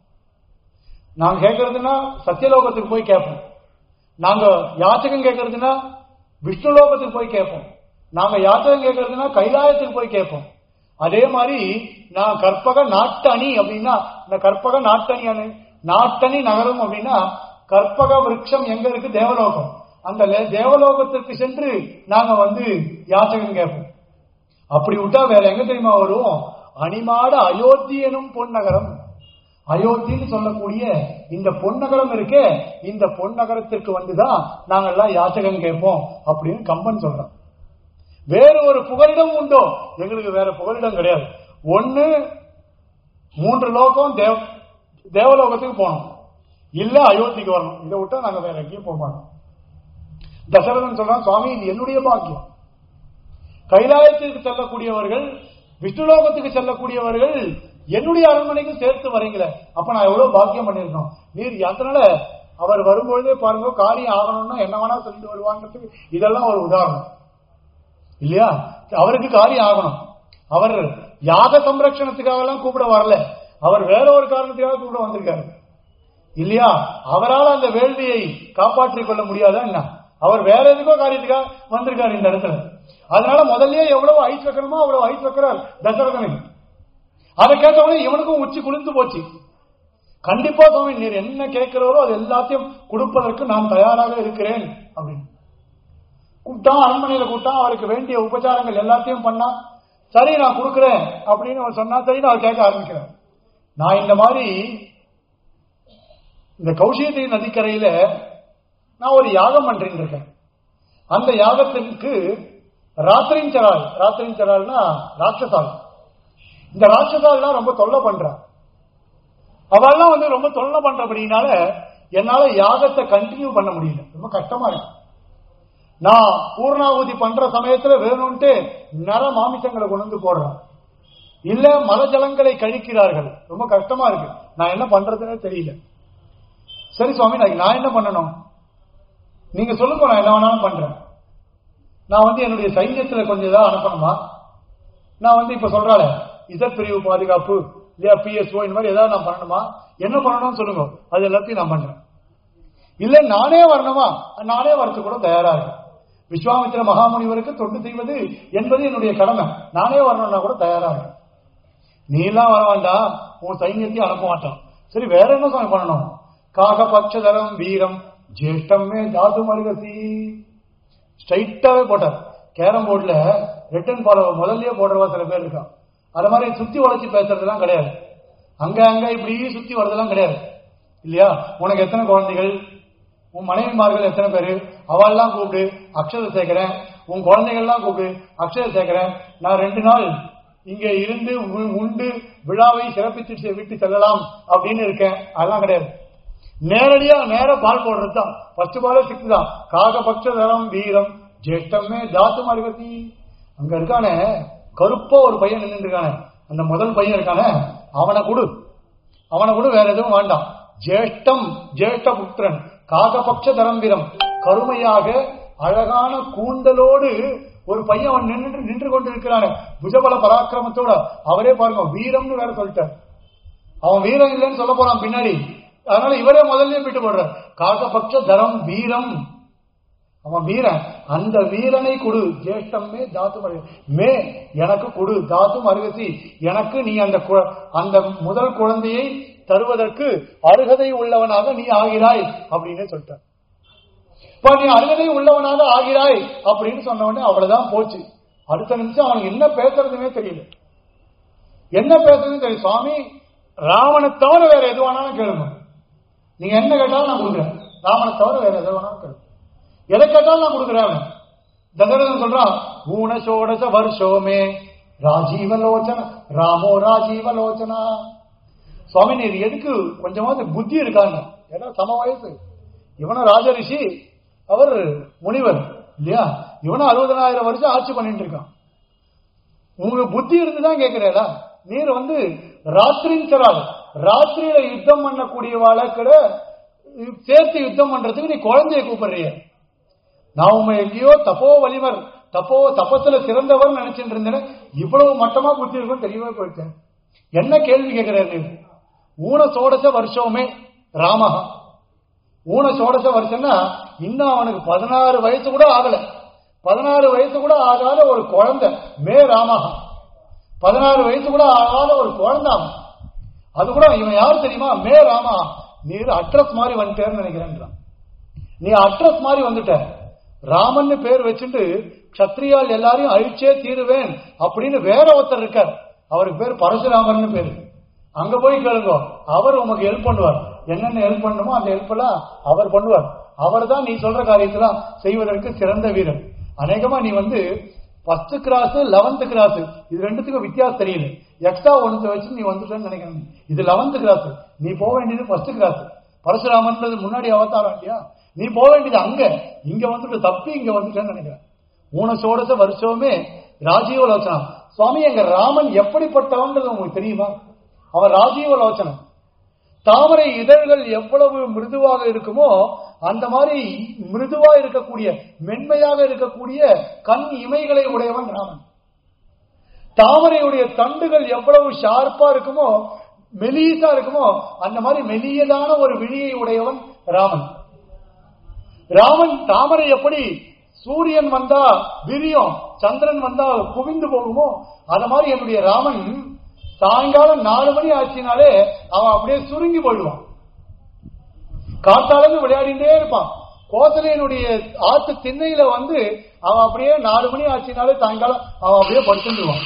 நாங்க கேட்கறதுன்னா சத்தியலோகத்துக்கு போய் கேட்போம் நாங்க யாச்சகம் கேட்கறதுன்னா விஷ்ணு லோகத்துக்கு போய் கேட்போம் நாங்க யாச்சகம் கேட்கறதுன்னா கைலாயத்துக்கு போய் கேட்போம் அதே மாதிரி நான் கற்பக நாட்டணி அப்படின்னா இந்த கற்பக நாட்டணி அணி நாட்டணி நகரம் அப்படின்னா கற்பக விருட்சம் எங்க இருக்கு தேவலோகம் அந்த லே- தேவலோகத்திற்கு சென்று நாங்க வந்து யாச்சகம் கேட்போம் அப்படி விட்டா வேற எங்க தெரியுமா வரும் அணிமாட அயோத்தி எனும் பொன்னகரம் அயோத்தின்னு சொல்லக்கூடிய இந்த பொன்னகரம் இருக்கே இந்த பொன்னகரத்திற்கு வந்துதான் நாங்கெல்லாம் யாச்சகம் கேட்போம் அப்படின்னு கம்பன் சொல்றான் வேறு ஒரு புகலிடம் உண்டோ எங்களுக்கு வேற புகலிடம் கிடையாது ஒண்ணு மூன்று லோகம் தேவ தேவலோகத்துக்கு போகணும் இல்ல அயோத்திக்கு வரணும் இதை விட்டா நாங்க வேற எங்கேயும் போக மாட்டோம் தசரதன் சொல்றான் சுவாமி இது என்னுடைய பாக்கியம் கைலாயத்திற்கு செல்லக்கூடியவர்கள் விஷ்ணுலோகத்துக்கு செல்லக்கூடியவர்கள் என்னுடைய அரண்மனைக்கு சேர்த்து வரீங்களே அப்ப நான் எவ்வளவு பாக்கியம் பண்ணிருக்கோம் நீர் அதனால அவர் வரும்பொழுதே பாருங்க காரியம் ஆகணும்னா என்ன வேணா சொல்லிட்டு வருவாங்கிறதுக்கு இதெல்லாம் ஒரு உதாரணம் இல்லையா அவருக்கு காரியம் ஆகணும் அவர் யாக சம்ரட்சணத்துக்காக எல்லாம் கூப்பிட வரல அவர் வேற ஒரு காரணத்துக்காக கூப்பிட வந்திருக்காரு இல்லையா அவரால் அந்த வேள்வியை காப்பாற்றிக் கொள்ள முடியாதா என்ன அவர் வேற எதுக்கோ காரியத்துக்காக வந்திருக்காரு இந்த இடத்துல அதனால முதல்லயே எவ்வளவு ஐஸ் வைக்கணுமோ அவ்வளவு ஐஸ் வைக்கிறார் தசரதனுக்கு அதை கேட்டவனே இவனுக்கும் உச்சி குளிர்ந்து போச்சு கண்டிப்பா சுவாமி நீர் என்ன கேட்கிறவரோ அது எல்லாத்தையும் கொடுப்பதற்கு நான் தயாராக இருக்கிறேன் அப்படின்னு கூப்பிட்டான் அரண்மனையில கூப்பிட்டான் அவருக்கு வேண்டிய உபச்சாரங்கள் எல்லாத்தையும் பண்ணா சரி நான் கொடுக்கிறேன் அப்படின்னு அவர் சொன்னா சரி அவர் கேட்க ஆரம்பிக்கிறேன் நான் இந்த மாதிரி இந்த கௌஷியத்தை நதிக்கரையில நான் ஒரு யாகம் பண்றேன் இருக்கேன் அந்த யாகத்திற்கு ராத்திரிஞ்சரால் ராத்திரிஞ்சரால்னா ராட்சசால் இந்த ராட்சசால்லாம் ரொம்ப தொல்லை பண்றா அவெல்லாம் வந்து ரொம்ப தொல்லை பண்றபடினால என்னால யாகத்தை கண்டினியூ பண்ண முடியல ரொம்ப கஷ்டமா இருக்கு நான் பூர்ணாகுதி பண்ற சமயத்துல வேணும்ட்டு நர மாமிசங்களை கொண்டு வந்து போடுறேன் இல்ல மல ஜலங்களை கழிக்கிறார்கள் ரொம்ப கஷ்டமா இருக்கு நான் என்ன பண்றதுன்னே தெரியல சரி சுவாமி நான் நான் என்ன பண்ணணும் நீங்க சொல்லுங்க நான் என்ன வேணாலும் பண்றேன் நான் வந்து என்னுடைய சைன்யத்துல கொஞ்சம் ஏதாவது அனுப்பணுமா நான் வந்து இப்ப சொல்றாள இசட் பிரிவு பாதுகாப்பு இல்லையா பிஎஸ்ஓ இந்த மாதிரி ஏதாவது நான் பண்ணணுமா என்ன பண்ணணும்னு சொல்லுங்க அது எல்லாத்தையும் நான் பண்றேன் இல்ல நானே வரணுமா நானே வரது கூட தயாரா இருக்கேன் விஸ்வாமித்திர மகாமுனிவருக்கு தொண்டு செய்வது என்பது என்னுடைய கடமை நானே வரணும்னா கூட தயாரா இருக்கேன் நீ எல்லாம் வர வேண்டாம் உன் சைன்யத்தையும் அனுப்ப மாட்டான் சரி வேற என்ன சுவாமி பண்ணணும் காக பட்சதரம் வீரம் ஜேஷ்டமே ஜாது மருகசி ஸ்ட்ரைட்டாவே போட்டார் கேரம் போர்டுல ரிட்டன் ஃபாலோ முதல்லயே போடுறவா சில பேர் இருக்கான் அது மாதிரி சுத்தி உழைச்சி பேசுறதெல்லாம் கிடையாது அங்க அங்க இப்படி சுத்தி வர்றதெல்லாம் கிடையாது இல்லையா உனக்கு எத்தனை குழந்தைகள் உன் மனைவிமார்கள் எத்தனை பேரு அவெல்லாம் கூப்பிடு அக்ஷதை சேர்க்கிறேன் உன் குழந்தைகள்லாம் கூப்பிடு அக்ஷதை சேர்க்கிறேன் நான் ரெண்டு நாள் இங்க இருந்து உ- உண்டு விழாவை சிறப்பித்து செ- விட்டு செல்லலாம் அப்படின்னு இருக்கேன் அதெல்லாம் கிடையாது நேரடியா நேர பால் போடுறது தான் ஃபர்ஸ்ட் பாலே சிக்ஸ் தான் காகபக்ஷ தரம் வீரம் ஜேஷ்டமே தாத்து மருகதி அங்க இருக்கானே கருப்பா ஒரு பையன் நின்று இருக்கானே அந்த முதல் பையன் இருக்கானே அவனை கொடு அவனை கூட வேற எதுவும் வேண்டாம் ஜேஷ்டம் ஜேஷ்ட புத்திரன் காகபக்ஷ தரம்பிரம் கருமையாக அழகான கூந்தலோடு ஒரு பையன் அவன் நின்று நின்று கொண்டு இருக்கிறான் புஜபல பராக்கிரமத்தோட அவரே பாருங்க வீரம்னு வேற சொல்லிட்டார் அவன் வீரம் இல்லைன்னு சொல்ல போறான் பின்னாடி அதனால இவரே முதல்ல விட்டு போடுறார் காகபக்ஷ தரம் வீரம் அவன் வீரன் அந்த வீரனை கொடு ஜேஷ்டமே தாத்து மருக மே எனக்கு கொடு தாத்து மருகசி எனக்கு நீ அந்த கு- அந்த முதல் குழந்தையை தருவதற்கு அருகதை உள்ளவனாக நீ ஆகிறாய் அப்படின்னு சொல்லிட்டார் இப்ப நீ அருகதை உள்ளவனாக ஆகிறாய் அப்படின்னு சொன்ன உடனே அவ்வளவுதான் போச்சு அடுத்த நிமிஷம் அவனுக்கு என்ன பேசுறதுன்னே தெரியல என்ன பேசுறதுன்னு தெரியும் சுவாமி ராவனை தவிர வேற எது வேணாலும் கேளுங்க நீங்க என்ன கேட்டாலும் நான் கொடுக்குறேன் ராமனை தவிர வேற எது வேணாலும் கேளுங்க எதை கேட்டாலும் நான் கொடுக்குறேன் அவன். தசரதன் சொல்றான் ஊன சோடச வருஷோமே ராஜீவலோச்சன ராமோ ராஜீவலோச்சனா சுவாமி நீர் எதுக்கு கொஞ்சமாவது புத்தி இருக்காங்க ஏன்னா சம வயசு இவனும் ராஜரிஷி அவர் முனிவர் இல்லையா இவனும் அறுபதனாயிரம் வருஷம் ஆட்சி பண்ணிட்டு இருக்கான் உங்களுக்கு புத்தி இருந்துதான் கேட்கிறேடா நீர் வந்து ராத்திரின்னு சொல்லாது ராத்திரியில யுத்தம் பண்ணக்கூடியவாள கூட சேர்த்து யுத்தம் பண்றதுக்கு நீ குழந்தைய கூப்பிடுறிய நான் உண்மை எங்கேயோ தப்போ வலிவர் தப்போ தப்பத்துல சிறந்தவர் நினைச்சிட்டு இருந்தேன் இவ்வளவு மட்டமா புத்தி இருக்கும் தெரியவே போயிட்டேன் என்ன கேள்வி கேட்கிறாரு நீ ஊன சோடச வருஷமே ராமஹா ஊன சோடச வருஷம்னா இன்னும் அவனுக்கு பதினாறு வயசு கூட ஆகல பதினாறு வயசு கூட ஆகாத ஒரு குழந்தை மே ராமஹா பதினாறு வயசு கூட ஆகாத ஒரு குழந்தை அவன் அது கூட இவன் யார் தெரியுமா மே ராமா நீர் அட்ரஸ் மாதிரி வந்துட்டேன்னு நினைக்கிறேன்றான் நீ அட்ரஸ் மாதிரி வந்துட்ட ராமன்னு பேர் வச்சுட்டு க்ஷத்ரியால் எல்லாரையும் அழிச்சே தீருவேன் அப்படின்னு வேற ஒருத்தர் இருக்கார் அவருக்கு பேர் பரசுராமர்னு பேரு அங்க போய் கேளுங்க அவர் உமக்கு ஹெல்ப் பண்ணுவார் என்னென்ன ஹெல்ப் பண்ணணுமோ அந்த ஹெல்ப் எல்லாம் அவர் பண்ணுவார் அவர் தான் நீ சொல்ற காரியத்தெல்லாம் செய்வதற்கு சிறந்த வீரர் அநேகமா நீ வந்து ஃபர்ஸ்ட் கிராஸ் லெவன்த் கிராஸ் இது ரெண்டுத்துக்கும் வித்தியாசம் தெரியல எக்ஸ்ட்ரா ஒன்று வச்சு நீ வந்துட்டேன்னு நினைக்கிறேன் இது லெவன்த் கிராஸ் நீ போக வேண்டியது ஃபர்ஸ்ட் கிராஸ் பரசுராமன்றது முன்னாடி அவதாரம் இல்லையா நீ போக வேண்டியது அங்க இங்க வந்துட்டு தப்பி இங்க வந்துட்டேன்னு நினைக்கிறேன் ஊனசோடச வருஷமே ராஜீவ லோச்சனா சுவாமி எங்க ராமன் எப்படிப்பட்டவன்றது உங்களுக்கு தெரியுமா அவன் ராஜீவ லோச்சனம் தாமரை இதழ்கள் எவ்வளவு மிருதுவாக இருக்குமோ அந்த மாதிரி மிருதுவா இருக்கக்கூடிய மென்மையாக இருக்கக்கூடிய கண் இமைகளை உடையவன் ராமன் தாமரையுடைய தண்டுகள் எவ்வளவு ஷார்ப்பா இருக்குமோ மெலிசா இருக்குமோ அந்த மாதிரி மெலியதான ஒரு விழியை உடையவன் ராமன் ராமன் தாமரை எப்படி சூரியன் வந்தா விரியம் சந்திரன் வந்தா குவிந்து போகுமோ அத மாதிரி என்னுடைய ராமன் சாயங்காலம் நாலு மணி ஆச்சுனாலே அவன் அப்படியே சுருங்கி போயிடுவான் காத்தாலும் விளையாடிட்டே இருப்பான் கோசலையனுடைய ஆத்து திண்ணையில வந்து அவன் அப்படியே நாலு மணி ஆச்சுனாலே சாயங்காலம் அவன் அப்படியே படுத்துருவான்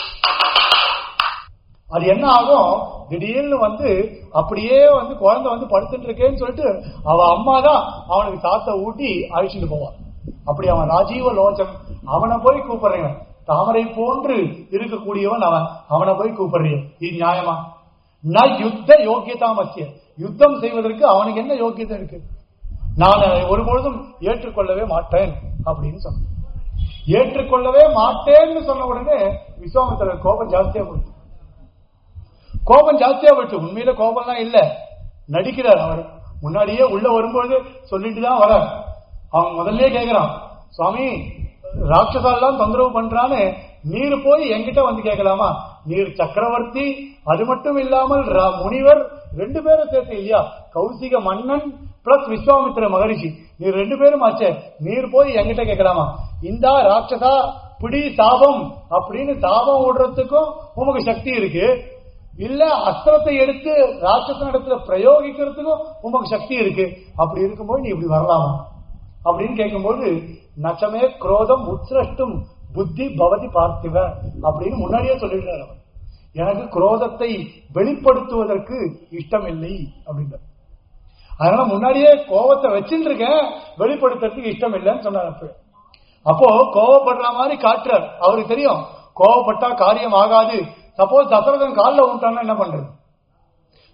அது என்ன ஆகும் திடீர்னு வந்து அப்படியே வந்து குழந்தை வந்து படுத்துட்டு இருக்கேன்னு சொல்லிட்டு அவ அம்மா தான் அவனுக்கு சாத்தை ஊட்டி அழிச்சுட்டு போவான் அப்படி அவன் ராஜீவ லோச்சன் அவனை போய் கூப்பிடுறேன் தாமரை போன்று இருக்கக்கூடியவன் அவன் அவனை போய் கூப்பிடுறீங்க இது நியாயமா நான் யுத்த யோக்கியதாமசிய யுத்தம் செய்வதற்கு அவனுக்கு என்ன யோக்கியதை இருக்கு நான் அதை ஒருபொழுதும் ஏற்றுக்கொள்ளவே மாட்டேன் அப்படின்னு சொன்னேன் ஏற்றுக்கொள்ளவே மாட்டேன்னு சொன்ன உடனே விஸ்வாமித்திரர் கோபம் ஜாஸ்தியா போயிடுச்சு கோபம் ஜாஸ்தியா போயிடுச்சு உண்மையில கோபம்லாம் இல்ல நடிக்கிறார் அவர் முன்னாடியே உள்ள வரும்பொழுது சொல்லிட்டு தான் வரார் அவன் முதல்ல கேக்குறான் சுவாமி ராட்சசாலாம் தொந்தரவு பண்றான்னு நீர் போய் என்கிட்ட வந்து கேட்கலாமா நீர் சக்கரவர்த்தி அது மட்டும் இல்லாமல் ரா- முனிவர் ரெண்டு பேரும் சேர்த்து இல்லையா கௌசிக மன்னன் பிளஸ் விஸ்வாமித்திர மகரிஷி நீர் ரெண்டு பேரும் ஆச்சே நீர் போய் என்கிட்ட கேட்கலாமா இந்தா ராட்சசா பிடி சாபம் அப்படின்னு சாபம் விடுறதுக்கும் உமக்கு சக்தி இருக்கு இல்ல அஸ்திரத்தை எடுத்து ராட்சசன் இடத்துல பிரயோகிக்கிறதுக்கும் உமக்கு சக்தி இருக்கு அப்படி இருக்கும்போது நீ இப்படி வரலாமா அப்படின்னு கேட்கும்போது நச்சமே குரோதம் உத்ரஷ்டும் புத்தி பவதி பார்த்திவ அப்படின்னு முன்னாடியே சொல்லிடுறாரு அவர் எனக்கு குரோதத்தை வெளிப்படுத்துவதற்கு இஷ்டம் இல்லை அப்படின்ற அதனால முன்னாடியே கோபத்தை வச்சுட்டு இருக்கேன் வெளிப்படுத்துறதுக்கு இஷ்டம் இல்லைன்னு சொன்னார் அப்ப அப்போ கோவப்படுற மாதிரி காட்டுறார் அவருக்கு தெரியும் கோவப்பட்டா காரியம் ஆகாது சப்போஸ் தசரதன் காலில் விட்டான்னா என்ன பண்றது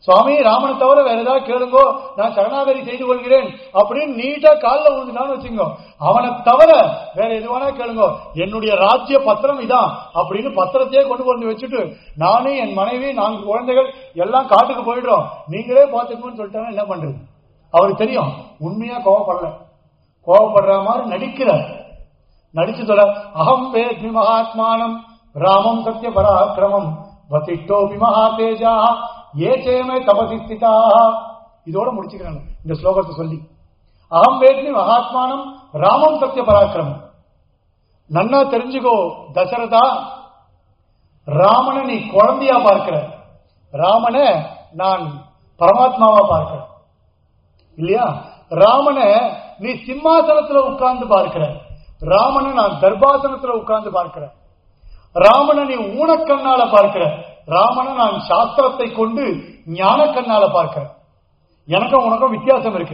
சுவாமி ராமனை தவிர வேற ஏதாவது கேளுங்கோ நான் சரணாகதி செய்து கொள்கிறேன் அப்படின்னு நீட்டா காலில் விழுந்துட்டான்னு வச்சுக்கோ அவனை தவிர வேற எதுவானா கேளுங்கோ என்னுடைய ராஜ்ய பத்திரம் இதான் அப்படின்னு பத்திரத்தையே கொண்டு வந்து வச்சுட்டு நானும் என் மனைவி நான்கு குழந்தைகள் எல்லாம் காட்டுக்கு போயிடுறோம் நீங்களே பார்த்துக்கணும்னு சொல்லிட்டாங்கன்னா என்ன பண்றது அவருக்கு தெரியும் உண்மையா கோவப்படல கோவப்படுற மாதிரி நடிக்கிறார் நடிச்சு சொல்ல அகம் வேத்மி மகாத்மானம் ராமம் சத்ய பராக்கிரமம் வசிஷ்டோபி மகா தேஜா ஏ சேமே தபசி ஸ்திதா இதோட முடிச்சுக்கிறாங்க இந்த ஸ்லோகத்தை சொல்லி அகம் வேத்மி மகாத்மானம் ராமம் சத்ய பராக்கிரமம் நன்னா தெரிஞ்சுக்கோ தசரதா ராமனை நீ குழந்தையா பார்க்கிற ராமனை நான் பரமாத்மாவா பார்க்கிறேன் இல்லையா ராமனை நீ சிம்மாசனத்துல உட்கார்ந்து பார்க்கிற ராமனை நான் தர்பாசனத்துல உட்கார்ந்து பார்க்கிறேன் ராமனை நீ ஊனக்கண்ணால பார்க்கிற ராமனை நான் சாஸ்திரத்தை கொண்டு ஞான கண்ணால பார்க்கிறேன் எனக்கும் உனக்கும் வித்தியாசம் இருக்கு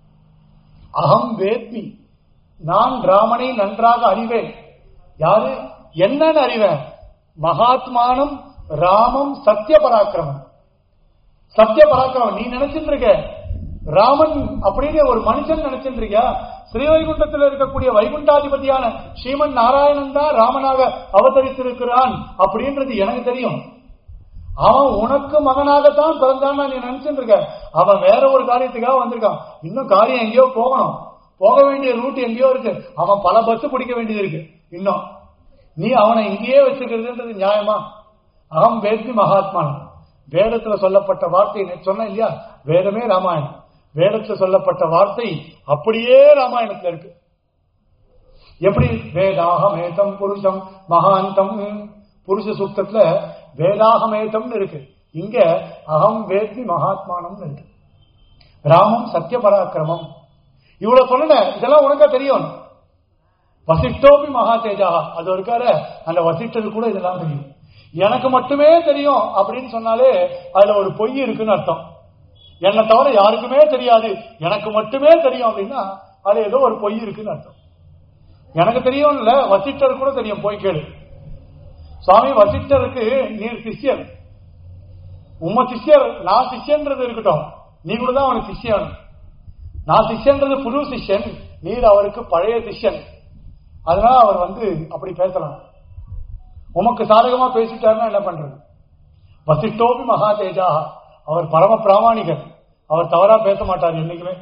அகம் வேத்மி நான் ராமனை நன்றாக அறிவேன் யாரு என்னன்னு அறிவேன் மகாத்மானம் ராமம் சத்திய பராக்கிரமம் சத்திய பராக்கிரமம் நீ நினைச்சிட்டு இருக்க ராமன் அப்படின்னு ஒரு மனுஷன் நினைச்சிட்டு இருக்கியா ஸ்ரீவைகுண்டத்தில் இருக்கக்கூடிய வைகுண்டாதிபதியான ஸ்ரீமன் நாராயணன் தான் ராமனாக அவதரித்திருக்கிறான் அப்படின்றது எனக்கு தெரியும் அவன் உனக்கு மகனாகத்தான் பிறந்தான்னு நீ நினைச்சிட்டு இருக்க அவன் வேற ஒரு காரியத்துக்காக வந்திருக்கான் இன்னும் காரியம் எங்கேயோ போகணும் போக வேண்டிய ரூட் எங்கேயோ இருக்கு அவன் பல பஸ் பிடிக்க வேண்டியது இருக்கு இன்னும் நீ அவனை இங்கேயே வச்சுக்கிறதுன்றது நியாயமா அகம் வேத்மி மகாத்மான் வேதத்துல சொல்லப்பட்ட வார்த்தை நேத்து சொன்னேன் இல்லையா வேதமே ராமாயணம் வேதத்துல சொல்லப்பட்ட வார்த்தை அப்படியே ராமாயணத்துல இருக்கு எப்படி வேதாகமேதம் புருஷம் மகாந்தம் புருஷ சூக்தத்துல வேதாகமேதம்னு இருக்கு இங்க அகம் வேத்மி மகாத்மானம்னு இருக்கு ராமம் சத்திய பராக்கிரமம் இவ்வளவு சொன்ன இதெல்லாம் உனக்கா தெரியும் வசிஷ்டோபி மகா தேஜா அது இருக்காரு அந்த வசிஷ்டது கூட இதெல்லாம் தெரியும் எனக்கு மட்டுமே தெரியும் அப்படின்னு சொன்னாலே அதுல ஒரு பொய் இருக்குன்னு அர்த்தம் என்னை தவிர யாருக்குமே தெரியாது எனக்கு மட்டுமே தெரியும் அப்படின்னா அது ஏதோ ஒரு பொய் இருக்குன்னு அர்த்தம் எனக்கு தெரியும் இல்ல வசிஷ்டர் கூட தெரியும் போய் கேளு சுவாமி வசிஷ்டருக்கு நீர் சிஷ்யர் உம்ம சிஷ்யர் நான் சிஷ்யன்றது இருக்கட்டும் நீ கூட தான் அவனுக்கு சிஷ்யன் நான் சிஷ்யன்றது புது சிஷ்யன் நீர் அவருக்கு பழைய சிஷ்யன் அதனால அவர் வந்து அப்படி பேசலாம் உமக்கு சாதகமா பேசிட்டாருன்னா என்ன பண்றது வசிஷ்டோபி மகா தேஜா அவர் பரம பிராமணிகர் அவர் தவறா பேச மாட்டார் என்னைக்குமே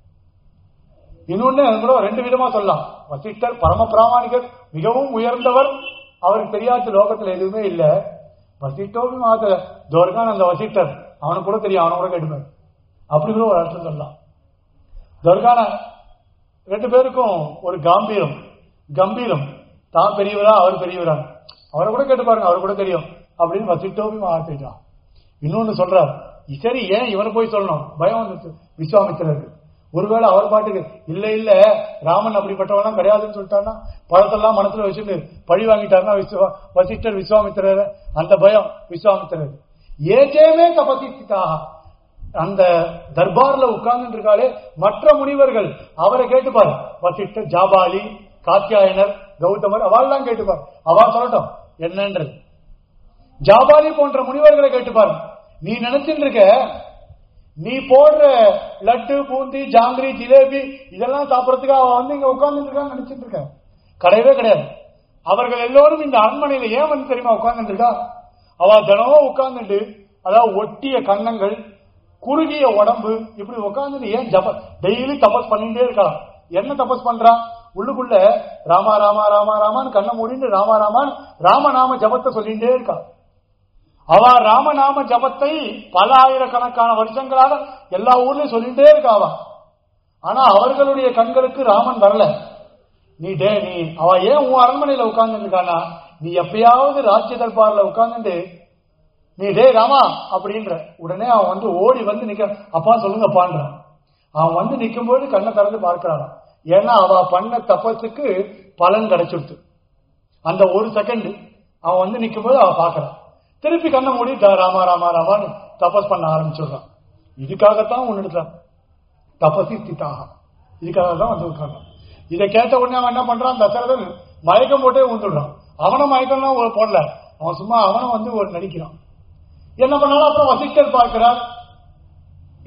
இன்னொன்னு கூட ரெண்டு விதமா சொல்லலாம் வசிஷ்டர் பரம பிராமணிகர் மிகவும் உயர்ந்தவர் அவருக்கு தெரியாத லோகத்துல எதுவுமே இல்ல வசிஷ்டோபி மகா துவர்கான் அந்த வசிஷ்டர் அவனுக்கு கூட தெரியும் அவனை கூட கேட்டுப்பார் அப்படி கூட ஒரு அர்த்தம் சொல்லலாம் துர்கான ரெண்டு பேருக்கும் ஒரு காம்பீரம் கம்பீரம் தான் பெரியவரா அவர் பெரியவரா அவரை கூட கேட்டு பாருங்க அவர் கூட தெரியும் அப்படின்னு வசிட்டோபி மகாத்தேஜா இன்னொன்னு சொல்றார் சரி ஏன் இவனை போய் சொல்லணும் பயம் வந்துச்சு விஸ்வாமித்திரருக்கு ஒருவேளை அவர் பாட்டுக்கு இல்ல இல்ல ராமன் அப்படிப்பட்டவெல்லாம் கிடையாதுன்னு சொல்லிட்டான்னா பழத்தெல்லாம் மனசுல வச்சுட்டு பழி வாங்கிட்டாருன்னா விஸ்வா வசிஷ்டர் விஸ்வாமித்திரர் அந்த பயம் விஸ்வாமித்திரர் ஏஜேமே தபசித்தாக அந்த தர்பார்ல உட்கார்ந்து இருக்காளே மற்ற முனிவர்கள் அவரை கேட்டுப்பாரு வசிஷ்டர் ஜாபாலி காத்தியாயனர் கௌதமர் அவள்லாம் கேட்டுப்பார் அவா சொல்லட்டும் என்னன்றது ஜாபாலி போன்ற முனிவர்களை கேட்டுப்பாரு நீ நினைச்சிட்டு இருக்க நீ போடுற லட்டு பூந்தி ஜாங்கிரி ஜிலேபி இதெல்லாம் சாப்பிடறதுக்கு அவ வந்து இங்க உட்கார்ந்து இருக்கான்னு நினைச்சிட்டு இருக்க கிடையவே கிடையாது அவர்கள் எல்லோரும் இந்த அரண்மனையில ஏன் வந்து தெரியுமா உட்கார்ந்து இருக்கா அவ தினமும் உட்கார்ந்துட்டு அதாவது ஒட்டிய கன்னங்கள் குறுகிய உடம்பு இப்படி உட்கார்ந்து ஏன் ஜப டெய்லி தபஸ் பண்ணிட்டே இருக்கா என்ன தபஸ் பண்றா உள்ளுக்குள்ள ராமா ராமா ராமா ராமான்னு கண்ணை மூடிட்டு ராமா ராமான் ராமநாம ஜபத்தை சொல்லிட்டே இருக்கா அவ ராமநாம ஜபத்தை பல ஆயிரக்கணக்கான வருஷங்களாக எல்லா ஊர்லயும் சொல்லிட்டே இருக்கா அவ ஆனா அவர்களுடைய கண்களுக்கு ராமன் வரல நீ டே நீ அவ ஏன் உன் அரண்மனையில உட்கார்ந்து இருக்கானா நீ எப்பயாவது ராஜ்ய தர்பார்ல உட்கார்ந்துட்டு நீ டே ராமா அப்படின்ற உடனே அவன் வந்து ஓடி வந்து நிக்க அப்பா சொல்லுங்கப்பான்றான் அவன் வந்து நிக்கும்போது கண்ணை திறந்து பார்க்கிறான் ஏன்னா அவ பண்ண தப்பத்துக்கு பலன் கிடைச்சிடுது அந்த ஒரு செகண்ட் அவன் வந்து நிக்கும்போது அவ பாக்குறான் திருப்பி கண்ணை மூடி த- ராமா ராமா ராமான்னு தபஸ் பண்ண ஆரம்பிச்சிடுறான் இதுக்காகத்தான் ஒன்னு தபசி ஸ்திதாக இதுக்காக தான் வந்து உட்கார்றான் இதை கேட்ட உடனே அவன் என்ன பண்றான் தசரதன் மயக்கம் போட்டே ஊந்துடுறான் அவனை மயக்கம்லாம் ஒரு போடல அவன் சும்மா அவனும் வந்து ஒரு நடிக்கிறான் என்ன பண்ணாலும் அப்புறம் வசிஷ்டர் பார்க்கிறார்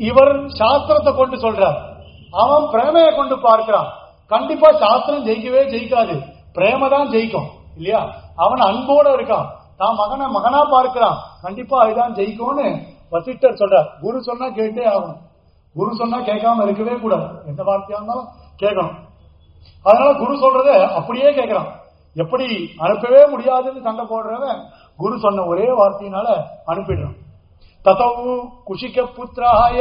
இவர் சாஸ்திரத்தை கொண்டு சொல்றார் அவன் பிரேமையை கொண்டு பார்க்கிறான் கண்டிப்பா சாஸ்திரம் ஜெயிக்கவே ஜெயிக்காது பிரேம தான் ஜெயிக்கும் இல்லையா அவன் அன்போட இருக்கான் தான் மகனை மகனா பார்க்கிறான் கண்டிப்பா அதுதான் ஜெயிக்கும்னு வசிஷ்டர் சொல்றார் குரு சொன்னா கேட்டே ஆகணும் குரு சொன்னா கேட்காம இருக்கவே கூடாது எந்த வார்த்தையா இருந்தாலும் கேட்கணும் அதனால குரு சொல்றத அப்படியே கேட்கிறான் எப்படி அனுப்பவே முடியாதுன்னு சண்டை போடுறவன் குரு சொன்ன ஒரே வார்த்தையினால அனுப்பிடுறான் ததவு குஷிக்க புத்திராய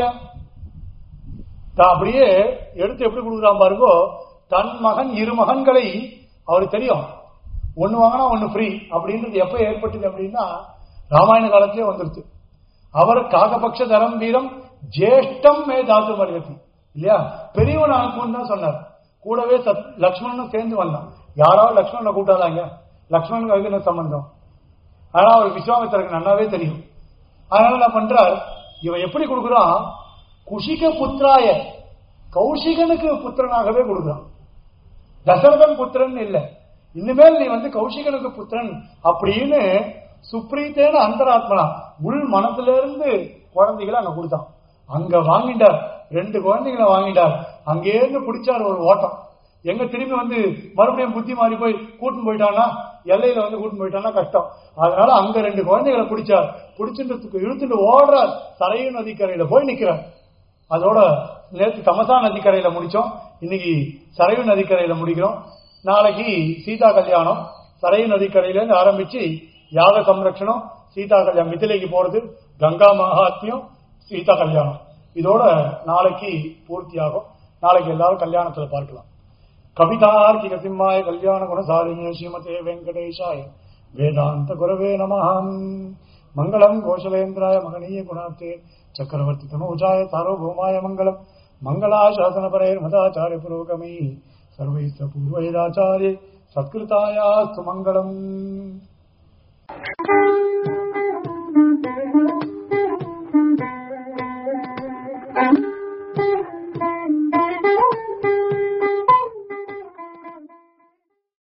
தான் அப்படியே எடுத்து எப்படி கொடுக்குறான் பாருங்கோ தன் மகன் இரு மகன்களை அவருக்கு தெரியும் ஒன்னு வாங்கினா ஒன்னு ஃப்ரீ அப்படின்றது எப்ப ஏற்பட்டது அப்படின்னா ராமாயண காலத்திலே வந்துருச்சு அவர் காகபக்ஷ தரம் வீரம் ஜேஷ்டம் மே தாத்து மருகத்தி இல்லையா பெரியவன் அனுப்புன்னு தான் சொன்னார் கூடவே சத் லக்ஷ்மணனும் சேர்ந்து வந்தான் யாராவது லக்ஷ்மணனை கூட்டாதாங்க லக்ஷ்மணனுக்கு அதுக்கு என்ன சம்பந்தம் ஆனா அவர் விஸ்வாமித்திரருக்கு நல்லாவே தெரியும் அதனால என்ன பண்றார் இவன் எப்படி கொடுக்குறான் குஷிக புத்திராய கௌஷிகனுக்கு புத்திரனாகவே கொடுக்குறான் தசரதன் புத்திரன் இல்ல இனிமேல் நீ வந்து கௌஷிகனுக்கு புத்திரன் அப்படின்னு சுப்ரீத்தேன அந்தராத்மனா உள் மனசுல இருந்து குழந்தைகளை அங்க கொடுத்தான் அங்க வாங்கிட்டார் ரெண்டு குழந்தைகளை வாங்கிட்டார் அங்கே இருந்து பிடிச்சார் ஒரு ஓட்டம் எங்க திரும்பி வந்து மறுபடியும் புத்தி மாறி போய் கூட்டின்னு போயிட்டானா எல்லையில வந்து கூட்டின்னு போயிட்டானா கஷ்டம் அதனால அங்க ரெண்டு குழந்தைகளை பிடிச்சார் பிடிச்சுன்றதுக்கு இழுத்துட்டு ஓடுறார் சரையு நதிக்கரையில போய் நிக்கிறார் அதோட நேற்று தமசா நதிக்கரையில முடிச்சோம் இன்னைக்கு சரையு நதிக்கரையில முடிக்கிறோம் நாளைக்கு சீதா கல்யாணம் சரையு நதிக்கரையில இருந்து ஆரம்பிச்சு யாக சம்ரட்சணம் சீதா கல்யாணம் மிதிலைக்கு போறது கங்கா மகாத்மியம் சீதா கல்யாணம் இதோட நாளைக்கு பூர்த்தியாகும் நாளைக்கு எல்லாரும் கல்யாணத்துல பார்க்கலாம் கவிதார்க்கிக சிம்மாய கல்யாண குணசாலினே ஸ்ரீமதே வெங்கடேஷாய வேதாந்த குரவே நமஹம் மங்களம் கோஷலேந்திராய மகனீய குணாத்தே சக்கரவர்த்தி தனோஜாய சார்வபௌமாய மங்களம் மங்களாசாசனபரே மதாச்சாரிய புரோகமே சர்வைஸ்த பூர்வைராச்சாரிய சத்கிருதாயாஸ்து மங்களம்